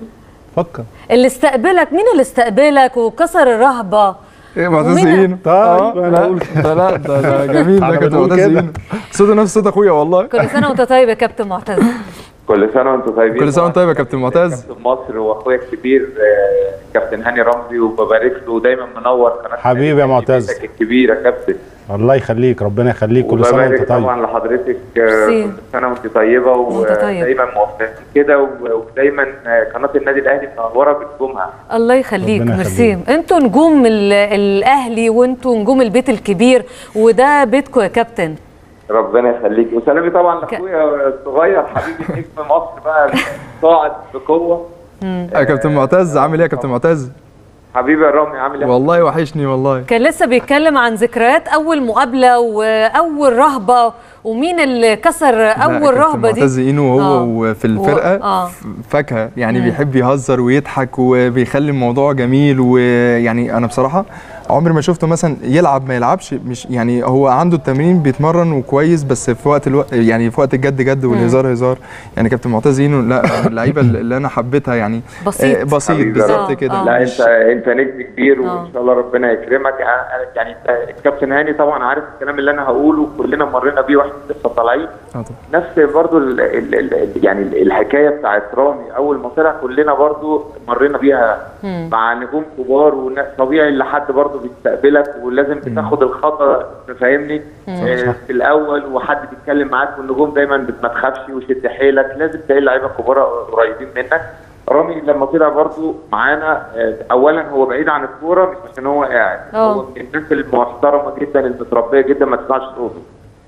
فكر اللي استقبلك مين اللي استقبلك وكسر الرهبه ايه معتز ومين- اينو طيب، آه، أنا لا أقول. ده لا ده ده جميل ده أنا كابتن بنقول معتز كده. اينو صوته نفس صوت اخويا والله كل سنه وانت طيب يا كابتن معتز كل سنه وانتم طيبين كل سنه وانت طيب يا كابتن معتز كابتن مصر واخويا الكبير آه، كابتن هاني رمزي وببارك له ودايما منور قناه حبيبي يا معتز. بيتك الكبير يا كابتن الله يخليك ربنا يخليك كل سنه وببارك وانت طيب طبعا لحضرتك آه، ميرسي. كل سنه وانت طيبه وأنت طيب. ودايما موفقين كده و- ودايما آه، قناه النادي الاهلي منوره بنجومها الله يخليك ربنا ميرسي انتوا نجوم ال- الاهلي وانتوا نجوم البيت الكبير وده بيتكم يا كابتن ربنا يخليك وسلامي طبعا لاخويا الصغير حبيبي نجم مصر بقى صاعد بقوه يا كابتن معتز عامل ايه يا كابتن معتز حبيبي يا رامي عامل ايه والله وحشني والله كان لسه بيتكلم عن ذكريات اول مقابله واول رهبه ومين اللي كسر لا، اول كابتن رهبه دي معتز اينو آه. هو وفي الفرقه آه. ف- فاكهه يعني بيحب يهزر ويضحك وبيخلي الموضوع جميل ويعني انا بصراحه عمري ما شفته مثلا يلعب ما يلعبش مش يعني هو عنده التمرين بيتمرن وكويس بس في وقت الو... يعني في وقت الجد جد والهزار هزار يعني كابتن معتز اينو لا من اللعيبه اللي انا حبيتها يعني بسيط. آه، بسيط حبيبي يا بالظبط رب. كده آه. لا مش- انت انت نجم كبير آه. وان شاء الله ربنا يكرمك أنا- يعني انت الكابتن هاني طبعا عارف الكلام اللي انا هقوله كلنا مرينا بيه واحنا لسه طالعين آه طبعا. نفس برضو ال ال ال يعني الحكايه بتاعت رامي اول ما طلع كلنا برضو مرينا بيها مع نجوم كبار وناس طبيعي اللي حد برضو بيستقبلك ولازم بتاخد الخطا فاهمني آه في الاول وحد بيتكلم معاك والنجوم دايما بت- ما تخافش وشد حيلك لازم تلاقي اللعيبه الكبار قريبين منك رامي لما طلع برضو معانا آه، اولا هو بعيد عن الكوره مش عشان هو قاعد اه. هو من الناس المحترمه جدا المتربيه جدا ما تسمعش صوته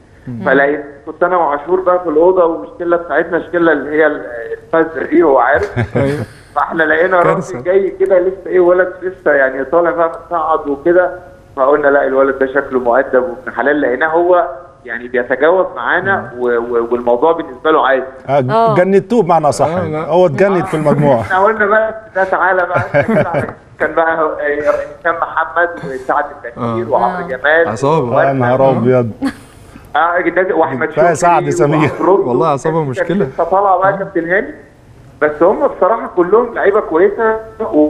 فلقيت كنت انا وعاشور بقى في الاوضه والمشكله بتاعتنا الشله اللي هي الفزه دي هو عارف أيوة. فاحنا لقينا كارثة. رامي جاي كده لسه ايه ولد لسه يعني طالع بقى متصعد وكده فقلنا لا الولد ده شكله مؤدب وابن حلال لقيناه هو يعني بيتجاوب معانا و- و- والموضوع بالنسبه له عادي آه. جندتوه بمعنى صح آه، لا. هو اتجند في المجموعه احنا قلنا بقى ده تعالى بقى إنت كده عليك. كان بقى هو- آه، هشام محمد وسعد التكبير آه. وعمرو جمال عصابة. يا نهار ابيض اه جداد واحمد كفاية سعد سمير. ومفروض والله عصابة كان- مشكلة. كان لسه طالع بقى كابتن هاني بس هم بصراحه كلهم لعيبه كويسه و...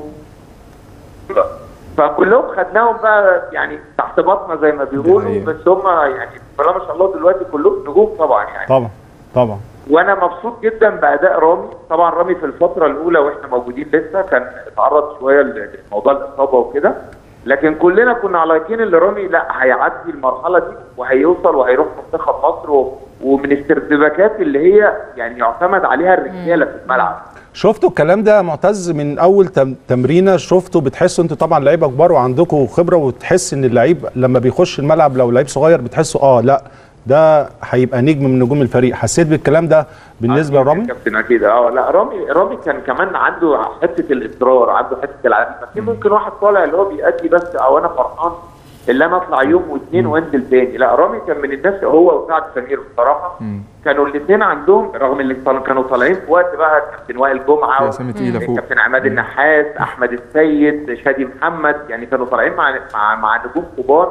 فكلهم خدناهم بقى يعني تحت بطنه زي ما بيقولوا حقيقة. بس هم يعني بسم الله ما شاء الله دلوقتي كلهم نجوم طبعا يعني طبعا طبعا وانا مبسوط جدا باداء رامي طبعا رامي في الفتره الاولى واحنا موجودين لسه كان اتعرض شويه لموضوع الاصابه وكده لكن كلنا كنا على يقين ان رامي لا هيعدي المرحله دي وهيوصل وهيروح منتخب مصر و... ومن السيرتيفيكات اللي هي يعني يعتمد عليها الرجاله في الملعب شفتوا الكلام ده يا معتز من اول تم- تمرينه شفتوا بتحسوا انتوا طبعا لعيبه كبار وعندكم خبره وتحس ان اللعيب لما بيخش الملعب لو لعيب صغير بتحسوا اه لا ده هيبقى نجم من نجوم الفريق حسيت بالكلام ده بالنسبه أكيد لرامي كابتن اكيد اه لا رامي رامي كان كمان عنده حته الاصرار عنده حته العزيمه في ممكن واحد طالع اللي هو بيأدي بس او انا فرحان اللي انا اطلع يوم واثنين وانزل تاني لا رامي كان من الناس هو وسعد سمير بصراحه كانوا الاثنين عندهم رغم ان طال- كانوا طالعين في وقت بقى كابتن وائل جمعه في أسامي تقيلة فوق. كابتن عماد النحاس احمد السيد شادي محمد يعني كانوا طالعين مع مع, مع نجوم كبار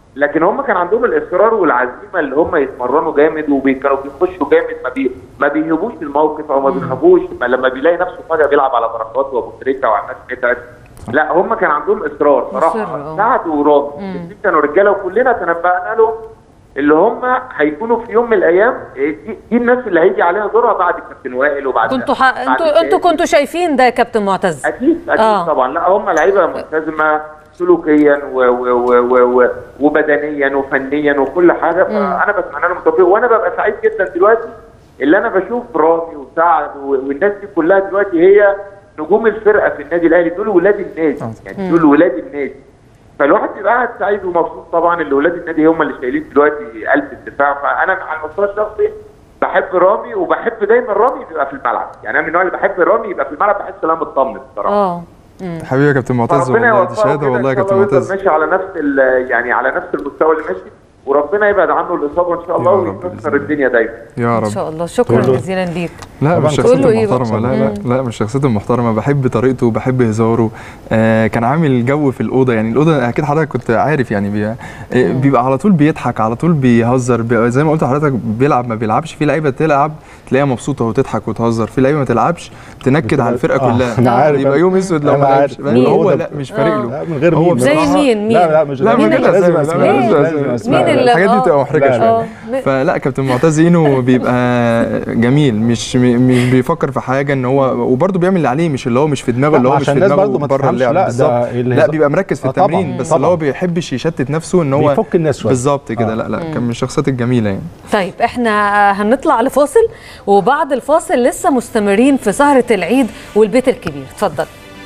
لكن هم كان عندهم الاصرار والعزيمه اللي هم يتمرنوا جامد وكانوا بيخشوا جامد ما بي ما بيهبوش الموقف او ما بيخافوش ما لما بيلاقي نفسه فجاه بيلعب على بركات وابو تريكه وعماد متعب لا هم كان عندهم اصرار مصر، صراحه آه. سعد ورامي الاثنين كانوا رجاله وكلنا تنبأنا لهم اللي هم هيكونوا في يوم من الايام دي, دي الناس اللي هيجي عليها دورها بعد كابتن وائل وبعد كنتوا ح... بعد انتوا انتوا كنتوا شايفين ده يا كابتن معتز اكيد اكيد آه. آه. طبعا لا هم لعيبه ملتزمه سلوكيا و و و و و وبدنيا وفنيا وكل حاجه فانا بتمنى لهم التوفيق وانا ببقى سعيد جدا دلوقتي اللي انا بشوف رامي وسعد و- والناس دي كلها دلوقتي هي نجوم الفرقه في النادي الاهلي دول ولاد النادي يعني دول ولاد النادي فالواحد بيبقى قاعد سعيد ومبسوط طبعا اللي ولاد النادي هم اللي شايلين دلوقتي قلب الدفاع فانا على المستوى الشخصي بحب رامي وبحب دايما رامي يبقى في الملعب يعني انا من النوع اللي بحب رامي يبقى في الملعب بحس ان انا مطمن بصراحه اه حبيبي يا كابتن معتز فربنا والله دي يوفقه شهاده كده والله يا إن شاء كابتن الله ويفضل معتز ماشي على نفس ال- يعني على نفس المستوى اللي ماشي وربنا يبعد عنه الاصابه ان شاء الله يا رب ويكسر الدنيا دايما يا ان رب شاء الله شكرا كله. جزيلا ليك لا طبعاً مش تقول شخصيته له إيه بقى؟ المحترمه لا لا لا مش شخصيته المحترمه بحب طريقته وبحب هزاره آه كان عامل جو في الاوضه يعني الاوضه اكيد حضرتك كنت عارف يعني بي آه بيبقى على طول بيضحك على طول بيهزر بي زي ما قلت لحضرتك بيلعب ما بيلعبش في لعيبه تلعب تلاقيها مبسوطه وتضحك وتهزر في لعيبه ما تلعبش تنكد على الفرقه آه، كلها أنا عارف. يبقى يوم اسود لو أنا ما لعبش عارف. فاهم؟ مين؟ هو لا مش فارق آه. له لا من غير هو مين زي بصراحة- مين مين لا لا مش لا لازم من غير لازم أسامي، لا، اسماء مش لازم لازم. اسماء مين اللي- الحاجات دي آه. بتبقى محرجه لا، لا. شويه اه م- فلا كابتن معتز اينو بيبقى جميل مش مش بيفكر في حاجه ان هو وبرده بيعمل اللي عليه مش اللي هو مش في دماغه لا، اللي هو مش عشان في الناس دماغه برضه ما بره تفهمش، اللعب لا، ده بالظبط الهزار- لا بيبقى مركز في آه، طبعاً، التمرين بس طبعاً. اللي هو بيحبش يشتت نفسه ان هو بيفك الناس شويه بالظبط كده آه. لا لا كان من الشخصيات الجميله يعني طيب احنا هنطلع لفاصل وبعد الفاصل لسه مستمرين في سهرة العيد والبيت الكبير اتفضل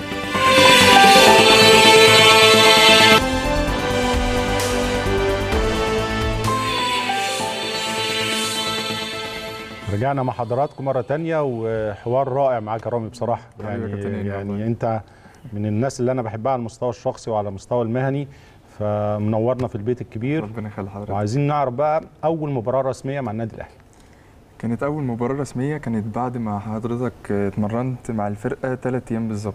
رجعنا مع حضراتكم مرة تانية وحوار رائع معاك يا رامي بصراحة حبيبي يا يعني, كابتن هاني يعني والله. أنت من الناس اللي أنا بحبها على المستوى الشخصي وعلى المستوى المهني فمنورنا في البيت الكبير ربنا يخلي حضرتك وعايزين نعرف بقى أول مباراة رسمية مع النادي الأهلي كانت اول مباراه رسميه كانت بعد ما حضرتك اتمرنت مع الفرقه ثلاث ايام بالظبط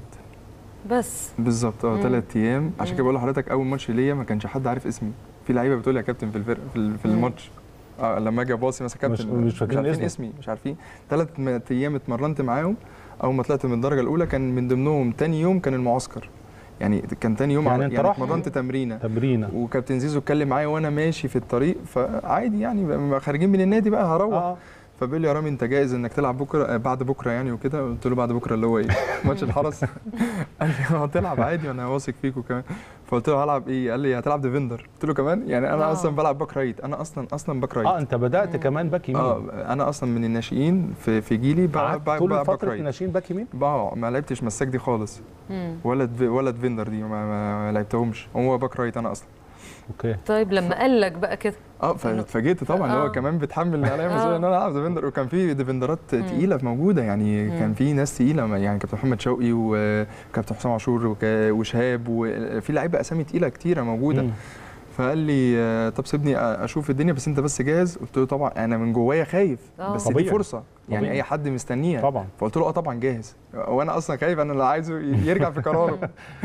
بس بالظبط اه ثلاث ايام عشان كده بقول لحضرتك اول ماتش ليا ما كانش حد عارف اسمي في لعيبه بتقول لي يا كابتن في الفرقه في, ال- في الماتش آه لما اجي اباصي مثلا كابتن مش- مش فاكرين عارفين اسمك. اسمي مش عارفين ثلاث ايام اتمرنت معاهم اول ما طلعت من الدرجه الاولى كان من ضمنهم تاني يوم كان المعسكر يعني كان تاني يوم يعني يعني, أنت يعني رايح اتمرنت تمرينه تمرينة وكابتن زيزو اتكلم معايا وانا ماشي في الطريق فعادي يعني بقى خارجين من النادي بقى هروح آه. فبيقول لي يا رامي انت جاهز انك تلعب بكره آه، بعد بكره يعني وكده قلت له بعد بكره اللي هو ايه ماتش الحرس قال لي هتلعب عادي وانا واثق فيك وكمان فقلت له هلعب ايه قال لي هتلعب ديفندر قلت له كمان يعني انا آه. اصلا بلعب باك رايت انا اصلا اصلا باك اه رايت انت بدات كمان باك يمين اه انا اصلا من الناشئين في في جيلي بلعب قعدت بلعب طول بلعب باك فتره رايت الناشئين باك يمين بقى ما لعبتش مساك دي خالص مم. ولا دف- ولا ديفندر دي ما, ما لعبتهمش هو باك رايت انا اصلا اوكي طيب لما قال لك بقى كده اه فاتفاجئت طبعا آه. هو كمان بيتحمل عليا آه. مسؤوليه ان انا العب ديفندر وكان في ديفندرات تقيله موجوده يعني كان في ناس تقيله يعني كابتن محمد شوقي وكابتن حسام عاشور وك- وشهاب وفي لعيبه اسامي تقيله كتيره موجوده مم. فقال لي آه، طب سيبني اشوف الدنيا بس انت بس جاهز قلت له طبعا انا من جوايا خايف آه. بس طبيعي. دي فرصه يعني طبيعي. اي حد مستنيها طبعا فقلت له اه طبعا جاهز وانا اصلا خايف انا اللي عايزه يرجع في قراره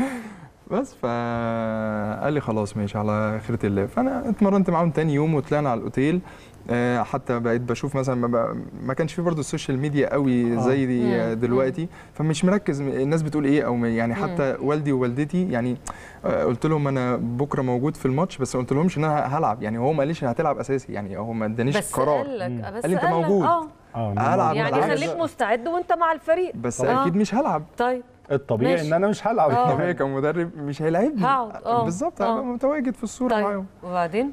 بس فقال لي خلاص ماشي على خيرة الله فانا اتمرنت معاهم تاني يوم وطلعنا على الاوتيل آه، حتى بقيت بشوف مثلا ما, بقى- ما كانش في برضه السوشيال ميديا قوي آه. زي دي مم. آه، دلوقتي فمش مركز الناس بتقول ايه او يعني حتى والدي ووالدتي يعني آه، قلت لهم انا بكره موجود في الماتش بس ما قلت لهمش ان انا هلعب يعني هو ما قاليش هتلعب اساسي يعني هو ما ادانيش بس قرار قال لك بس قال لي أنت قال لك، موجود. اه اه ألعب يعني ألعب. خليك مستعد وانت مع الفريق بس آه. اكيد مش هلعب طيب الطبيعي ماشي. ان انا مش هلعب آه. طبيعي كمدرب مش هيلاعبني هقعد، آه. بالظبط آه. هبقى متواجد في الصوره طيب معاهم وبعدين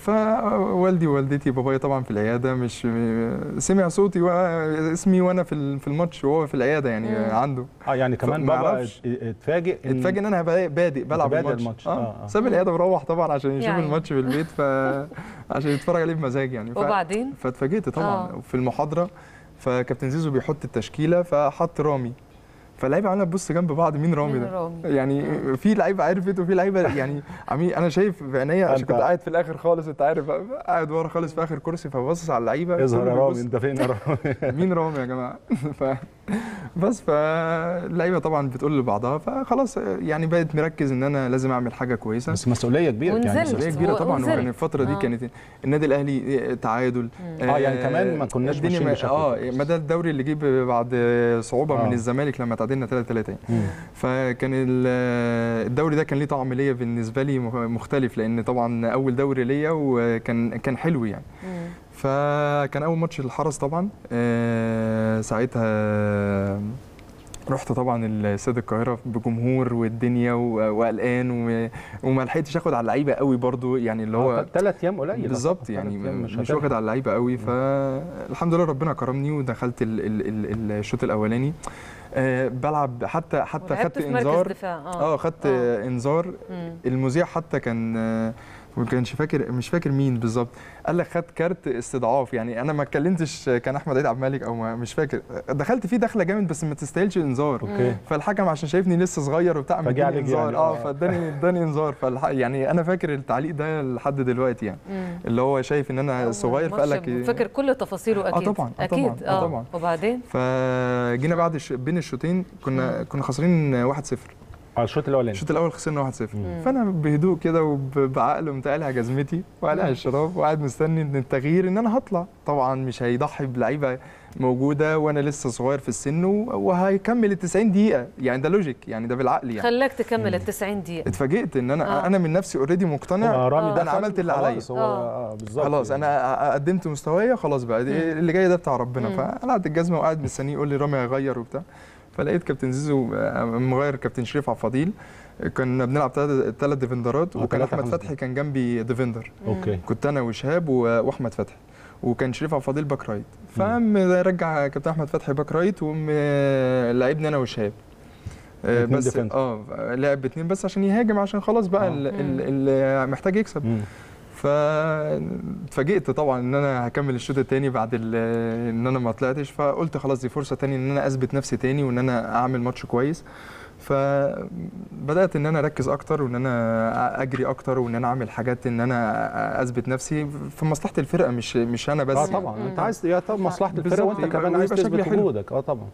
فوالدي ووالدتي بابايا طبعا في العياده مش سمع صوتي واسمي وانا في ال- في الماتش وهو في العياده يعني مم. عنده اه يعني كمان فما بابا يعرفش. ات- اتفاجئ إن- اتفاجئ ان انا هبقى بادئ بلعب بادئ الماتش, الماتش. اه, آه، آه. ساب العياده وروح طبعا عشان يشوف يعني. الماتش في البيت ف عشان يتفرج عليه بمزاج يعني ف... وبعدين فاتفاجئت طبعا آه. في المحاضره فكابتن زيزو بيحط التشكيله فحط رامي فاللعيبه عماله تبص جنب بعض مين رامي مين ده رامي؟ يعني في لعيبه عرفت وفي لعيبه يعني عمي انا شايف بعينيا عشان أنت- كنت قاعد في الاخر خالص انت عارف بقى، قاعد ورا خالص في اخر كرسي فببصص على اللعيبه اظهر كله يا رامي بيبص، انت فين يا رامي مين رامي يا جماعه ف بس فاللعيبه طبعا بتقول لبعضها فخلاص يعني بقيت مركز ان انا لازم اعمل حاجه كويسه بس مسؤوليه كبيره يعني ونزلت. مسؤوليه كبيره طبعا ونزلت. وكان الفتره دي آه. كانت النادي الاهلي تعادل آه، يعني كمان ما كناش الدنيا ماشيين ما- بشكل اه كويس. ما ده الدوري اللي جه بعد صعوبه آه. من الزمالك لما تعادلنا 3 3 مم. فكان ال- الدوري ده كان ليه طعم ليا بالنسبه لي مخ- مختلف لان طبعا اول دوري ليا وكان كان حلو يعني مم. فكان اول ماتش للحرس طبعا آه، ساعتها رحت طبعا الاستاد القاهره بجمهور والدنيا و- وقلقان و- وما لحقتش اخد على اللعيبه قوي برضو يعني اللي هو ثلاث ايام قليل بالظبط تلات يعني أيام مش, هتلحق. واخد على اللعيبه قوي فالحمد لله ربنا كرمني ودخلت ال- ال- ال- الشوط الاولاني أه بلعب حتى حتى ولعبت خدت في مركز انذار دفاع اه اه خدت آه. انذار مم. المذيع حتى كان آه، ما كانش فاكر مش فاكر مين بالظبط قال لك خد كارت استضعاف يعني انا ما اتكلمتش كان احمد عيد عبد الملك او ما مش فاكر دخلت فيه دخله جامد بس ما تستاهلش انذار اوكي فالحكم عشان شايفني لسه صغير وبتاع فجه مديني عليك انذار يعني، اه آه. فاداني اداني انذار فالح... يعني انا فاكر التعليق ده لحد دلوقتي يعني مم. اللي هو شايف ان انا صغير فقال لك ماتش فاكر كل تفاصيله اكيد طبعاً، آه اكيد طبعاً، آه طبعاً. وبعدين فجينا بعد الش... بين الشوطين كنا كنا خاسرين 1-0 على الشوط الاولاني الشوط الاول خسرنا 1-0 فانا بهدوء كده وبعقل قمت قالع جزمتي وقالع الشراب وقاعد مستني ان التغيير ان انا هطلع طبعا مش هيضحي بلعيبه موجوده وانا لسه صغير في السن و- وهيكمل ال 90 دقيقه يعني ده لوجيك يعني ده بالعقل يعني خلاك تكمل ال 90 دقيقه اتفاجئت ان انا آه. انا من نفسي اوريدي مقتنع هو رامي آه. ده انا عملت اللي عليا خلاص هو آه. آه، بالظبط خلاص يعني. انا قدمت مستوايا خلاص بقى دي- اللي جاي ده بتاع ربنا فقلعت الجزمه وقاعد مستنيه يقول لي رامي هيغير وبتاع فلقيت كابتن زيزو آه، مغير كابتن شريف عبد الفضيل كنا بنلعب ثلاث ديفندرات آه، وكان تلاتة احمد خمسة. فتحي كان جنبي ديفندر اوكي كنت انا وشهاب و- واحمد فتحي وكان شريف عبد الفضيل باك رايت فقام رجع كابتن احمد فتحي باك رايت وقام لعبني انا وشهاب آه، اتنين بس ديفندر. اه لعب باتنين بس عشان يهاجم عشان خلاص بقى آه. ال- ال- اللي محتاج يكسب مم. فاتفاجئت طبعا ان انا هكمل الشوط الثاني بعد ال- ان انا ما طلعتش فقلت خلاص دي فرصه تانية ان انا اثبت نفسي تاني وان انا اعمل ماتش كويس فبدات ان انا اركز اكتر وان انا اجري اكتر وان انا اعمل حاجات ان انا اثبت نفسي في مصلحه الفرقه مش مش انا بس اه طبعا انت عايز يا طب مصلحه الفرقه بالظبط، وانت يبقى- كمان عايز ويبقى شكلي تثبت حلو. وجودك اه طبعا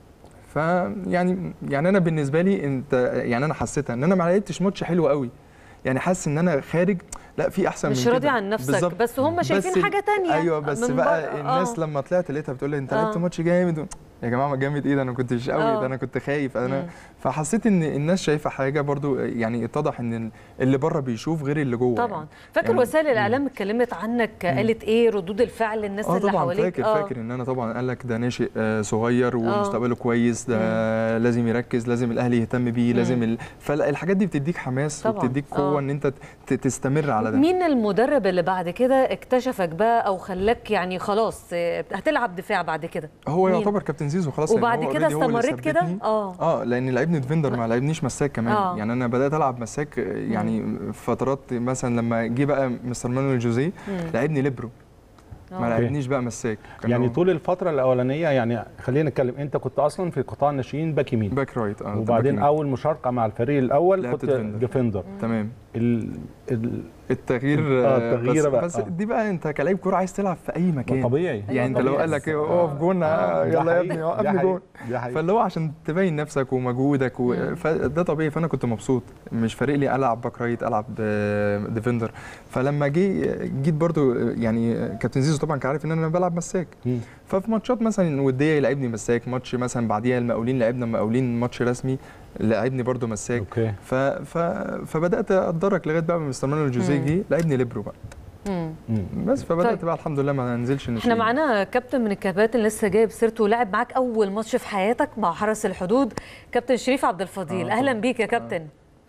فيعني يعني انا بالنسبه لي انت يعني انا حسيتها ان انا ما لعبتش ماتش حلو قوي يعني حاسس ان انا خارج لا في احسن مش من راضي كده. عن نفسك بالظبط. بس هم شايفين بس ال- حاجه تانية ايوه بس من بقى بره. الناس آه. لما طلعت لقيتها بتقول لي انت آه. لعبت ماتش جامد يا جماعه ما جامد ايه ده انا كنتش قوي آه. ده انا كنت خايف انا مم. فحسيت ان الناس شايفه حاجه برضو يعني اتضح ان اللي بره بيشوف غير اللي جوه طبعا فاكر يعني- وسائل الاعلام اتكلمت عنك قالت ايه ردود الفعل الناس اه اللي طبعا حواليك فاكر آه. فاكر ان انا طبعا قال لك ده ناشئ آه، صغير ومستقبله كويس ده لازم يركز لازم الاهلي يهتم بيه لازم ال... فالحاجات دي بتديك حماس طبعاً. وبتديك قوه آه. ان انت ت- تستمر على ده مين المدرب اللي بعد كده اكتشفك بقى او خلاك يعني خلاص آه، هتلعب دفاع بعد كده هو مين؟ يعتبر كابتن زيزو خلاص لأن وبعد هو كده already هو اللي استمريت كده ثبتني. اه اه لان لعبني ديفندر ما لعبنيش مساك كمان آه. يعني انا بدات العب مساك يعني فترات مثلا لما جه بقى مستر مانويل جوزيه لعبني ليبرو ما آه. لعبنيش بقى مساك كان يعني هو طول الفتره الاولانيه يعني خلينا نتكلم انت كنت اصلا في قطاع الناشئين باك يمين باك رايت اه وبعدين باك اول مشاركه مع الفريق الاول لعبت كنت ديفندر. ديفندر يمين. تمام ال... ال... التغيير آه، آه، التغيير بس, بقى، بس آه. دي بقى انت كلاعب كوره عايز تلعب في اي مكان طبيعي يعني انت لو طبيعي. قال لك اقف جون آه، ده يلا يا حقيقي. ابني ده وقفني حقيقي. جون ده حقيقي. فاللي هو عشان تبين نفسك ومجهودك و... فده طبيعي فانا كنت مبسوط مش فارق لي العب باك رايت العب آه، ديفندر فلما جه جيت برضو آه، يعني كابتن زيزو طبعا كان عارف ان انا بلعب مساك مم. ففي ماتشات مثلا وديه يلعبني مساك ماتش مثلا بعديها المقاولين لعبنا المقاولين ماتش رسمي لعبني برضو مساك اوكي ف... ف... فبدات اتدرج لغايه بقى من مستر مانويل جوزيه جه لعبني ليبرو بقى مم. مم. بس فبدات طيب. بقى الحمد لله ما انزلش نشيل احنا معانا كابتن من الكباتن لسه جايب سيرته ولعب معاك اول ماتش في حياتك مع حرس الحدود كابتن شريف عبد الفضيل آه، اهلا طبعاً. بيك يا كابتن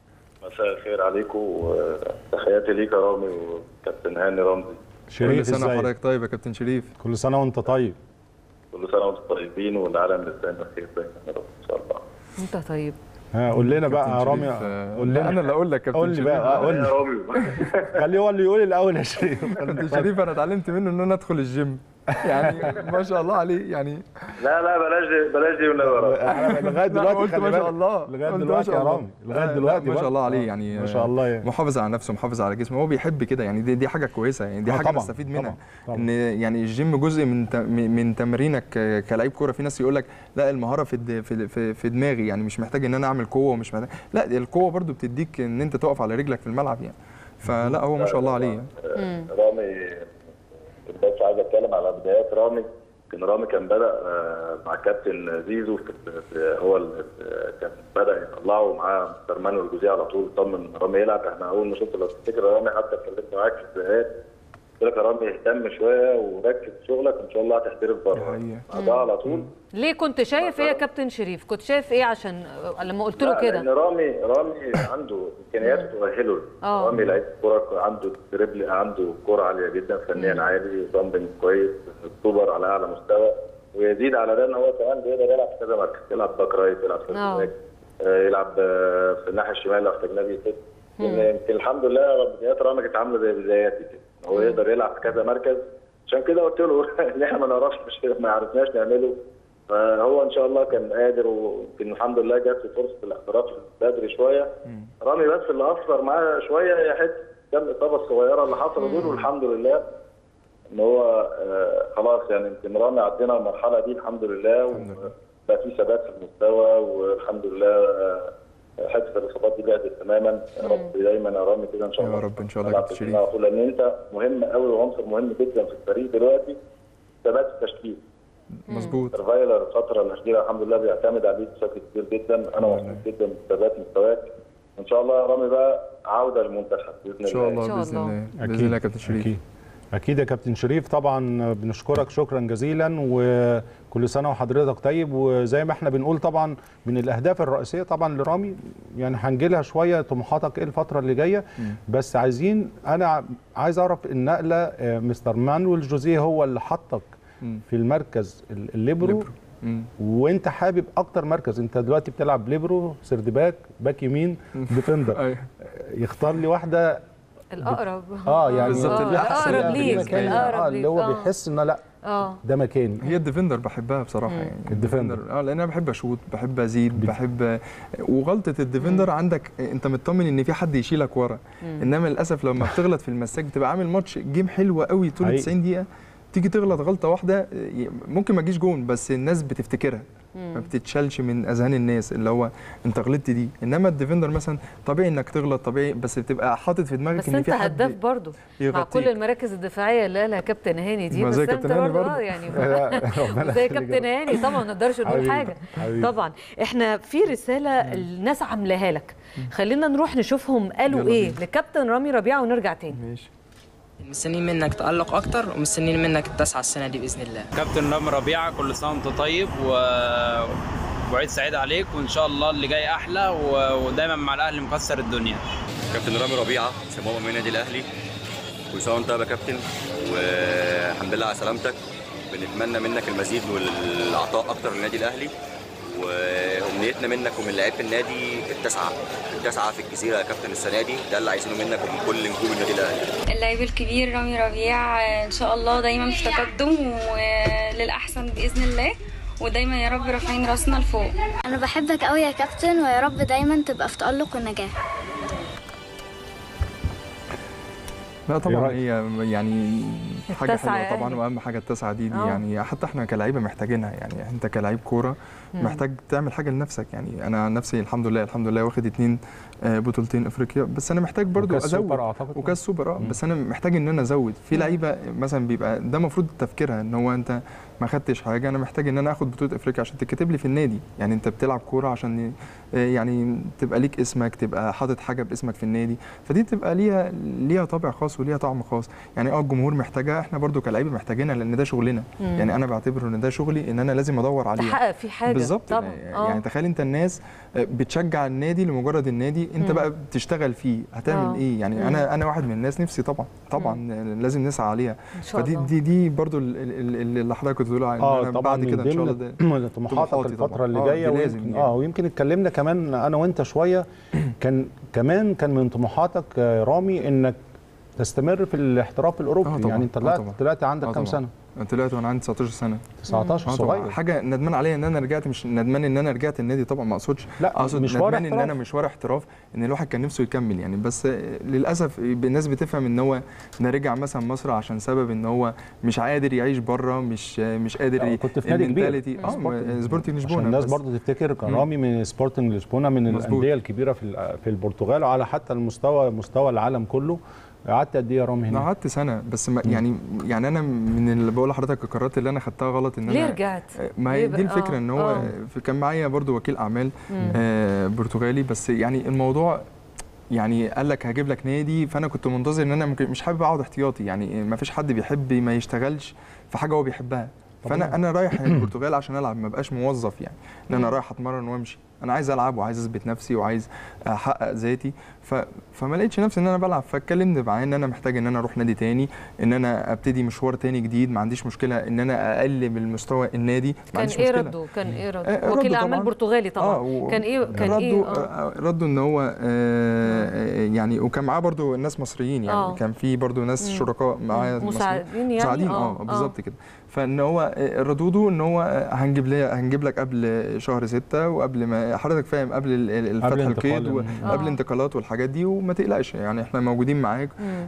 مساء الخير عليكم وتحياتي ليك يا رامي وكابتن هاني رمزي كل شريف سنه ازاي وحضرتك طيب يا كابتن شريف كل سنه وانت طيب كل سنه وانتم طيبين والعالم للدين بخير دايما يا رب ان شاء الله انت طيب ها قول لنا بقى كابتن يا شريف، رامي آه، قول لا، لنا انا اللي اقول لك كابتن قول لي شريف. بقى آه، قول يا لي رامي خليه هو اللي يقول الاول يا شريف كابتن شريف انا اتعلمت منه ان انا ادخل الجيم يعني ما شاء الله عليه يعني لا لا بلاش دي بلاش دي والنبي يا رب. احنا لغايه لا، دلوقتي قلت خلي ما شاء بالك. الله لغايه قلت ما دلوقتي شاء يا الله. رامي لغايه لا، دلوقتي ما شاء برضه. الله عليه آه، يعني ما شاء الله يعني. محافظ على نفسه محافظ على جسمه هو بيحب كده يعني دي, دي حاجه كويسه يعني دي آه، حاجه طبعاً، نستفيد منها طبعاً، طبعاً. ان يعني الجيم جزء من ت- من من تمرينك ك- كلاعب كوره في ناس يقول لك لا المهاره في الد- في في, في دماغي يعني مش محتاج ان انا اعمل قوه ومش محتاج لا دي القوه برضو بتديك ان انت تقف على رجلك في الملعب يعني فلا هو ما شاء الله عليه يعني. رامي كنت بس عايز اتكلم على بدايات رامي كان رامي كان بدا آه، مع كابتن زيزو في في- هو ال- كان بدا يطلعه معاه مستر مانويل جوزيه على طول طمن رامي يلعب احنا اول ما شفت لو تفتكر رامي حتى اتكلمت معاك في البدايات قلت لك يا رامي اهتم شويه وركز في شغلك وان شاء الله هتحترف بره بعدها على طول ليه كنت شايف ايه يا كابتن شريف كنت شايف ايه عشان لما قلت له لا، كده لان رامي رامي عنده امكانيات تؤهله آه. رامي لعيب كوره عنده دريبل عنده كوره عاليه جدا فنيا عالي دامبنج كويس سوبر على اعلى مستوى ويزيد على ده ان هو كمان بيقدر يلعب في كذا مركز يلعب باك رايت يلعب في آه. الباك آه، يلعب آه، في الناحيه الشمال لو احتاجناه بيسد لان يمكن الحمد لله بدايات رامي كانت عامله زي بداياتي كده هو يقدر يلعب في كذا مركز عشان كده قلت له ان احنا ما نعرفش مش ما عرفناش نعمله فهو ان شاء الله كان قادر ويمكن الحمد لله جات له فرصه الاحتراف بدري شويه رامي بس اللي اثر معاه شويه هي حته كام الاصابه الصغيره اللي حصلوا دول والحمد لله ان هو آه خلاص يعني يمكن رامي عدينا المرحله دي الحمد لله وبقى في ثبات في المستوى والحمد لله آه حته الاصابات دي بعدت تماما يا رب دايما يا رامي كده ان شاء الله يا رب ان شاء الله نلعب كابتن في شريف على طول لان انت مهم قوي وعنصر مهم جدا في الفريق دلوقتي ثبات التشكيل مظبوط سرفايلر الفتره الاخيره الحمد لله بيعتمد عليك بشكل كبير جدا انا مبسوط جدا بثبات مستواك ان شاء الله يا رامي بقى عوده للمنتخب باذن الله ان شاء الله شاء باذن الله. الله باذن الله يا كابتن شريف اكيد اكيد يا كابتن شريف طبعا بنشكرك شكرا جزيلا وكل سنه وحضرتك طيب وزي ما احنا بنقول طبعا من الاهداف الرئيسيه طبعا لرامي يعني هنجي لها شويه طموحاتك ايه الفتره اللي جايه بس عايزين انا عايز اعرف النقله آه، مستر مانويل جوزيه هو اللي حطك مم. في المركز ال- الليبرو مم. وانت حابب اكتر مركز انت دلوقتي بتلعب ليبرو سيرد باك باك يمين ديفندر أيوة. يختار لي واحده الاقرب اه يعني بالظبط آه، اللي الأقرب يحس- ليك، مكاني. الأقرب آه اللي ليك، هو آه. بيحس ان لا اه ده مكاني هي الديفندر بحبها بصراحه يعني الديفندر. اه لان انا بحب اشوط بحب ازيد بحب وغلطه الديفندر عندك انت مطمن ان في حد يشيلك ورا انما للاسف لما بتغلط في المساك بتبقى عامل ماتش جيم حلو قوي طول حقيقي. 90 دقيقه تيجي تغلط غلطه واحده ممكن ما تجيش جون بس الناس بتفتكرها ما بتتشالش من اذهان الناس اللي هو انت غلطت دي انما الديفندر مثلا طبيعي انك تغلط طبيعي بس بتبقى حاطط في دماغك بس ان انت في حد هداف برضه مع يغطيك. كل المراكز الدفاعيه اللي قالها كابتن هاني دي ما بس زي انت كابتن هاني برضه برضه. اه يعني ربنا زي يخليك. كابتن هاني طبعا ما نقدرش نقول حبيبي، حاجه حبيبي. طبعا احنا في رساله الناس عاملاها لك خلينا نروح نشوفهم قالوا يلا ايه بينا. لكابتن رامي ربيعه ونرجع تاني ماشي مستنيين منك تألق أكتر ومستنيين منك التسعة السنة دي بإذن الله كابتن رامي ربيعه كل سنه وانت طيب و... وعيد سعيد عليك وان شاء الله اللي جاي احلى و... ودايما مع الاهلي مكسر الدنيا كابتن رامي ربيعه سموه من النادي الاهلي كل سنه وانت طيب يا كابتن والحمد لله على سلامتك بنتمنى منك المزيد والعطاء اكتر للنادي الاهلي وامنيتنا منك ومن لعيبه النادي التسعه التسعه في الجزيره يا كابتن السنه دي ده اللي عايزينه منك ومن كل نجوم النادي الاهلي اللعيب الكبير رامي ربيع ان شاء الله دايما في تقدم وللاحسن باذن الله ودايما يا رب رافعين راسنا لفوق انا بحبك قوي يا كابتن ويا رب دايما تبقى في تألق ونجاح لا إيه طبعا رأيك؟ هي يعني حاجه التسعة حلوه طبعا يعني. واهم حاجه التسعه دي, دي آه. يعني حتى احنا كلاعيبه محتاجينها يعني انت كلاعب كوره محتاج تعمل حاجه لنفسك يعني انا عن نفسي الحمد لله الحمد لله واخد اتنين آه، بطولتين افريقيا بس انا محتاج برضو وكاس ازود سوبر أعتقد. وكاس سوبر اه بس انا محتاج ان انا ازود في لعيبه مثلا بيبقى ده المفروض تفكيرها ان هو انت ما خدتش حاجه انا محتاج ان انا اخد بطوله افريقيا عشان تتكتب لي في النادي يعني انت بتلعب كوره عشان آه، يعني تبقى ليك اسمك تبقى حاطط حاجه باسمك في النادي فدي تبقى ليها ليها طابع خاص وليها طعم خاص يعني اه الجمهور محتاجها احنا برضو كلاعيبه محتاجينها لان ده شغلنا مم. يعني انا بعتبر ان ده شغلي ان انا لازم ادور عليها تحقق في حاجه بالظبط طبعا يعني آه. تخيل انت الناس بتشجع النادي لمجرد النادي انت مم. بقى بتشتغل فيه هتعمل آه. ايه يعني مم. انا انا واحد من الناس نفسي طبعا طبعا لازم نسعى عليها ان شاء فدي الله دي دي برضو ال- ال- ال- اللي حضرتك كنت بتقول عليه اه إن أنا طبعا بعد من كده ان شاء الله ده ضمن طموحاتك طموحاتي الفتره طبعاً. اللي آه، جايه دي لازم ويمكن يعني. اه ويمكن اتكلمنا كمان انا وانت شويه كان كمان كان من طموحاتك آه، رامي انك تستمر في الاحتراف الاوروبي آه طبعاً، يعني انت آه طلعت طبعاً. طلعت عندك آه كام طبعاً. سنه طلعت وانا عندي 19 سنه 19 آه طبعاً. صغير. حاجه ندمان عليها ان انا رجعت مش ندمان ان انا رجعت النادي طبعا ما اقصدش لا، اقصد مشوار ندمان ان احتراف. انا مشوار احتراف ان الواحد كان نفسه يكمل يعني بس للاسف الناس بتفهم ان هو ده رجع مثلا مصر عشان سبب ان هو مش قادر يعيش بره مش مش قادر لا، ي- كنت في نادي كبير المنتاليتي- اه سبورتنج عشان لشبونه الناس بس. برضو تفتكر كان مم. رامي من سبورتنج لشبونه من مظبوط. الانديه الكبيره في ال- في البرتغال وعلى حتى المستوى مستوى العالم كله قعدت قد ايه يا رامي انا هنا؟ قعدت سنه بس ما يعني يعني انا من اللي بقول لحضرتك القرارات اللي انا خدتها غلط ان ليه انا رجعت؟ ما ليه هي دي بقى؟ الفكره ان هو آه. في- كان معايا برضو وكيل اعمال مم. آه برتغالي بس يعني الموضوع يعني قال لك هجيب لك نادي فانا كنت منتظر ان انا ممكن مش حابب اقعد احتياطي يعني ما فيش حد بيحب ما يشتغلش في حاجه هو بيحبها فانا طبيعي. انا رايح البرتغال عشان العب ما بقاش موظف يعني ان انا مم. رايح اتمرن وامشي انا عايز العب وعايز اثبت نفسي وعايز احقق ذاتي ف... فما لقيتش نفسي ان انا بلعب فاتكلمت معاه ان انا محتاج ان انا اروح نادي تاني ان انا ابتدي مشوار تاني جديد ما عنديش مشكله ان انا اقل من مستوى النادي ما كان عنديش ايه مشكله رده كان ايه آه، رده رده وكيل اعمال طبعاً. برتغالي طبعا و- كان ايه كان ايه ردوا آه. آه، ردوا ان هو آه، يعني وكان معاه برضو ناس مصريين يعني آه. كان في برضو ناس مم. شركاء معايا مم. مصريين. مساعدين يعني؟ مساعدين آه، اه آه. بالظبط كده فان هو آه، ردوده ان هو آه، هنجيب لي هنجيب لك قبل شهر ستة وقبل ما حضرتك فاهم قبل ال- ال- الفتح انتقال القيد ال- وقبل آه. انتقالات والحاجات دي وما تقلقش يعني احنا موجودين معاك مم.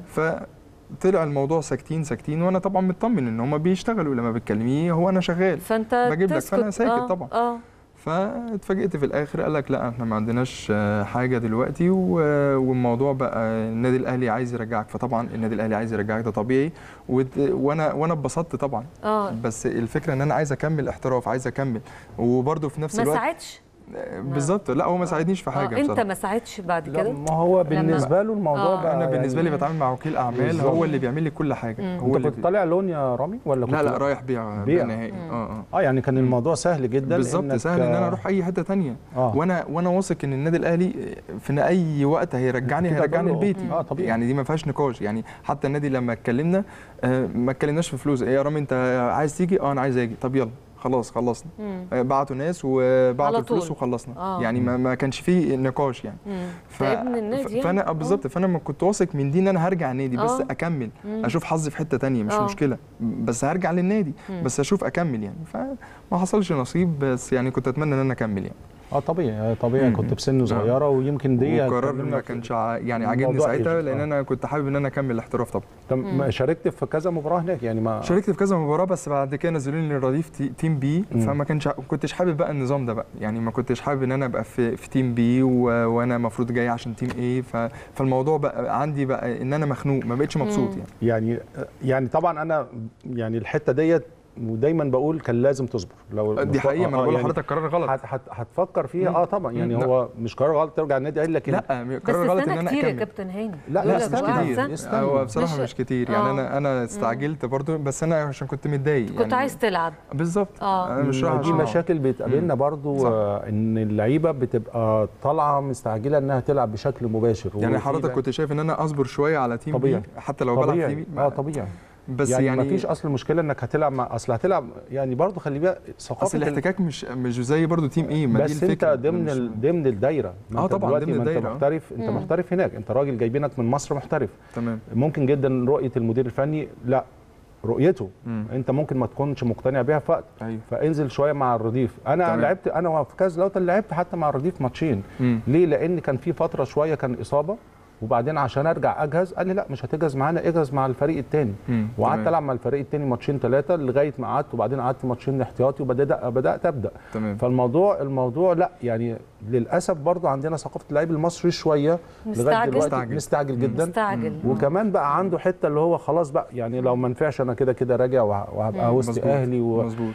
فطلع الموضوع ساكتين ساكتين وانا طبعا مطمن ان هم بيشتغلوا لما بتكلميه هو انا شغال فانت بجيب لك تسكت. فانا ساكت آه. طبعا اه فاتفاجئت في الاخر قال لك لا احنا ما عندناش آه، حاجه دلوقتي و- والموضوع بقى النادي الاهلي عايز يرجعك فطبعا النادي الاهلي عايز يرجعك ده طبيعي وت- وانا وانا اتبسطت طبعا اه بس الفكره ان انا عايز اكمل احتراف عايز اكمل وبرده في نفس ما الوقت ساعدش آه، بالظبط لا هو ما ساعدنيش في حاجه آه. انت بصراحه ما ساعدش بعد لا كده ما هو بالنسبه له الموضوع آه. بقى انا بالنسبه لي يعني بتعامل مع وكيل اعمال بالظبط. هو اللي بيعمل لي كل حاجه مم. هو انت اللي كنت طالع لون يا رامي ولا كنت لا لا رايح بيع بيع. بيع نهائي اه اه اه يعني كان الموضوع سهل جدا بالظبط إنك- سهل ان انا اروح اي حته تانية آه. وانا وانا واثق ان النادي الاهلي في اي وقت هيرجعني كده هيرجعني هتقول له لبيتي اه طبيعي يعني دي ما فيهاش نقاش يعني حتى النادي لما اتكلمنا آه، ما اتكلمناش في فلوس ايه يا رامي انت عايز تيجي اه انا عايز اجي طب يلا خلاص خلصنا مم. آه، بعتوا ناس وبعتوا على الفلوس طول. وخلصنا آه. يعني ما, ما كانش فيه نقاش يعني مم. ف... فابن النادي ف- يعني. فانا آه، بالظبط فانا ما كنت واثق من دي ان انا هرجع النادي بس آه. اكمل مم. اشوف حظي في حته تانية مش آه. مشكله بس هرجع للنادي مم. بس اشوف اكمل يعني فما حصلش نصيب بس يعني كنت اتمنى ان انا اكمل يعني اه طبيعي آه، طبيعي مم. كنت بسن نعم. صغيره ويمكن دي وقرار هتكلمنا ما في- كانش ع- يعني عاجبني الموضوع ساعتها إيه؟ لان آه. انا كنت حابب ان انا اكمل الاحتراف طبعا طب ما شاركت في كذا مباراه هناك يعني ما شاركت في كذا مباراه بس بعد كده نزلوني للرديف تي- تيم بي مم. فما كانش ما كنتش حابب بقى النظام ده بقى يعني ما كنتش حابب ان انا ابقى في, في تيم بي و... وانا المفروض جاي عشان تيم ايه ف... فالموضوع بقى عندي بقى ان انا مخنوق ما بقتش مبسوط مم. يعني يعني يعني طبعا انا يعني الحته ديت ودايما بقول كان لازم تصبر لو دي حقيقه ما انا آه، بقول يعني لحضرتك قرار غلط هت- هت- هتفكر فيها مم. اه طبعا يعني مم. هو مش قرار غلط ترجع النادي الاهلي لكن لا بس قرار غلط ان استنى انا كتير يا اكمل كابتن هاني لا، يقول لا، لك استنى وقع كتير. سنة. استنى. هو بصراحه مش- مش كتير يعني آه. انا انا استعجلت برضو بس انا عشان كنت متضايق كنت يعني عايز تلعب بالظبط آه. انا مش رايح دي عشان أقعد. مشاكل بتقابلنا برضو صح. آه، ان اللعيبه بتبقى طالعه مستعجله انها تلعب بشكل مباشر يعني وفي حضرتك لع- كنت شايف ان انا اصبر شويه على تيم طبيعي. بي حتى لو بلعب طبيعي تيم بي اه طبيعي بس يعني, يعني, ما فيش اصل مشكله انك هتلعب مع اصل هتلعب يعني برضو خلي بالك ثقافه اصل ال- الاحتكاك مش مش زي برضو تيم ايه ما دي بس الفكره انت ضمن مش- ال... ضمن الدايره ما آه انت طبعاً دلوقتي ضمن ما انت الدايرة، آه. محترف انت مم. محترف هناك انت راجل جايبينك من مصر محترف تمام ممكن جدا رؤيه المدير الفني لا رؤيته مم. انت ممكن ما تكونش مقتنع بيها في وقت ايوه فانزل شويه مع الرديف انا تمام. لعبت انا وفي كاس لوتن لعبت حتى مع الرديف ماتشين مم. ليه لان كان في فتره شويه كان اصابه وبعدين عشان ارجع اجهز قال لي لا مش هتجهز معانا اجهز مع الفريق الثاني مم. وقعدت تمام. العب مع الفريق الثاني ماتشين ثلاثه لغايه ما قعدت وبعدين قعدت ماتشين احتياطي وبدات بدات ابدا تمام فالموضوع الموضوع لا يعني للاسف برضو عندنا ثقافه اللعيب المصري شويه لغايه مستعجل. دلوقتي مستعجل. مستعجل جدا مستعجل وكمان بقى عنده حته اللي هو خلاص بقى يعني لو ما نفعش انا كده كده راجع وه- وهبقى وسط مظبوط. اهلي و... مظبوط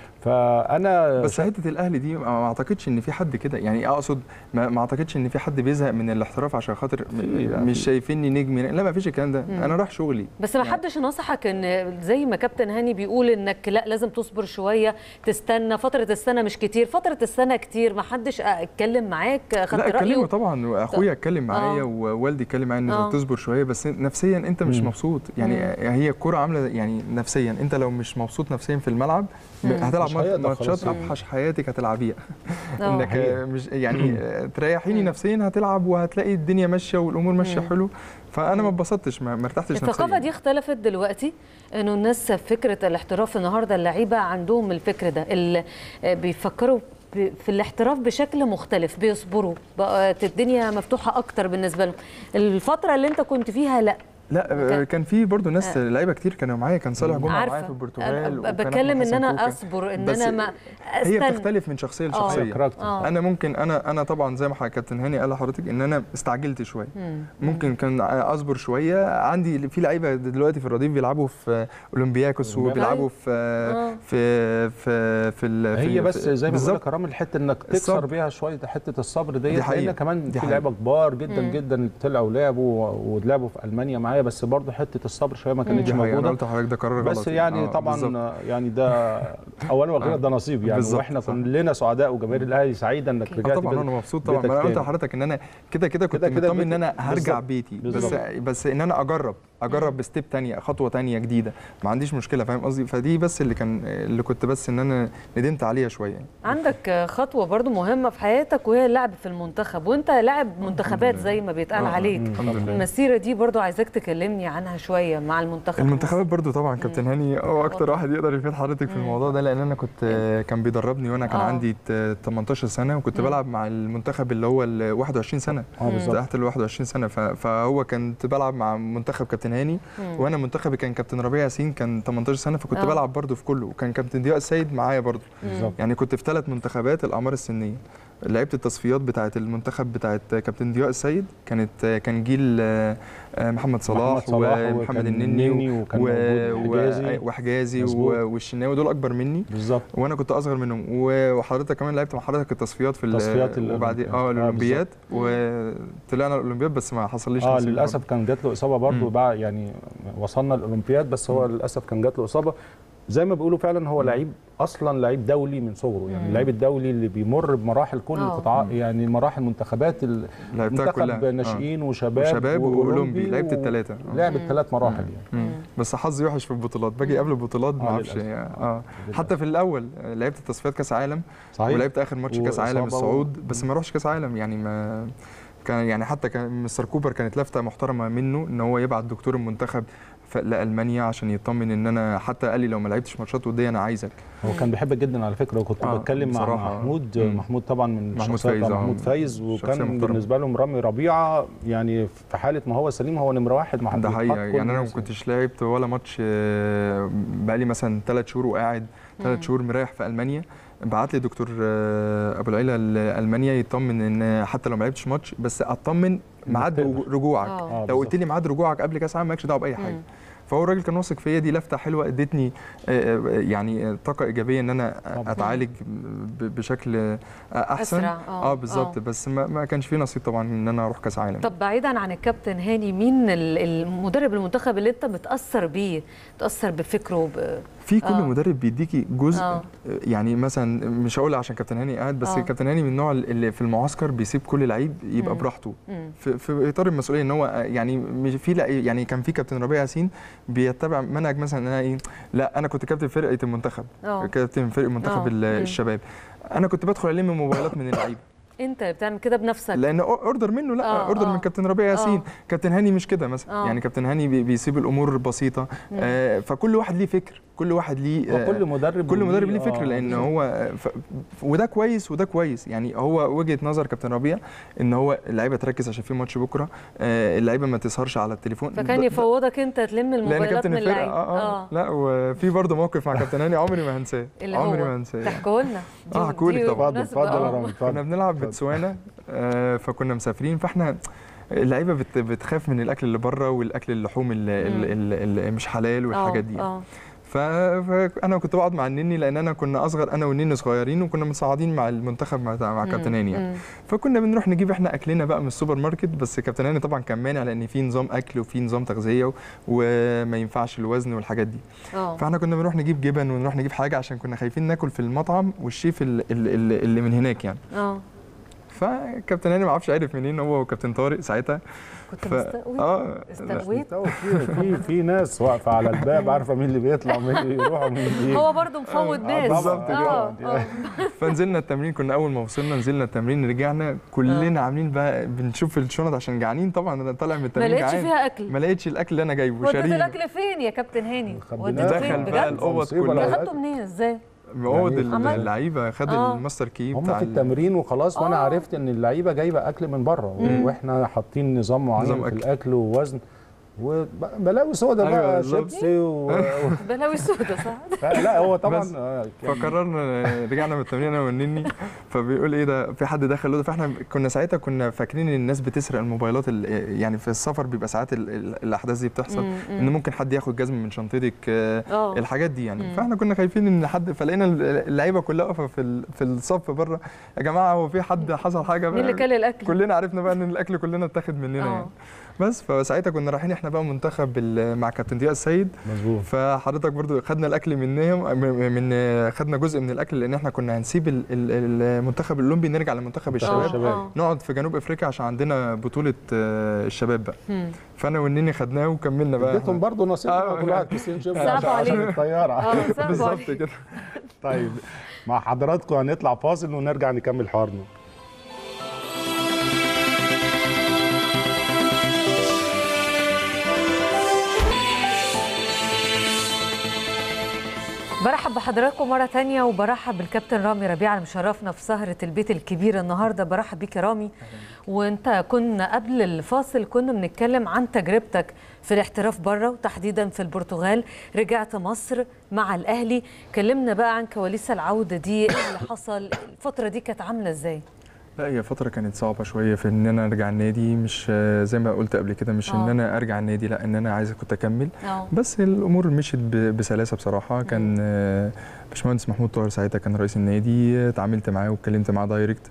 فانا بس حته الاهلي دي ما اعتقدش ان في حد كده يعني اقصد ما, ما اعتقدش ان في حد بيزهق من الاحتراف عشان خاطر م- في- مش شايفيني نجم لا ما فيش الكلام ده انا رايح شغلي بس ما حدش نصحك ان زي ما كابتن هاني بيقول انك لا لازم تصبر شويه تستنى فتره السنه مش كتير فتره السنه كتير ما حدش اتكلم معاك خدت لا اتكلموا رايه طبعا واخويا اتكلم معايا آه. ووالدي اتكلم معايا ان آه. تصبر شويه بس نفسيا انت مش مم. مبسوط يعني هي الكوره عامله يعني نفسيا انت لو مش مبسوط نفسيا في الملعب هتلعب مش هيقدر ماتشات خلاص. اوحش حياتك هتلعبيها آه. انك حقيقة. مش يعني تريحيني نفسيا هتلعب وهتلاقي الدنيا ماشيه والامور ماشيه حلو فانا ما اتبسطتش ما ما ارتحتش نفسيا الثقافه دي اختلفت دلوقتي انه الناس فكره الاحتراف النهارده اللعيبه عندهم الفكر ده اللي بيفكروا ب- في الاحتراف بشكل مختلف بيصبروا بقت الدنيا مفتوحه اكتر بالنسبه لهم الفتره اللي انت كنت فيها لا لا آه، كان في برضو ناس آه. لعيبه كتير كانوا معايا كان صالح جمعه معايا عارفة. في البرتغال أنا وكان بتكلم أحمد ان حسن انا كوكا. اصبر ان بس انا ما هي استنى. بتختلف من شخصيه آه. لشخصيه آه. انا ممكن انا انا طبعا زي ما حضرتك كابتن هاني قال لحضرتك ان انا استعجلت شويه مم. ممكن كان اصبر شويه عندي في لعيبه دلوقتي في الرديف بيلعبوا في اولمبياكوس وبيلعبوا في في في في, ال- في هي بس في- زي ما بقول بالظبط. لك كرام الحته انك تكسر الصبر. بيها شويه حته الصبر ديت دي حقيقة. لان كمان دي في حقيقة. لعيبه كبار جدا مم. جدا اللي طلعوا ولعبوا ولعبوا في المانيا معايا بس برضه حته الصبر شويه ما كانتش دي حقيقة. موجوده انا قلت لحضرتك ده قرار غلط بس يعني آه، طبعا بالظبط. يعني ده اولا واخيرا ده نصيب يعني بالظبط، واحنا صح. كلنا سعداء وجماهير الاهلي سعيده انك آه رجعت طبعا بال- انا مبسوط طبعا بيتك ما انا قلت تاني. لحضرتك ان انا كده كده كنت كده كده مطمن ان انا بيتك- هرجع بالظبط. بيتي بس بالظبط. بس ان انا اجرب اجرب بستيب تانية خطوه تانية جديده ما عنديش مشكله فاهم قصدي فدي بس اللي كان اللي كنت بس ان انا ندمت عليها شويه يعني. عندك خطوه برضو مهمه في حياتك وهي اللعب في المنتخب وانت لاعب منتخبات زي ما بيتقال آه، عليك الحمد لله. المسيره دي برضو عايزاك تكلمني عنها شويه مع المنتخب المنتخبات برضو طبعا كابتن هاني هو اكتر واحد يقدر يفيد حضرتك في الموضوع ده لان انا كنت كان بيدربني وانا كان آه. عندي ت- 18 سنه وكنت مم. بلعب مع المنتخب اللي هو ال 21 سنه آه، بالظبط. تحت ال 21 سنه ف- فهو كنت بلعب مع منتخب كابتن هاني مم. وانا منتخبي كان كابتن ربيع ياسين كان 18 سنه فكنت آه. بلعب برضو في كله وكان كابتن ضياء السيد معايا برضو بالظبط. يعني كنت في ثلاث منتخبات الاعمار السنيه لعبت التصفيات بتاعه المنتخب بتاعه كابتن ضياء السيد كانت كان جيل آه، آه، محمد صلاح, محمد صلاح ومحمد وكان النني النني و- وكان و- موجود و- حجازي. وحجازي مظبوط. و- والشناوي دول اكبر مني بالظبط وانا كنت اصغر منهم و- وحضرتك كمان لعبت مع حضرتك التصفيات في ال- تصفيات وبعد الأولمبياد. اه آه، الاولمبياد وطلعنا الاولمبياد بس ما حصليش اه نصيب للاسف كان جات له اصابه برضه بقى يعني وصلنا الاولمبياد بس هو للاسف كان جات له اصابه زي ما بيقولوا فعلا هو لعيب اصلا لعيب دولي من صغره يعني مم. اللعيب الدولي اللي بيمر بمراحل كل آه. القطاعات يعني مراحل منتخبات ال- لعبتها منتخب كلها. ناشئين آه. وشباب وشباب واولمبي لعبت الثلاثه لعب الثلاث مراحل يعني مم. بس حظي وحش في البطولات باجي قبل البطولات ما آه، اعرفش للأسف. يعني اه حتى في الاول آه، لعبت تصفيات كاس عالم صحيح. ولعبت اخر ماتش كاس عالم وإصابة و- الصعود بس ما روحش كاس عالم يعني ما كان يعني حتى كان مستر كوبر كانت لفته محترمه منه ان هو يبعت دكتور المنتخب ف- لالمانيا عشان يطمن ان انا حتى قال لي لو ما لعبتش ماتشات وديه انا عايزك هو كان بيحبك جدا على فكره وكنت آه، بتكلم مع بصراحة. محمود مم. محمود طبعا من محمود الشخصيات فايز، بتاع آه. محمود فايز شخصية وكان محترمة. بالنسبه لهم رامي ربيعه يعني في حاله ما هو سليم هو نمره واحد مع ده بيتحط حقيقه كل يعني انا ما الناس. كنتش لعبت ولا ماتش آه، بقالي مثلا ثلاث شهور وقاعد مم. ثلاث شهور مريح في المانيا بعت لي دكتور آه، ابو العيله لالمانيا يطمن ان حتى لو ما لعبتش ماتش بس اطمن ميعاد تقدر. رجوعك آه. آه، لو قلت لي ميعاد رجوعك قبل كاس العالم مالكش دعوه باي حاجه فهو الراجل كان واثق فيا دي لفته حلوه ادتني آه، آه، يعني طاقه ايجابيه ان انا اتعالج ب- بشكل آه، احسن أسرع، آه، اه بالظبط آه. بس ما, ما كانش في نصيب طبعا ان انا اروح كاس عالم طب بعيدا عن الكابتن هاني مين ال- المدرب المنتخب اللي انت متاثر بيه متاثر بفكره ب... في كل آه. مدرب بيديكي جزء آه. يعني مثلا مش هقول عشان كابتن هاني قاعد بس آه. كابتن هاني من النوع اللي في المعسكر بيسيب كل لعيب يبقى مم. براحته مم. في, في اطار المسؤوليه ان هو يعني مش في لا- يعني كان في كابتن ربيع ياسين بيتبع منهج مثلا ان انا ايه لا انا كنت كابتن فرقه المنتخب آه. كابتن فرقه منتخب آه. ال- مم. الشباب انا كنت بدخل الم موبايلات من اللعيبه انت بتعمل كده بنفسك لان اوردر منه لا آه، اوردر آه. من كابتن ربيع ياسين آه. كابتن هاني مش كده مثلا آه. يعني كابتن هاني بي- بيسيب الامور بسيطه مم. آه فكل واحد ليه فكر كل واحد ليه آه، وكل مدرب كل وليه- مدرب ليه آه، فكر لان بالظبط. هو ف... وده كويس وده كويس يعني هو وجهه نظر كابتن ربيع ان هو اللعيبه تركز عشان في ماتش بكره آه اللعيبه ما تسهرش على التليفون فكان ده- يفوضك انت تلم لان الموبايلات كابتن من الفرقه اللعيب آه, آه, لا وفي برضه موقف مع كابتن هاني عمري ما هنساه اللي عمري هو ما هنساه تحكوا لنا اه هحكولك دي طبعا مناسبة، آه. كنا بنلعب بتسوانا آه فكنا مسافرين فاحنا اللعيبه بت بتخاف من الاكل اللي بره والاكل اللحوم اللي, مم. اللي, اللي مش حلال والحاجات دي اه ف- فانا كنت بقعد مع النني لان انا كنا اصغر انا والنني صغيرين وكنا متصاعدين مع المنتخب مع, مع مم. كابتن هاني يعني مم. فكنا بنروح نجيب احنا اكلنا بقى من السوبر ماركت بس كابتن هاني طبعا كان مانع لان في نظام اكل وفي نظام تغذيه وما ينفعش الوزن والحاجات دي اه فاحنا كنا بنروح نجيب جبن ونروح نجيب حاجه عشان كنا خايفين ناكل في المطعم والشيف ال- ال- ال- اللي من هناك يعني اه فكابتن هاني ما اعرفش عرف منين هو وكابتن طارق ساعتها كنت ف... مستقوي اه استقويت في في في ناس واقفه على الباب عارفه مين اللي بيطلع ومين اللي يروح ومين اللي يجي. هو برضه مفوت آه، ناس بالظبط كده. اه اه فنزلنا التمرين كنا اول ما وصلنا نزلنا التمرين رجعنا كلنا عاملين بقى بنشوف الشنط عشان جعانين طبعا انا طالع من ما التمرين لقيتش جعان. فيها اكل ما لقيتش الاكل اللي انا جايبه وديت شاريه الاكل فين يا كابتن هاني وديته دخل فين بقى بجد الاوض مصيبة كلها لو اخدته منين ازاي اوض يعني عمل- اللعيبه خد آه. الماستر كي هم بتاع في ال- التمرين وخلاص وانا آه. عرفت ان اللعيبه جايبه اكل من بره مم. واحنا حاطين نظام معين نظام في أكل. الاكل ووزن وبلاوي سودا أيوة بقى بالظبط. شيبسي و... و... بلاوي سودا صح لا هو طبعا بس آه، يعني فقررنا رجعنا من التمرين انا والنني فبيقول ايه ده في حد دخل له ده فاحنا كنا ساعتها كنا فاكرين ان الناس بتسرق الموبايلات ال- يعني في السفر بيبقى ساعات ال- ال- الاحداث دي بتحصل مم، مم. ان ممكن حد ياخد جزمه من شنطتك آه، آه. الحاجات دي يعني مم. فاحنا كنا خايفين ان حد فلقينا اللعيبه كلها واقفه في ال- في الصف بره يا جماعه هو في حد حصل حاجه مين اللي بقى كل الاكل كلنا عرفنا بقى ان الاكل كلنا اتاخد مننا آه. يعني بس فساعتها كنا رايحين احنا بقى منتخب ال- مع كابتن ضياء السيد مظبوط فحضرتك برضو خدنا الاكل منهم م- من خدنا جزء من الاكل لان احنا كنا هنسيب ال- ال- المنتخب الاولمبي نرجع لمنتخب الشباب الشباب. آه. نقعد في جنوب افريقيا عشان عندنا بطوله آه، الشباب بقى مم. فانا والنني خدناه وكملنا بقى اديتهم برضه نصيب آه. كل واحد كيسين شيبسي صعبوا عشان عشان عليك. الطياره اه صعبوا بالظبط عليك. كده طيب مع حضراتكم هنطلع فاصل ونرجع نكمل حوارنا برحب بحضراتكم مرة تانية وبرحب بالكابتن رامي ربيعة اللي مشرفنا في سهرة البيت الكبير النهاردة برحب بيك يا رامي وانت كنا قبل الفاصل كنا بنتكلم عن تجربتك في الاحتراف بره وتحديدا في البرتغال رجعت مصر مع الأهلي كلمنا بقى عن كواليس العودة دي ايه اللي حصل الفترة دي كانت عاملة ازاي لا هي فترة كانت صعبة شوية في ان انا ارجع النادي مش آه، زي ما قلت قبل كده مش آه. ان انا ارجع النادي لا ان انا عايز كنت اكمل اه بس الامور مشيت ب- بسلاسة بصراحة كان آه، باشمهندس محمود طاهر ساعتها كان رئيس النادي آه، اتعاملت معاه واتكلمت معاه دايركت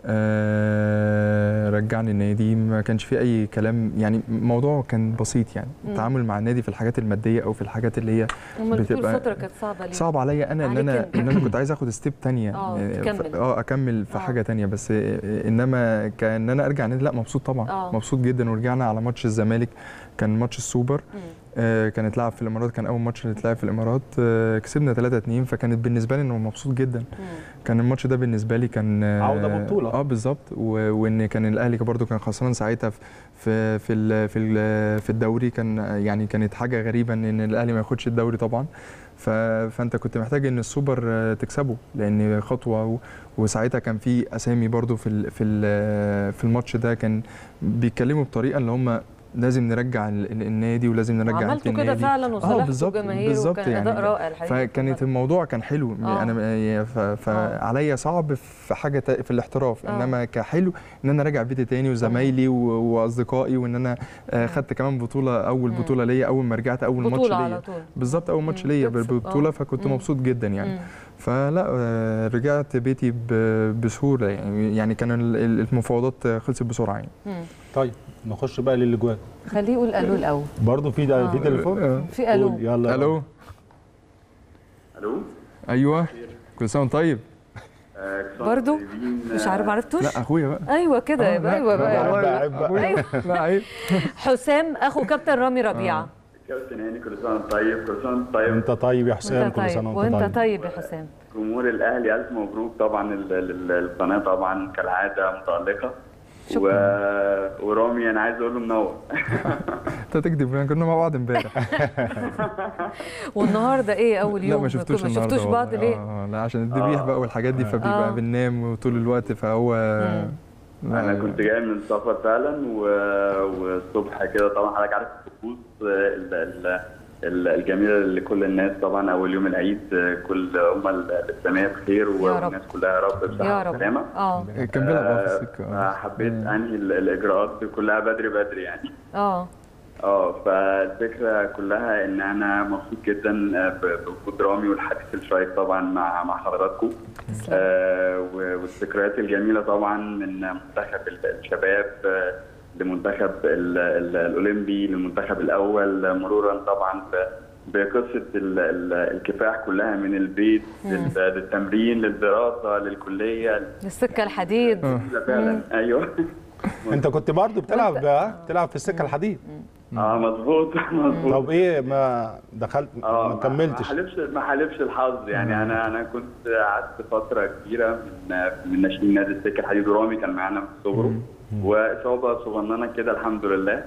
آه رجعني النادي ما كانش فيه اي كلام يعني الموضوع كان بسيط يعني مم. التعامل مع النادي في الحاجات الماديه او في الحاجات اللي هي امال بتقول بتبقى فترة كانت صعبة ليه؟ صعب عليا انا ان عليك انا انت. ان انا كنت عايز اخد ستيب تانية آه، آه، تكمل. ف- اه اكمل في آه. حاجه تانية بس آه، انما كان انا ارجع النادي لا مبسوط طبعا آه. مبسوط جدا ورجعنا على ماتش الزمالك كان ماتش السوبر مم. آه كانت لعب في الامارات كان اول ماتش اللي اتلعب في الامارات آه كسبنا 3 2 فكانت بالنسبه لي انه مبسوط جدا مم. كان الماتش ده بالنسبه لي كان آه، عودة ببطولة. اه بالظبط و- وان كان الاهلي برضو كان خسران ساعتها في في في ال- في, ال- في الدوري كان يعني كانت حاجه غريبه ان إن الاهلي ما ياخدش الدوري طبعا ف- فانت كنت محتاج ان السوبر آه، تكسبه لان خطوه و- وساعتها كان في اسامي برضو في ال- في ال- في الماتش ده كان بيتكلموا بطريقه اللي هم لازم نرجع ال- ال- النادي ولازم نرجع عملتوا النادي. كده فعلا اه وصالحتوا بالظبط الجماهير بالظبط وكان يعني أداء رائع الحقيقة فكانت الموضوع كان حلو آه. انا ف- فعليا صعب في حاجه تا- في الاحتراف آه. انما كحلو ان انا راجع بيتي تاني وزمايلي و- واصدقائي وان انا آه، خدت كمان بطوله اول مم. بطوله ليا اول ما رجعت اول ماتش بطولة على ليا طول بالظبط اول ماتش مم. ليا تكسب. بالبطوله آه. فكنت مم. مبسوط جدا يعني مم. فلا آه، رجعت بيتي ب- بسهوله يعني يعني كان ال- ال- المفاوضات خلصت بسرعه يعني مم. طيب نخش بقى للاجوان خليه يقول الو الاول برضه في ده آه. في تليفون في الو قول، يلا الو الو ايوه كل سنه وأنت طيب آه، كل سنة برضو طيبين. مش عارف عرفتوش لا اخويا بقى ايوه كده آه، يبقى لا، ايوه لا، بقى والله لا، عيب بقى. أخويا. أيوة. لا عيب حسام اخو كابتن رامي ربيعه كابتن هاني كل سنه وأنت طيب كل سنه وأنت طيب انت طيب يا حسام وانت كل طيب سنه وانت وانت طيب طيب يا حسام جمهور الاهلي الف مبروك طبعا ال- ال- القناه طبعا كالعاده متالقه و... ورامي انا عايز اقول له منور انت تكذب يعني كنا مع بعض امبارح والنهارده ايه اول لا يوم ما شفتوش ما النهارده شفتوش بعض والله. ليه آه لا عشان الذبيح بقى والحاجات دي فبيبقى آه. بننام طول الوقت فهو لا، انا كنت جاي من السفر فعلا و... والصبح كده طبعا حضرتك عارف الطقوس ال... ال... ال- الجميله لكل الناس طبعا اول يوم العيد كل امه الاسلاميه بخير رب. والناس كلها يا رب يا بصحه رب وسلامه اه كان بيلعب اه في السكه آه. حبيت انهي ال- الاجراءات كلها بدري بدري يعني اه اه فالفكره كلها ان انا مبسوط جدا ب- بوجود رامي والحديث الشيق طبعا مع مع حضراتكم آه و- والذكريات الجميله طبعا من منتخب ال- الشباب آه، لمنتخب ال- ال- الاولمبي للمنتخب الاول مرورا طبعا ب- بقصه ال- ال- الكفاح كلها من البيت لل- للتمرين للدراسه للكليه السكه الحديد فعلا ايوه انت كنت برضه بتلعب ها؟ بتلعب في السكه الحديد اه مظبوط مظبوط طب ايه ما دخلت ما ما كملتش حلفش ما حلفش الحظ يعني انا انا كنت قعدت فتره كبيره من من ناشئين نادي السكه الحديد ورامي كان معانا من صغره واصابه صغننه كده الحمد لله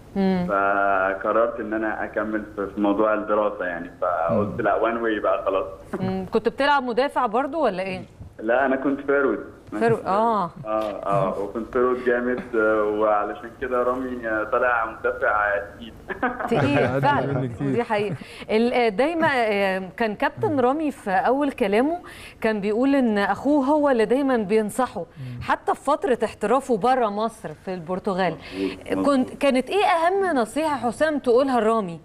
فقررت ان انا اكمل في في موضوع الدراسه يعني فقلت لا وان واي بقى خلاص مم. كنت بتلعب مدافع برضو ولا ايه؟ لا انا كنت فيرود فرو اه اه اه وكنت فيرود جامد آه، وعلشان كده رامي آه، طلع مدافع تقيل تقيل فعلا دي حقيقة ال- دايما آه، كان كابتن رامي في أول كلامه كان بيقول إن أخوه هو اللي دايما بينصحه حتى في فترة احترافه بره مصر في البرتغال كنت كانت إيه أهم نصيحة حسام تقولها لرامي؟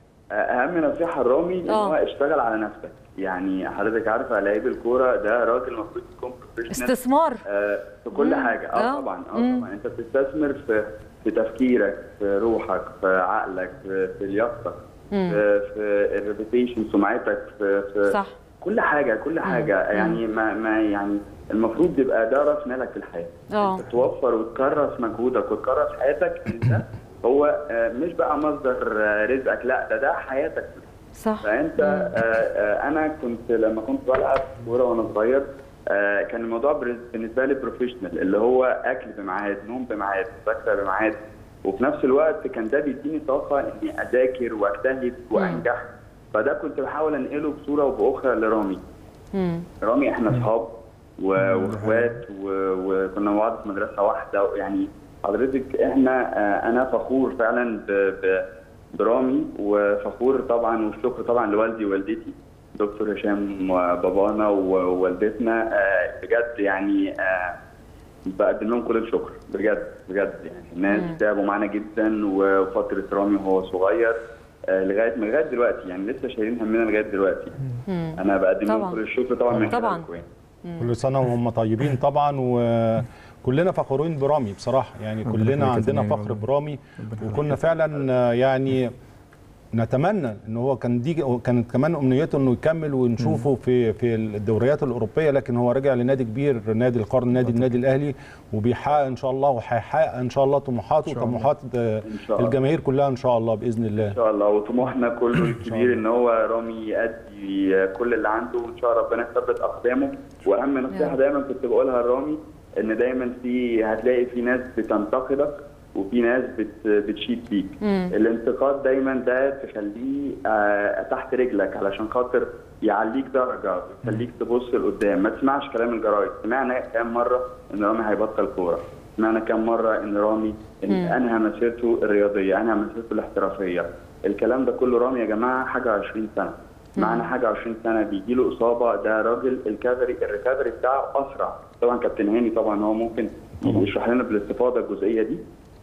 اهم نصيحه لرامي ان هو اشتغل على نفسك يعني حضرتك عارفه لعيب الكوره ده راجل المفروض يكون بروفيشنال استثمار آه في كل مم. حاجه اه آه. طبعا اه مم. طبعا انت بتستثمر في في تفكيرك في روحك في عقلك في, في لياقتك مم. في, في الريبيتيشن سمعتك في, في صح. كل حاجه كل حاجه يعني ما ما يعني المفروض يبقى ده راس مالك في الحياه اه توفر وتكرس مجهودك وتكرس حياتك إن ده هو آه، مش بقى مصدر آه، رزقك لا ده ده حياتك صح فانت آه، آه، انا كنت لما كنت بلعب كوره وانا صغير آه، كان الموضوع برز- بالنسبه لي بروفيشنال اللي هو اكل بميعاد نوم بميعاد مذاكره بميعاد وفي نفس الوقت كان ده بيديني طاقه اني اذاكر واجتهد وانجح فده كنت بحاول انقله بصوره وباخرى لرامي مم. رامي احنا اصحاب و- واخوات و- وكنا مع بعض في مدرسه واحده يعني حضرتك احنا آه، انا فخور فعلا ب- ب- برامي وفخور طبعا والشكر طبعا لوالدي ووالدتي دكتور هشام وبابانا ووالدتنا آه، بجد يعني آه، بقدم لهم كل الشكر بجد بجد يعني الناس مم. تعبوا معانا جدا وفتره رامي وهو صغير آه، لغايه من لغايه دلوقتي يعني لسه شايلين همنا لغايه دلوقتي مم. انا بقدم لهم طبعاً. كل الشكر طبعا من طبعاً. خلالكم يعني. كل سنه وهم طيبين طبعا وكلنا فخورين برامي بصراحه يعني ربنا كلنا يخليك يا عندنا فنان فخر والله. برامي وكنا فعلا آه، يعني نتمنى ان هو كان دي كانت كمان امنيته انه يكمل ونشوفه في في الدوريات الاوروبيه لكن هو رجع لنادي كبير نادي القرن نادي النادي الاهلي وبيحقق ان شاء الله وهيحقق ان شاء الله طموحاته إن شاء الله. وطموحات آه، شاء الله. الجماهير كلها ان شاء الله باذن الله ان شاء الله وطموحنا كله الكبير ان هو رامي يأدي كل اللي عنده وان شاء الله ربنا يثبت اقدامه واهم نصيحه دايما كنت بقولها لرامي ان دايما في هتلاقي في ناس بتنتقدك وفي ناس بت بتشيد فيك مم. الانتقاد دايما ده تخليه آه، تحت رجلك علشان خاطر يعليك درجه يخليك تبص لقدام ما تسمعش كلام الجرايد سمعنا كام مره ان رامي هيبطل كوره سمعنا كام مره ان رامي إن مم. انهى مسيرته الرياضيه انهى مسيرته الاحترافيه الكلام ده كله رامي يا جماعه حاجه 20 سنه معانا حاجه 20 سنه بيجي له اصابه ده راجل الكافري الريكفري بتاعه اسرع طبعا كابتن هاني طبعا هو ممكن يشرح لنا بالاستفاضه الجزئيه دي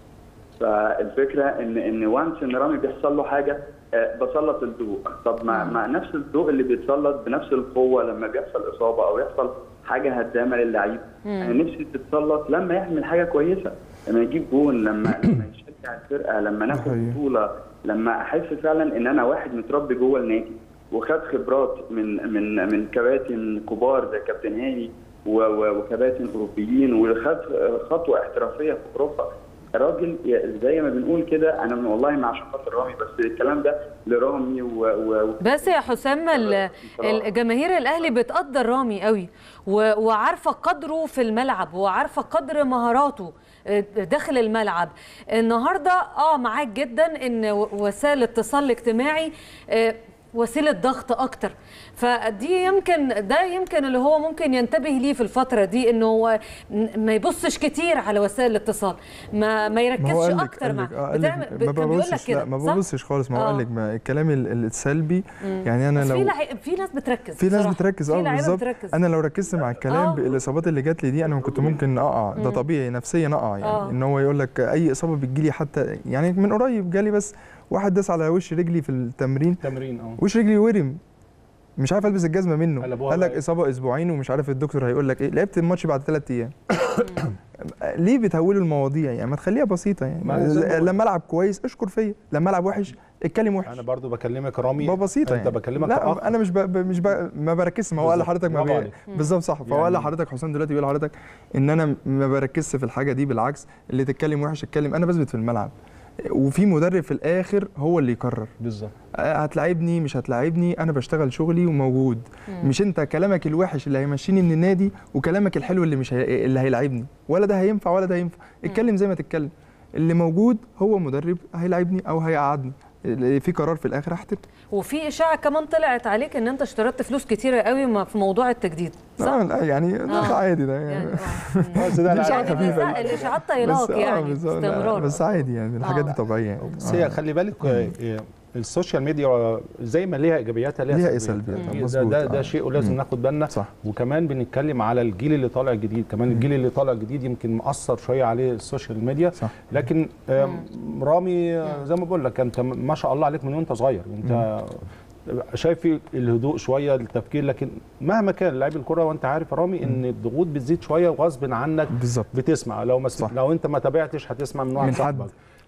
فالفكره ان ان وانس ان رامي بيحصل له حاجه آه، بسلط الضوء طب مع, مع نفس الضوء اللي بيتسلط بنفس القوه لما بيحصل اصابه او يحصل حاجه هدامه للعيب مم. انا نفسي تتسلط لما يعمل حاجه كويسه لما يجيب جون لما لما يشجع الفرقه لما ناخد بطوله لما احس فعلا ان انا واحد متربي جوه النادي وخد خبرات من من من كباتن كبار زي كابتن هاني و- و- وكباتن اوروبيين وخد خطوه احترافيه في اوروبا راجل ي- زي ما بنقول كده انا والله مع عشان خاطر رامي بس الكلام ده لرامي و, و... بس يا حسام ال- الجماهير الاهلي بتقدر رامي قوي و- وعارفه قدره في الملعب وعارفه قدر مهاراته آه، داخل الملعب النهارده اه معاك جدا ان و- وسائل الاتصال الاجتماعي آه، وسيله ضغط اكتر فدي يمكن ده يمكن اللي هو ممكن ينتبه ليه في الفتره دي انه هو ن- ما يبصش كتير على وسائل الاتصال ما ما ما هو يركزش قال لك اكتر قال مع لك آه قال لك بتعمل ما كان بيقول لك ببصش كده لا ما صح؟ ببصش خالص ما هو آه. قال لك ما الكلام ال- ال- السلبي مم. يعني انا بس لو في لعي- في ناس بتركز في ناس بصراحة. بتركز في اه لعيبة بالظبط بتركز. انا لو ركزت مع الكلام آه. بالاصابات اللي جات لي دي انا كنت ممكن اقع ده مم. طبيعي نفسيا اقع يعني آه. ان هو يقول لك اي اصابه بتجيلي حتى يعني من قريب جالي بس واحد داس على وش رجلي في التمرين تمرين اه وش رجلي ورم مش عارف البس الجزمه منه قلبوها قال لك بقى. اصابه اسبوعين ومش عارف الدكتور هيقول لك ايه لعبت الماتش بعد ثلاث ايام ليه بتهولوا المواضيع يعني ما تخليها بسيطه يعني ما زي ما قلت. لما العب كويس اشكر فيا لما العب وحش اتكلم وحش انا برضو بكلمك رامي ما بسيطه انت يعني بكلمك لا كأخ. انا مش ب... ب- مش ب... ما بركزش ما هو قال بالظبط. لحضرتك ما برافو بي... عليك. بالظبط صح فهو قال لحضرتك حسام دلوقتي بيقول لحضرتك ان انا ما بركزش في الحاجه دي بالعكس اللي تتكلم وحش اتكلم انا بثبت في الملعب وفي مدرب في الاخر هو اللي يقرر بالظبط هتلاعبني مش هتلاعبني انا بشتغل شغلي وموجود مم. مش انت كلامك الوحش اللي هيمشيني من النادي وكلامك الحلو اللي مش هي... اللي هيلاعبني ولا ده هينفع ولا ده هينفع اتكلم زي ما تتكلم اللي موجود هو مدرب هيلاعبني او هيقعدني اللي في قرار في الاخر هحترم وفي اشاعه كمان طلعت عليك ان انت اشترطت فلوس كتيره قوي ما- في موضوع التجديد صح؟ آه، لا يعني ده آه. عادي ده يعني بس ده دي إشاعة يعني خفيفة. لا، الاشاعات طايلاك بس آه، يعني بس- لا، باستمرار بس عادي يعني الحاجات دي آه. طبيعيه يعني بس هي خلي بالك آه، آه، السوشيال ميديا زي ما ليها ايجابياتها ليها, ليها سلبيات سلبيات، ده, مظبوط، ده, ده آه. شيء ولازم مم. ناخد بالنا صح. وكمان بنتكلم على الجيل اللي طالع جديد كمان الجيل اللي طالع جديد يمكن مأثر شويه عليه السوشيال ميديا صح. لكن آم، رامي آه، زي ما بقول لك انت ما شاء الله عليك من وانت صغير انت شايف في الهدوء شويه التفكير لكن مهما كان لاعب الكره وانت عارف يا رامي ان الضغوط بتزيد شويه وغصب عنك بالظبط بتسمع لو ما صح. لو انت ما تابعتش هتسمع من واحد من حد. صاحبك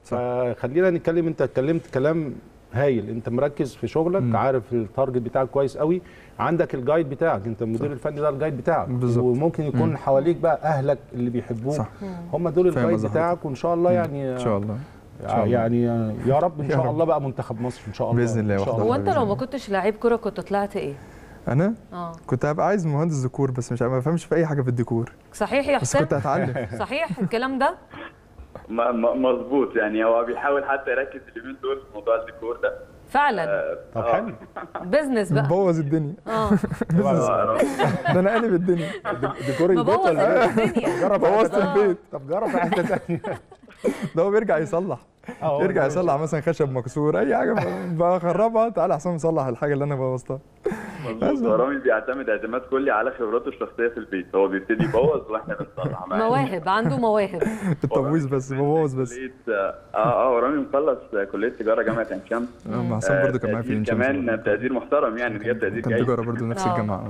فخلينا نتكلم انت اتكلمت كلام هايل انت مركز في شغلك مم. عارف التارجت بتاعك كويس قوي عندك الجايد بتاعك انت المدير الفني ده الجايد بتاعك بالظبط. وممكن يكون مم. حواليك بقى اهلك اللي بيحبوك صح. هم دول فاهم الجايد قصد بتاعك وان شاء الله مم. يعني ان شاء الله إن شاء الله. يعني يا رب ان يا شاء رب. الله بقى منتخب مصر ان شاء الله بإذن الله إن شاء واحدة هو انت لو ما كنتش لعيب كوره كنت طلعت ايه؟ انا اه كنت هبقى عايز مهندس ديكور بس مش ما بفهمش في اي حاجه في الديكور صحيح يا بس حسام كنت هتعلم صحيح الكلام ده م- م- مظبوط يعني هو بيحاول حتى يركز اليومين دول في موضوع الديكور ده فعلا طب حلو بزنس بقى بوظ الدنيا اه بزنس. ده انا قلب الدنيا ديكور البيت مبوظ ولا ايه؟ الدنيا جرب بوظت آه. البيت طب جرب في حته ثانيه ده هو بيرجع يصلح آه، هو يرجع ده يصلح مثلا خشب مكسور اي حاجه بخربها تعالى حسام صلح الحاجه اللي انا بوظتها مظبوط هو رامي بيعتمد اعتماد كلي على خبراته الشخصيه في البيت هو بيبتدي يبوظ واحنا بنصلح معاه. مواهب عنده مواهب التبويظ بس ببوظ بس كليه اه اه رامي مخلص كليه تجاره جامعه عين شمس آه، مع حسام برضه كان معايا في تقدير عين شمس كمان تقدير محترم يعني جاب تقدير كان جيد تجاره برضه نفس آه. الجامعه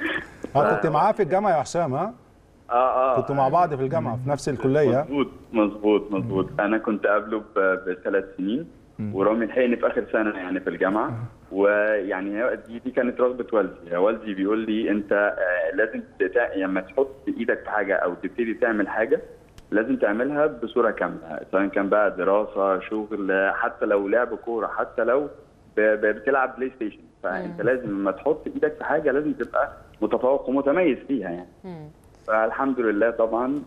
اه كنت معاه في الجامعه يا حسام ها اه اه كنتوا مع بعض في الجامعه في نفس الكليه مظبوط مظبوط مظبوط انا كنت قبله ب- بثلاث سنين ورامي لحقني في اخر سنه يعني في الجامعه ويعني هي- دي, دي كانت رغبه والدي والدي بيقول لي انت آه، لازم تتا... لما تحط ايدك في حاجه او تبتدي تعمل حاجه لازم تعملها بصوره كامله سواء كان بقى دراسه شغل حتى لو لعب كوره حتى لو ب... ب... بتلعب بلاي ستيشن فانت لازم لما تحط ايدك في حاجه لازم تبقى متفوق ومتميز فيها يعني فالحمد لله طبعا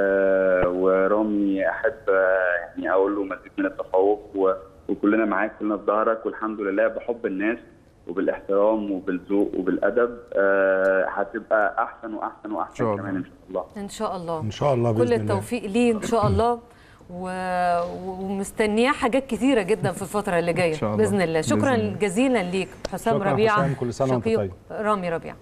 آه ورامي احب آه يعني اقول له مزيد من التفوق و- وكلنا معاك كلنا في ظهرك والحمد لله بحب الناس وبالاحترام وبالذوق وبالادب آه هتبقى احسن واحسن واحسن شاء الله. كمان ان شاء الله ان شاء الله ان شاء الله كل باذن الله التوفيق ليه ان شاء الله و... ومستنياه حاجات كتيره جدا في الفتره اللي جايه إن شاء الله. باذن الله شكرا بإذن الله. جزيلا ليك حسام شكراً ربيعه حسام، كل سنة وأنت شقيق طيب. رامي ربيعه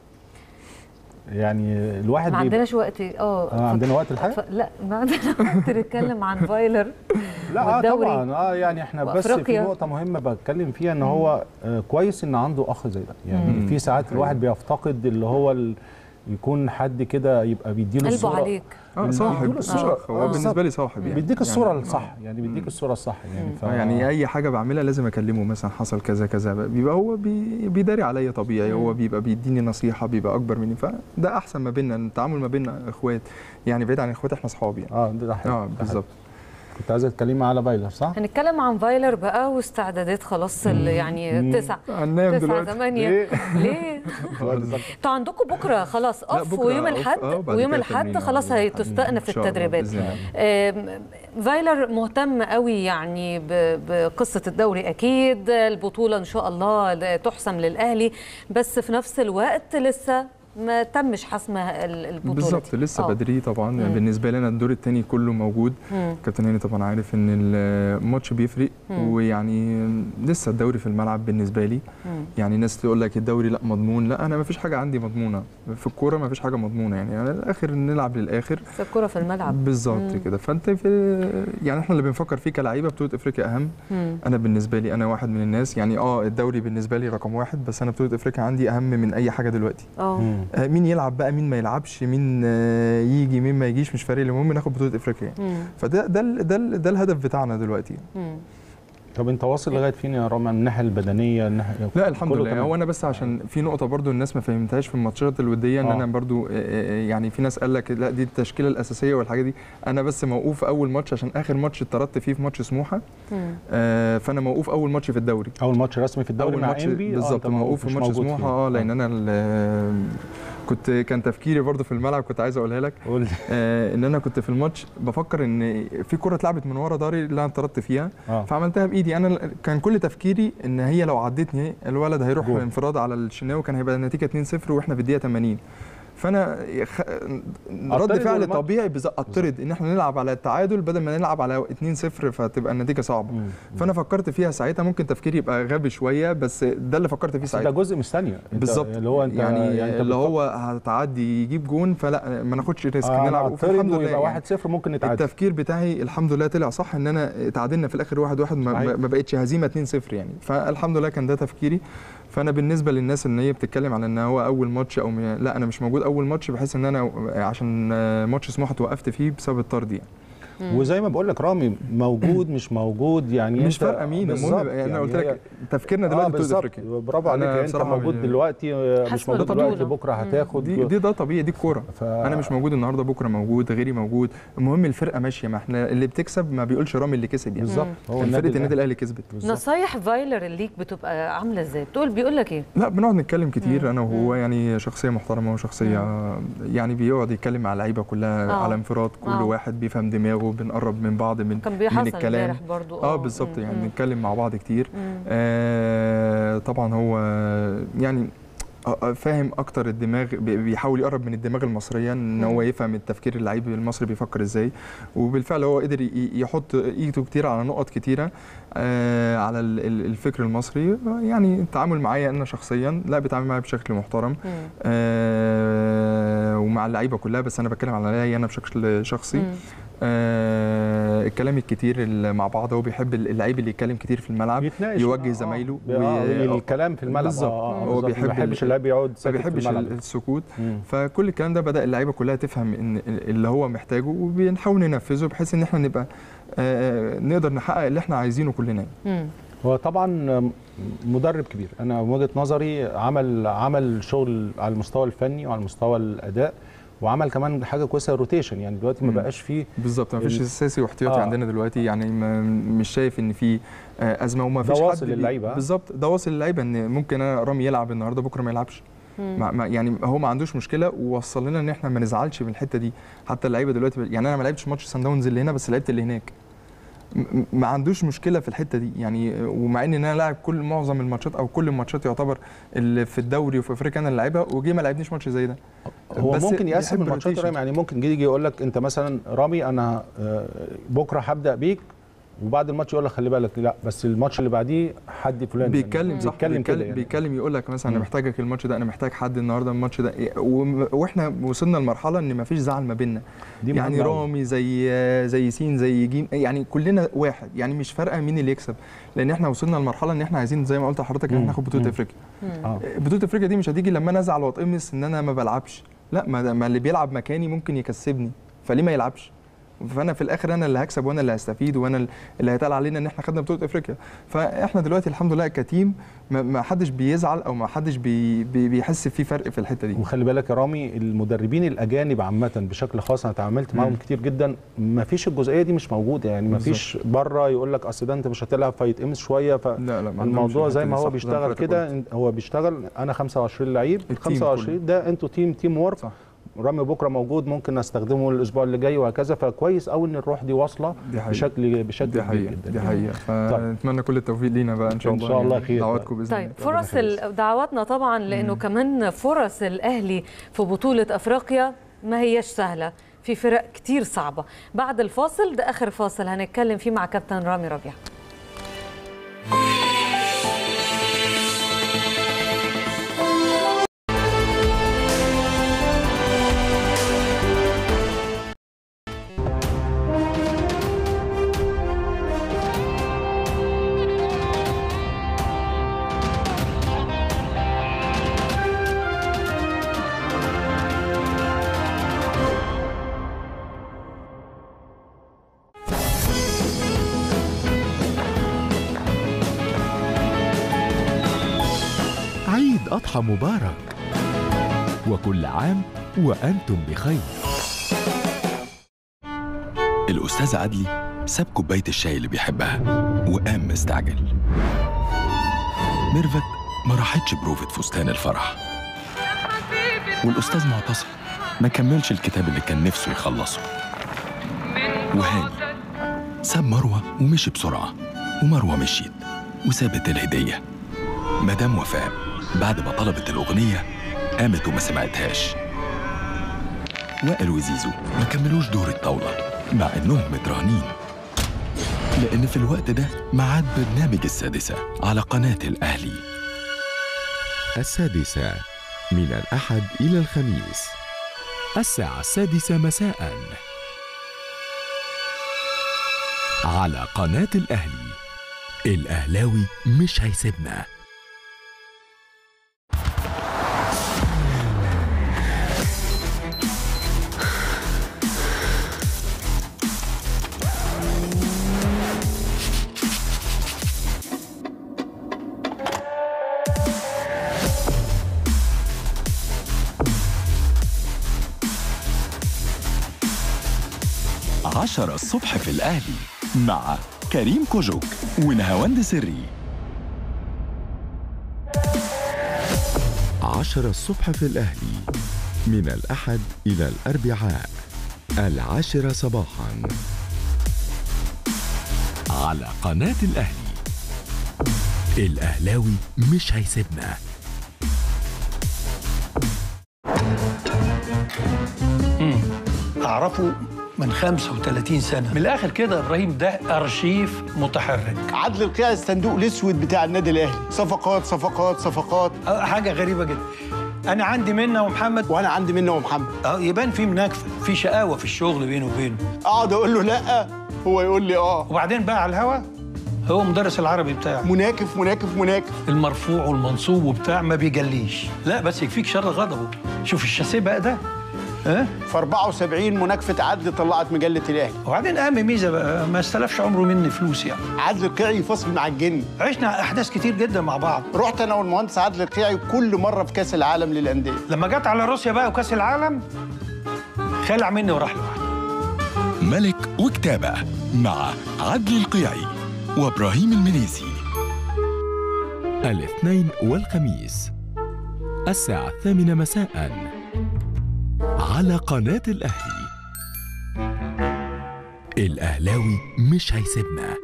يعني الواحد ما بيبقى- عندناش وقت اه آه، عندنا وقت الحقيقة؟ ف... لا ما عندنا وقت نتكلم عن فايلر لا آه والدوري. طبعا اه يعني احنا بس في وأفريقيا. نقطه مهمه بتكلم فيها ان هو آه كويس ان عنده اخ زي ده يعني مم. في ساعات الواحد بيفتقد اللي هو ال... يكون حد كده يبقى بيديله قلبه الصوره عليك اه بيديله صاحب الصوره هو بالنسبه بالظبط. لي صاحب يعني بيديك الصوره يعني- الصح يعني بيديك الصوره الصح يعني ف... آه، يعني اي حاجه بعملها لازم اكلمه مثلا حصل كذا كذا بيبقى هو بي بيداري عليا طبيعي هو بيبقى بيديني نصيحه بيبقى اكبر مني فده احسن ما بيننا التعامل ما بيننا اخوات يعني بعيد عن اخوات احنا اصحاب يعني اه ده حقيقي. اه ده بالظبط كنت عايزه تتكلمي على بايلر صح؟ هنتكلم عن فايلر بقى واستعدادات خلاص ال- يعني مم. تسعة هننام تسعة دلوقتي. ثمانية ليه؟ ليه؟ انتوا عندكم بكره خلاص لا، اوف بكرة ويوم أوف، الحد آه، وبعد ويوم كده الحد تمرين، خلاص آه، هتستأنف إن شاء الله، التدريبات بإذن الله. آم، فايلر مهتم قوي يعني ب- بقصه الدوري اكيد البطوله ان شاء الله تحسم للاهلي بس في نفس الوقت لسه ما تمش حسم ال- البطوله بالظبط دي. لسه آه. بدري طبعا مم. بالنسبه لنا الدور الثاني كله موجود مم. كابتن هاني طبعا عارف ان الماتش بيفرق مم. ويعني لسه الدوري في الملعب بالنسبه لي مم. يعني ناس تقول لك الدوري لا مضمون لا انا ما فيش حاجه عندي مضمونه في الكوره ما فيش حاجه مضمونه يعني انا الاخر نلعب للاخر بس الكره في الملعب بالظبط مم. كده فانت في يعني احنا اللي بنفكر فيه كلعيبه بطوله افريقيا اهم مم. انا بالنسبه لي انا واحد من الناس يعني اه الدوري بالنسبه لي رقم واحد بس انا بطوله افريقيا عندي اهم من اي حاجه دلوقتي اه آه، مين يلعب بقى مين ما يلعبش مين آه، يجي مين ما يجيش مش فارق لي المهم ناخد بطوله افريقيا مم. فده ده ال- ده ال- ده الهدف بتاعنا دلوقتي مم. طب انت واصل لغايه فين يا رامي من الناحيه البدنيه الناحيه لا الحمد كله لله تمام. هو انا بس عشان في نقطه برضو الناس ما فهمتهاش في الماتشات الوديه ان آه. انا برضو آه، آه، يعني في ناس قال لك لا دي التشكيله الاساسيه والحاجه دي انا بس موقوف اول ماتش عشان اخر ماتش اتطردت فيه في ماتش سموحه آه، فانا موقوف اول ماتش في الدوري اول ماتش رسمي في الدوري اول مع ماتش انبي بالظبط موقوف في ماتش سموحه اه لان انا ال- كنت كان تفكيري برضو في الملعب كنت عايز اقولها لك قول آه ان انا كنت في الماتش بفكر ان في كره اتلعبت من ورا داري اللي انا اتطردت فيها آه. فعملتها بايدي انا ال- كان كل تفكيري ان هي لو عدتني الولد هيروح جول. انفراد على الشناوي كان هيبقى النتيجه 2-0 واحنا في الدقيقه 80 فانا خ... رد أطرد فعل والماتش. طبيعي بز- اطرد ان احنا نلعب على التعادل بدل ما نلعب على 2-0 فتبقى النتيجه صعبه فانا فكرت فيها ساعتها ممكن تفكيري يبقى غبي شويه بس ده اللي فكرت فيه بس ده ساعتها جزء من الثانيه أنت- بالظبط اللي هو انت يعني, يعني انت اللي بتفكر- هو هتعدي يجيب جون فلا ما ناخدش ريسك آه، نلعب أطرد والحمد لله ويبقى يعني 1-0 ممكن نتعادل التفكير بتاعي الحمد لله طلع صح ان انا تعادلنا في الاخر 1-1 واحد واحد ما, صحيح. ما بقتش هزيمه 2-0 يعني فالحمد لله كان ده تفكيري فانا بالنسبه للناس ان هي بتتكلم على ان هو اول ماتش او م- لا انا مش موجود اول ماتش بحيث ان انا عشان آه، ماتش سموحه توقفت فيه بسبب الطرد يعني وزي ما بقول لك رامي موجود مش موجود يعني مش انت فارقه مين المهم بالظبط يعني انا قلت هي- لك تفكيرنا آه دلوقتي بطوله بالظبط افريقيا برافو عليك أنا انت بصراحة موجود يعني- دلوقتي آه، مش حسب موجود دلوقتي البطولة. بكره هتاخد دي دي ده طبيعي دي الكوره ف... انا مش موجود النهارده بكره موجود غيري موجود المهم الفرقه ماشيه ما احنا اللي بتكسب ما بيقولش رامي اللي كسب يعني بالظبط هو كان النادي فرقه النادي الاهلي كسبت نصايح فايلر الليك بتبقى عامله ازاي بتقول بيقول لك ايه لا بنقعد نتكلم كتير انا وهو يعني شخصيه محترمه وشخصيه يعني بيقعد يتكلم مع اللعيبه كلها آه. على انفراد كل آه. واحد بيفهم دماغه بنقرب من بعض من كان من بيحصل الكلام امبارح برضو اه بالظبط يعني مم. نتكلم مع بعض كتير مم. آه طبعا هو يعني آه، آه، فاهم اكتر الدماغ بي- بيحاول يقرب من الدماغ المصريه ان هو يفهم التفكير اللعيب المصري بيفكر ازاي وبالفعل هو قدر ي- يحط ايده كتير على نقط كتيره آه على ال- ال- الفكر المصري يعني التعامل معايا انا شخصيا لا بيتعامل معايا بشكل محترم آه ومع اللعيبه كلها بس انا بتكلم عليا انا بشكل شخصي مم. آه الكلام الكتير اللي مع بعض هو بيحب اللعيب اللي يتكلم كتير في الملعب يتناقش يوجه آه، زمايله آه، آه، الكلام في الملعب بالظبط آه، آه، هو بالظبط. بيحب ما بيحبش ال- اللاعب يقعد ما ساكت في بيحبش الملعب. السكوت مم. فكل الكلام ده بدا اللعيبه كلها تفهم ان اللي هو محتاجه وبنحاول ننفذه بحيث ان احنا نبقى آه نقدر نحقق اللي احنا عايزينه كلنا مم. هو طبعا مدرب كبير انا من وجهه نظري عمل عمل شغل على المستوى الفني وعلى مستوى الاداء وعمل كمان حاجه كويسه روتيشن يعني دلوقتي ما مم. بقاش فيه بالظبط ما فيش ال- اساسي واحتياطي آه. عندنا دلوقتي يعني ما مش شايف ان في آه ازمه وما ده فيش واصل حد بي- للعيبة، آه. بالظبط ده واصل للعيبه ان ممكن انا رامي يلعب النهارده بكره ما يلعبش مم. ما ما يعني هو ما عندوش مشكله ووصل لنا ان احنا ما نزعلش من الحته دي حتى اللعيبه دلوقتي يعني انا ما لعبتش ماتش سان داونز اللي هنا بس لعبت اللي هناك م- ما عندوش مشكله في الحته دي يعني ومع ان انا لاعب كل معظم الماتشات او كل الماتشات يعتبر اللي في الدوري وفي افريقيا انا اللي لعبها وجي ما لعبنيش ماتش زي ده هو بس ممكن يقسم بيحب الماتشات الروتيشن. رامي يعني ممكن يجي يقول لك انت مثلا رامي انا آه، بكره هبدا بيك وبعد الماتش يقول لك خلي بالك لا بس الماتش اللي بعديه حد فلان بيتكلم صح بيتكلم كده بيتكلم, يعني. بيتكلم يقول لك مثلا انا مم. محتاجك الماتش ده انا محتاج حد النهارده الماتش ده و- واحنا وصلنا لمرحله ان ما فيش زعل ما بيننا دي يعني مهمة أوي. رامي زي زي سين زي جيم يعني كلنا واحد يعني مش فارقه مين اللي يكسب لان احنا وصلنا لمرحله ان احنا عايزين زي ما قلت لحضرتك ان مم. احنا ناخد بطوله مم. افريقيا آه. بطوله افريقيا دي مش هتيجي لما انا ازعل واتقمص ان انا ما بلعبش لا ما, ما اللي بيلعب مكاني ممكن يكسبني فليه ما يلعبش فانا في الاخر انا اللي هكسب وانا اللي هستفيد وانا اللي هيتقال علينا ان احنا خدنا بطوله افريقيا فاحنا دلوقتي الحمد لله كتيم ما- ما حدش بيزعل او ما حدش بي بي بيحس في فرق في الحته دي وخلي بالك يا رامي المدربين الاجانب عامه بشكل خاص انا اتعاملت معاهم مم. كتير جدا ما فيش الجزئيه دي مش موجوده يعني ما فيش بره يقول لك اصل ده انت مش هتلعب فيتقمص شويه لا لا ما عندهمش فالموضوع زي الحتة ما دي هو صح، زي ما بيشتغل حضرتك كده قلت. إن- هو بيشتغل انا 25 لعيب ال التيم 25 ده انتوا تيم تيم ورك صح. رامي بكره موجود ممكن نستخدمه الاسبوع اللي جاي وهكذا فكويس قوي ان الروح دي واصله دي حقيقة. بشكل بشكل دي كبير حقيقه جدا دي حقيقه فنتمنى كل التوفيق لينا بقى ان شاء إن الله شاء الله يعني خير. دعواتكم باذن طيب الله فرص ال- دعواتنا طبعا لانه كمان فرص الاهلي في بطوله افريقيا ما هيش سهله في فرق كتير صعبه بعد الفاصل ده اخر فاصل هنتكلم فيه مع كابتن رامي ربيع أضحى مبارك وكل عام وأنتم بخير الأستاذ عدلي ساب كوباية الشاي اللي بيحبها وقام مستعجل ميرفت ما راحتش بروفة فستان الفرح والأستاذ معتصم ما كملش الكتاب اللي كان نفسه يخلصه وهاني ساب مروة ومشي بسرعة ومروة مشيت وسابت الهدية مدام وفاء بعد ما طلبت الأغنية قامت وما سمعتهاش وائل وزيزو ما كملوش دور الطاولة مع إنهم متراهنين لأن في الوقت ده ميعاد برنامج السادسة على قناة الأهلي السادسة من الأحد إلى الخميس الساعة السادسة مساء على قناة الأهلي الأهلاوي مش هيسيبنا عشرة الصبح في الأهلي مع كريم كوجوك ونهاوند سري عشرة الصبح في الأهلي من الأحد إلى الأربعاء العاشرة صباحا على قناة الأهلي الأهلاوي مش هيسيبنا أعرفه من 35 سنة من الآخر كده إبراهيم ده أرشيف متحرك عدل القيع الصندوق الاسود بتاع النادي الاهلي صفقات صفقات صفقات حاجه غريبه جدا انا عندي منه ومحمد وانا عندي منه ومحمد اه يبان في مناكفه في شقاوه في الشغل بينه وبينه اقعد اقول له لا هو يقول لي اه وبعدين بقى على الهوا هو مدرس العربي بتاعي مناكف مناكف مناكف المرفوع والمنصوب وبتاع ما بيجليش لا بس يكفيك شر غضبه شوف الشاسيه بقى ده ها في 74 مناكفه عدل طلعت مجله الاهلي وبعدين اهم ميزه بقى ما استلفش عمره مني فلوس يعني عدل القيعي فصل مع الجن عشنا احداث كتير جدا مع بعض رحت انا والمهندس عدل القيعي كل مره في كاس العالم للانديه لما جت على روسيا بقى وكاس العالم خلع مني وراح لوحده ملك وكتابة مع عدلي القيعي وإبراهيم المنيسي الاثنين والخميس الساعة الثامنة مساء على قناة الأهلي الأهلاوي مش هيسيبنا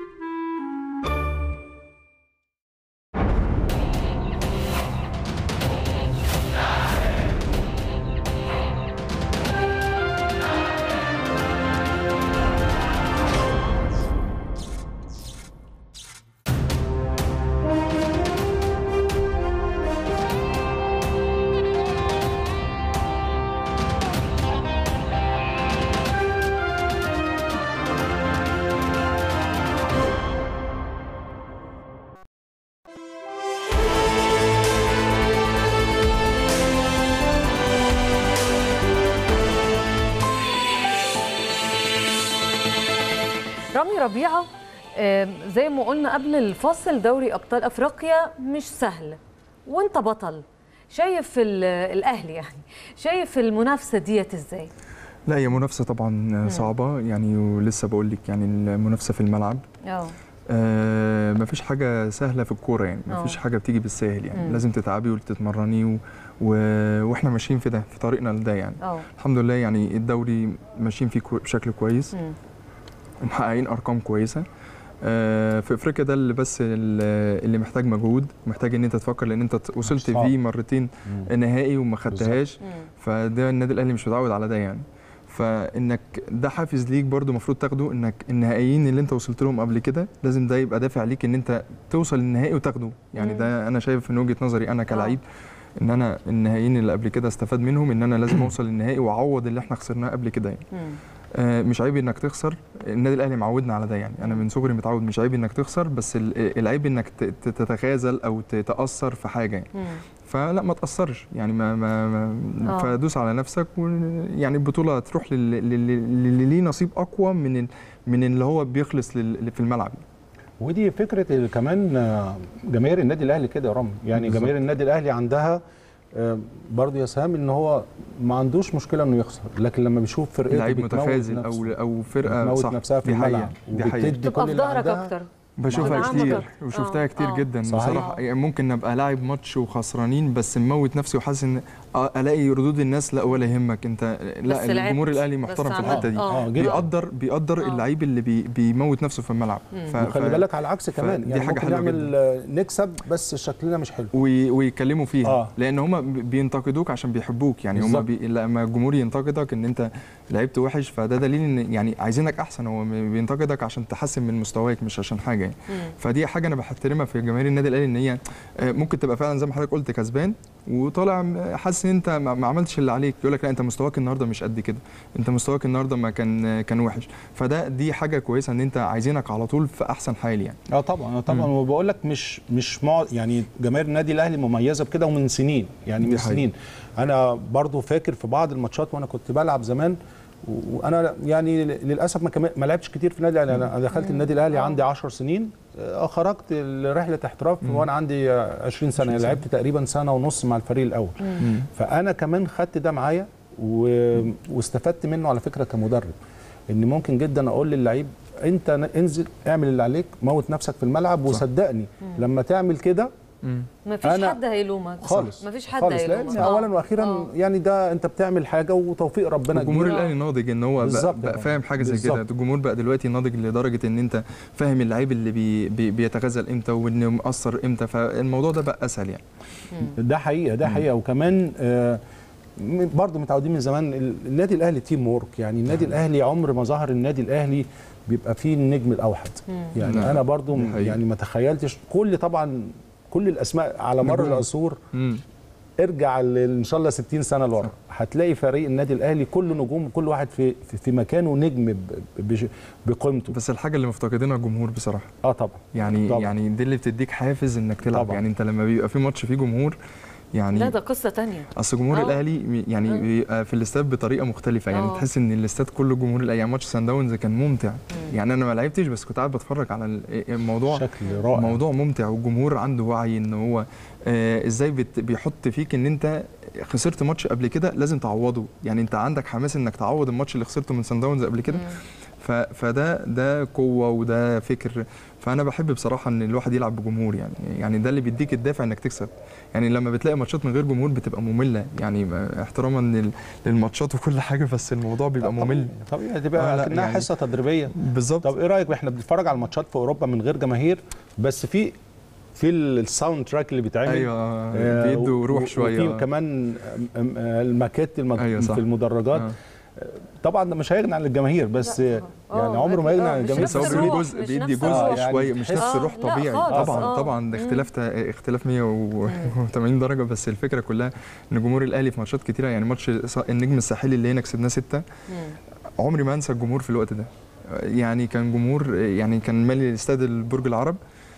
رامي ربيعه آه، زي ما قلنا قبل الفاصل دوري ابطال افريقيا مش سهل وانت بطل شايف ال- الاهلي يعني شايف المنافسه ديت ازاي لا هي منافسه طبعا صعبه يعني ولسه بقول لك يعني المنافسه في الملعب اه آه مفيش حاجه سهله في الكوره يعني آه. مفيش حاجه بتيجي بالساهل يعني مم. لازم تتعبي وتتمرني و... و... واحنا ماشيين في ده في طريقنا لده يعني اه الحمد لله يعني الدوري ماشيين فيه كو... بشكل كويس مم. ومحققين ارقام كويسه آه، في افريقيا ده اللي بس ال- اللي محتاج مجهود محتاج ان انت تفكر لان انت ت- وصلت صعب. فيه مرتين نهائي وما خدتهاش مم. فده النادي الاهلي مش متعود على ده يعني فانك ده حافز ليك برضو المفروض تاخده انك النهائيين اللي انت وصلت لهم قبل كده لازم ده يبقى دافع ليك ان انت توصل للنهائي وتاخده يعني مم. ده انا شايف من وجهه نظري انا كلعيب ان انا النهائيين اللي قبل كده استفاد منهم ان انا لازم اوصل للنهائي واعوض اللي احنا خسرناه قبل كده يعني مم. آه، مش عيب انك تخسر النادي الاهلي معودنا على ده يعني انا من صغري متعود مش عيب انك تخسر بس ال- العيب انك ت- ت- تتخاذل او تتاثر في حاجه يعني مم. فلا ما تاثرش يعني ما, ما, ما آه. فدوس على نفسك ويعني البطوله تروح لل- لل- للي ليه نصيب اقوى من ال- من اللي هو بيخلص لل- في الملعب ودي فكره ال- كمان آه، جماهير النادي الاهلي كده يا رامي يعني بالظبط. جماهير النادي الاهلي عندها آه، برضه يا سام ان هو ما عندوش مشكله انه يخسر لكن لما بيشوف فرقته لعيب بتموت متخاذل او نفسه، او فرقه بتموت صح نفسها في دي حقيقة، الملعب دي حقيقة. وبتدي تبقى كل في اللي ظهرك عندها اكتر بشوفها تدعمك كتير أكتر. وشفتها آه، كتير آه. جدا صحيح. بصراحه يعني ممكن ابقى لاعب ماتش وخسرانين بس مموت نفسي وحاسس ان آه، الاقي ردود الناس لا ولا يهمك انت لا بس لعبت، الجمهور الاهلي بس محترم في عملت. الحته دي آه، جدا. بيقدر بيقدر آه. اللعيب اللي بي بيموت نفسه في الملعب ف- وخلي ف- بالك على العكس كمان فدي يعني حاجة ممكن حلوة نعمل آه، نكسب بس شكلنا مش حلو وي- ويتكلموا فيها آه. آه. لان هم بينتقدوك عشان بيحبوك يعني هم بالظبط. بي... لما الجمهور ينتقدك ان انت لعبت وحش فده دليل ان يعني عايزينك احسن هو م- بينتقدك عشان تحسن من مستواك مش عشان حاجه يعني مم. فدي حاجه انا بحترمها في جماهير النادي الاهلي ان هي آه، ممكن تبقى فعلا زي ما حضرتك قلت كسبان وطالع م- حاسس ان انت ما ما عملتش اللي عليك يقول لك لا انت مستواك النهارده مش قد كده انت مستواك النهارده ما كان كان وحش فده دي حاجه كويسه ان انت عايزينك على طول في احسن حال يعني اه طبعا اه طبعا مم. وبقول لك مش مش مع يعني جماهير النادي الاهلي مميزه بكده ومن سنين يعني دي من حقيقة. سنين انا برضو فاكر في بعض الماتشات وانا كنت بلعب زمان و- وانا يعني للاسف ما كمان- ما لعبتش كتير في النادي الاهلي انا دخلت النادي الاهلي عندي 10 سنين آه، خرجت رحله احتراف وانا عندي آه، 20 سنه يعني لعبت تقريبا سنه ونص مع الفريق الاول مم. فانا كمان خدت ده معايا و... واستفدت منه على فكره كمدرب ان ممكن جدا اقول للعيب انت ن- انزل اعمل اللي عليك موت نفسك في الملعب وصدقني لما تعمل كده ما فيش أنا حد هيلومك خالص ما فيش حد خالص هيلومك لان اولا واخيرا يعني ده انت بتعمل حاجه وتوفيق ربنا الجمهور كبير. الاهلي ناضج ان هو بالظبط بقى, بقى يا فاهم حاجه زي كده بالظبط. الجمهور بقى دلوقتي ناضج لدرجه ان انت فاهم اللعيب اللي بي بي بيتغزل امتى وانه مقصر امتى فالموضوع ده بقى اسهل يعني ده حقيقه ده حقيقه وكمان آه م- برضه متعودين من زمان ال- النادي الاهلي تيم وورك يعني النادي الاهلي عمر ما ظهر النادي الاهلي بيبقى فيه النجم الاوحد مم. يعني نعم، انا برضه دي حقيقة. يعني ما تخيلتش كل طبعا كل الاسماء على مر نجوم. العصور مم. ارجع ل- ان شاء الله 60 سنه لورا هتلاقي فريق النادي الاهلي كله نجوم كل واحد في في, في مكانه نجم ب- بش- بقيمته بس الحاجه اللي مفتقدينها الجمهور بصراحه اه طبعا يعني طبعا. يعني دي اللي بتديك حافز انك تلعب طبعا. يعني انت لما بيبقى في ماتش فيه جمهور يعني لا ده قصه تانية اصل جمهور آه. الاهلي م- يعني بيبقى في الاستاد بطريقه مختلفه يعني آه. تحس ان الاستاد كله جمهور الاهلي يعني ماتش سان داونز كان ممتع يعني انا ما لعبتش بس كنت قاعد بتفرج على ال- الموضوع شكل رائع موضوع ممتع والجمهور عنده وعي ان هو آه ازاي بت- بيحط فيك ان انت خسرت ماتش قبل كده لازم تعوضه يعني انت عندك حماس انك تعوض الماتش اللي خسرته من سان داونز قبل كده ف- فده ده قوه وده فكر فانا بحب بصراحه ان الواحد يلعب بجمهور يعني يعني ده اللي بيديك الدافع انك تكسب يعني لما بتلاقي ماتشات من غير جمهور بتبقى ممله يعني ما- احتراما لل- للماتشات وكل حاجه بس الموضوع بيبقى ممل طبيعي هتبقى آه، لا، كأنها يعني- حصه تدريبيه بالظبط طب ايه رايك احنا بنتفرج على الماتشات في اوروبا من غير جماهير بس في في الساوند تراك اللي بيتعمل ايوه آه، بيدوا روح و- شويه وفي كمان آم، آم، آه، الماكيت المج... أيوة صح. في المدرجات آه. طبعا ده مش هيغني عن الجماهير بس يعني عمره ما يغني عن الجماهير بس هو بيدي جزء بيدي جزء شويه مش نفس الروح لا طبيعي خالص. طبعا آه. طبعا ده اختلاف تا- اختلاف 180 درجه بس الفكره كلها ان جمهور الاهلي في ماتشات كتيره يعني ماتش ص- النجم الساحلي اللي هنا كسبناه سته عمري ما انسى الجمهور في الوقت ده يعني كان جمهور يعني كان مالي استاد البرج العرب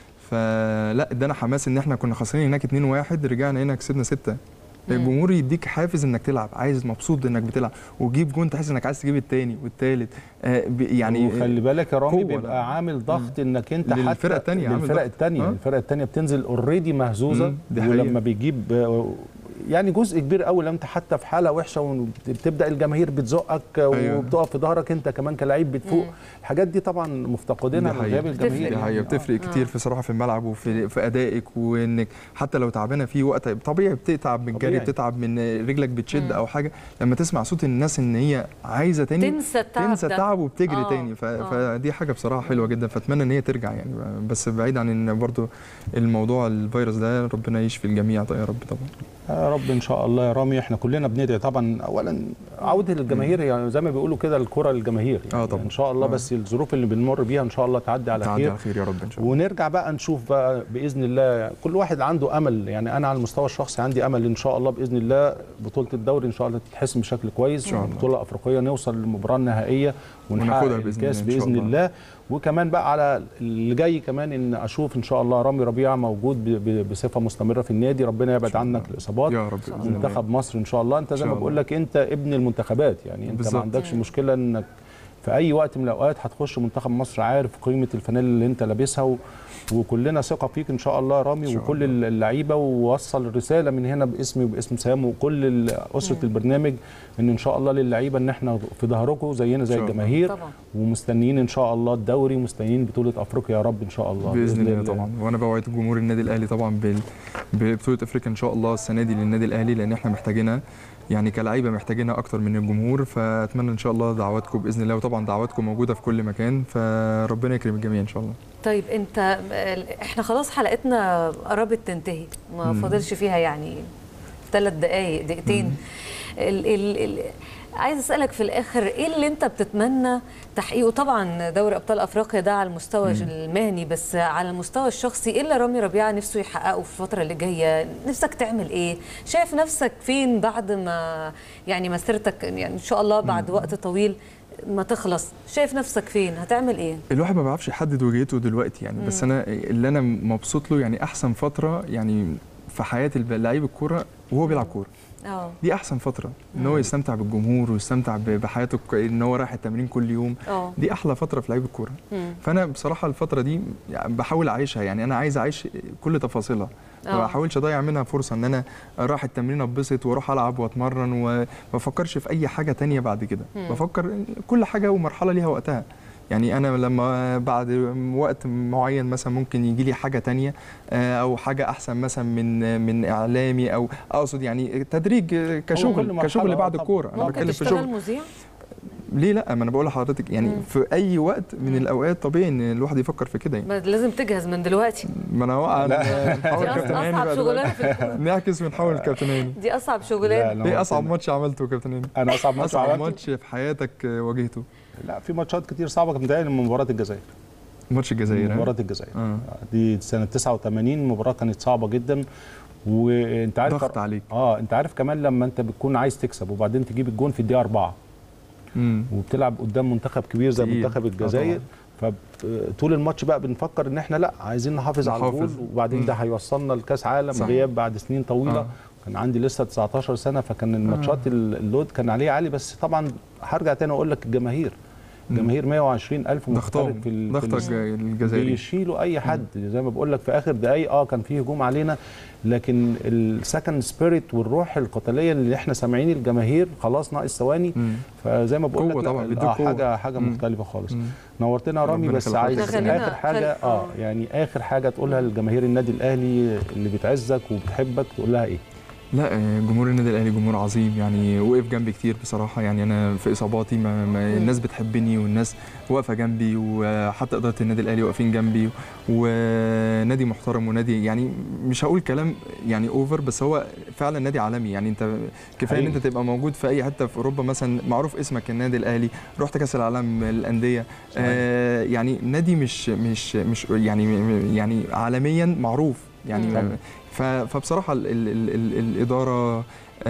فلا ادانا حماس ان احنا كنا خسرانين هناك 2-1 رجعنا هنا كسبنا 6 الجمهور يديك حافز انك تلعب عايز مبسوط انك بتلعب وتجيب جون تحس انك عايز تجيب الثاني والثالث آه ب- يعني وخلي بالك يا رامي قوة بيبقى لا. عامل ضغط انك انت حتى للفرقة التانية عامل للفرق ضغط. الثانيه آه. الفرقه الثانيه بتنزل اوريدي مهزوزه مم، دي حقيقة. ولما بيجيب آه، يعني جزء كبير قوي لما انت حتى في حاله وحشه وبتبدا الجماهير بتزقك أيوة. وبتقف في ظهرك انت كمان كلاعب بتفوق الحاجات دي طبعا مفتقدينها دي من حقيقة. غياب الجماهير دي حقيقة بتفرق كتير في صراحة في الملعب وفي في أدائك وإنك حتى لو تعبانة في وقت طبيعي بتتعب من الجري طبيعي. بتتعب من رجلك بتشد أو حاجة لما تسمع صوت الناس إن هي عايزة تاني تنسى التعب تنسى ده. التعب وبتجري آه، تاني ف... آه. فدي حاجة بصراحة حلوة جدا فأتمنى إن هي ترجع يعني بس بعيد عن إن برضو الموضوع الفيروس ده ربنا يشفي الجميع يا رب طبعا يا رب ان شاء الله يا رامي احنا كلنا بندعي طبعا اولا عوده الجماهير يعني زي ما بيقولوا كده الكره للجماهير يعني اه طبعا ان شاء الله بس الظروف اللي بنمر بيها ان شاء الله تعدي على تعدي خير على خير يا رب إن شاء الله ونرجع بقى نشوف بقى باذن الله كل واحد عنده امل يعني انا على المستوى الشخصي عندي امل ان شاء الله باذن الله بطوله الدوري ان شاء الله تتحسم بشكل كويس إن شاء الله. بطوله افريقيه نوصل للمباراه النهائيه ونحقق وناخدها بإذن الكاس الله إن شاء باذن الله. الله وكمان بقى على اللي جاي كمان ان اشوف ان شاء الله رامي ربيعه موجود ب- ب- بصفه مستمره في النادي ربنا يبعد عنك الاصابات يا رب بإذن الله. منتخب مصر ان شاء الله انت زي إن ما شاء بقول لك انت ابن المنتخبات يعني انت بالظبط. ما عندكش مشكله انك في اي وقت من الاوقات هتخش منتخب مصر عارف قيمه الفانيلا اللي انت لابسها و... وكلنا ثقه فيك ان شاء الله يا رامي وكل اللعيبه ووصل الرساله من هنا باسمي وباسم سام وكل ال- اسره البرنامج ان ان شاء الله للعيبه ان احنا في ظهركم زينا زي إن شاء الله. الجماهير طبعا. ومستنيين ان شاء الله الدوري ومستنيين بطوله افريقيا يا رب ان شاء الله باذن الله طبعا وانا بوعد جمهور النادي الاهلي طبعا بال- ببطوله افريقيا ان شاء الله السنه دي للنادي الاهلي لان احنا محتاجينها يعني كلعيبه محتاجينها اكتر من الجمهور فاتمنى ان شاء الله دعواتكم باذن الله وطبعا دعواتكم موجوده في كل مكان فربنا يكرم الجميع ان شاء الله طيب انت احنا خلاص حلقتنا قربت تنتهي ما مم. فاضلش فيها يعني ثلاث دقايق دقيقتين ال ال ال عايز اسالك في الاخر ايه اللي انت بتتمنى تحقيقه طبعا دوري ابطال افريقيا ده على المستوى مم. المهني بس على المستوى الشخصي ايه اللي رامي ربيعه نفسه يحققه في الفتره اللي جايه نفسك تعمل ايه شايف نفسك فين بعد ما يعني مسيرتك يعني ان شاء الله بعد وقت طويل ما تخلص شايف نفسك فين هتعمل ايه الواحد ما بيعرفش يحدد وجهته دلوقتي يعني بس مم. انا اللي انا مبسوط له يعني احسن فتره يعني في حياه الب- لعيب الكوره وهو بيلعب كوره اه دي احسن فتره ان هو يستمتع بالجمهور ويستمتع ب- بحياته الك- ان هو رايح التمرين كل يوم اه دي احلى فتره في لعيب الكوره مم. فانا بصراحه الفتره دي يعني بحاول اعيشها يعني انا عايز اعيش كل تفاصيلها ما آه. بحاولش اضيع منها فرصه ان انا راح التمرين اتبسط واروح العب واتمرن وما بفكرش في اي حاجه تانية بعد كده مم. بفكر كل حاجه ومرحله ليها وقتها يعني انا لما بعد وقت معين مثلا ممكن يجي لي حاجه تانية آه، او حاجه احسن مثلا من من اعلامي او اقصد يعني تدريج كل كشغل مرحلة كشغل آه بعد طبعاً. الكوره انا ممكن بتكلم في تشتغل شغل مذيع ليه لا ما انا بقول لحضرتك يعني مم. في اي وقت من الاوقات طبيعي ان الواحد يفكر في كده يعني ما لازم تجهز من دلوقتي ما انا هو لا. نحاول دي أص- كابتن هاني أصعب بقى شغلانة دلوقتي. في الكورة. نعكس ونحاول كابتن هاني دي اصعب لا، شغلانه لا. ايه اصعب ماتش عملته يا كابتن هاني انا اصعب ماتش اصعب عملته؟ ماتش في حياتك واجهته لا في ماتشات كتير صعبه كانت متهيألي من مباراه الجزائر ماتش الجزائر ها؟ مباراه الجزائر آه. دي سنه 89 مباراه كانت صعبه جدا وانت عارف ضغط عليك اه انت عارف كمان لما انت بتكون عايز تكسب وبعدين تجيب الجون في الدقيقه 4 مم. وبتلعب قدام منتخب كبير زي تقيل. منتخب آه الجزائر فطول الماتش بقى بنفكر ان احنا لا عايزين نحافظ على الجول نحافظ. وبعدين مم. ده هيوصلنا لكاس عالم صح. غياب بعد سنين طويله آه. كان عندي لسه 19 سنه فكان الماتشات اللود كان عليه عالي بس طبعا هرجع تاني اقول لك الجماهير الجماهير 120 الف ضغطهم محترف في ال- في ضغطك ال- الجزائري بيشيلوا اي حد زي ما بقول لك في اخر دقايق اه كان في هجوم علينا لكن السكند سبيريت والروح القتاليه اللي احنا سامعين الجماهير خلاص ناقص ثواني مم. فزي ما بقول لك قوة لا، طبعاً، آه بيديك قوة. حاجه حاجه مم. مختلفه خالص مم. نورتنا يا رامي ربنا بس يخليك. عايز خلينا- اخر حاجه خل- اه آه. يعني اخر حاجه تقولها لجماهير النادي الاهلي اللي بتعزك وبتحبك تقول لها ايه لا آه، جمهور النادي الاهلي جمهور عظيم يعني وقف جنبي كتير بصراحه يعني انا في اصاباتي ما ما الناس بتحبني والناس واقفه جنبي وحتى اداره النادي الاهلي واقفين جنبي ونادي محترم ونادي يعني مش هقول كلام يعني اوفر بس هو فعلا نادي عالمي يعني انت كفايه ان حقيقي. انت تبقى موجود في اي حته في اوروبا مثلا معروف اسمك النادي الاهلي رحت كاس العالم الانديه آه يعني نادي مش مش مش يعني يعني عالميا معروف يعني مم. ف- فبصراحه ال ال ال ال الاداره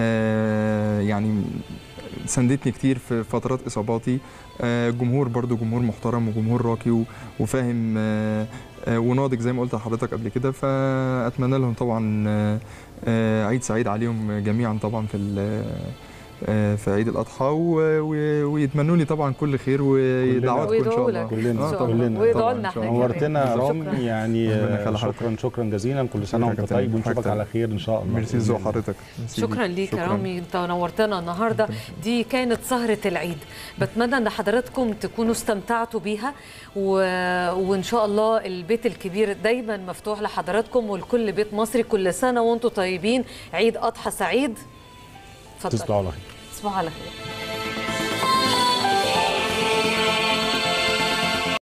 آه يعني ساندتني كتير في فترات اصاباتي آه جمهور برضو جمهور محترم وجمهور راقي و- وفاهم آه آه وناضج زي ما قلت لحضرتك قبل كده فاتمنى لهم طبعا آه آه عيد سعيد عليهم جميعا طبعا في ال- آه، في عيد الاضحى و- و- ويتمنوا لي طبعا كل خير ودعواتكم ان شاء ويدعوا الله لك. كلنا إن شاء الله. كلنا ويدعوا طبعاً لنا إن شاء إحنا الله. كمان. نورتنا يا شكراً. رامي يعني ربنا آه، يخلي حضرتك. شكرا شكرا جزيلا كل سنه شكراً وانت كابتن. طيب ونشوفك حضرتك. على خير ان شاء الله ميرسي ذوق حضرتك ميرسي شكرا ليك. ليك يا شكراً. رامي انت نورتنا النهارده دي كانت سهره العيد بتمنى ان حضراتكم تكونوا استمتعتوا بيها و... وان شاء الله البيت الكبير دايما مفتوح لحضراتكم ولكل بيت مصري كل سنه وانتم طيبين عيد اضحى سعيد اتفضل تصبحوا على خير تصبحوا على خير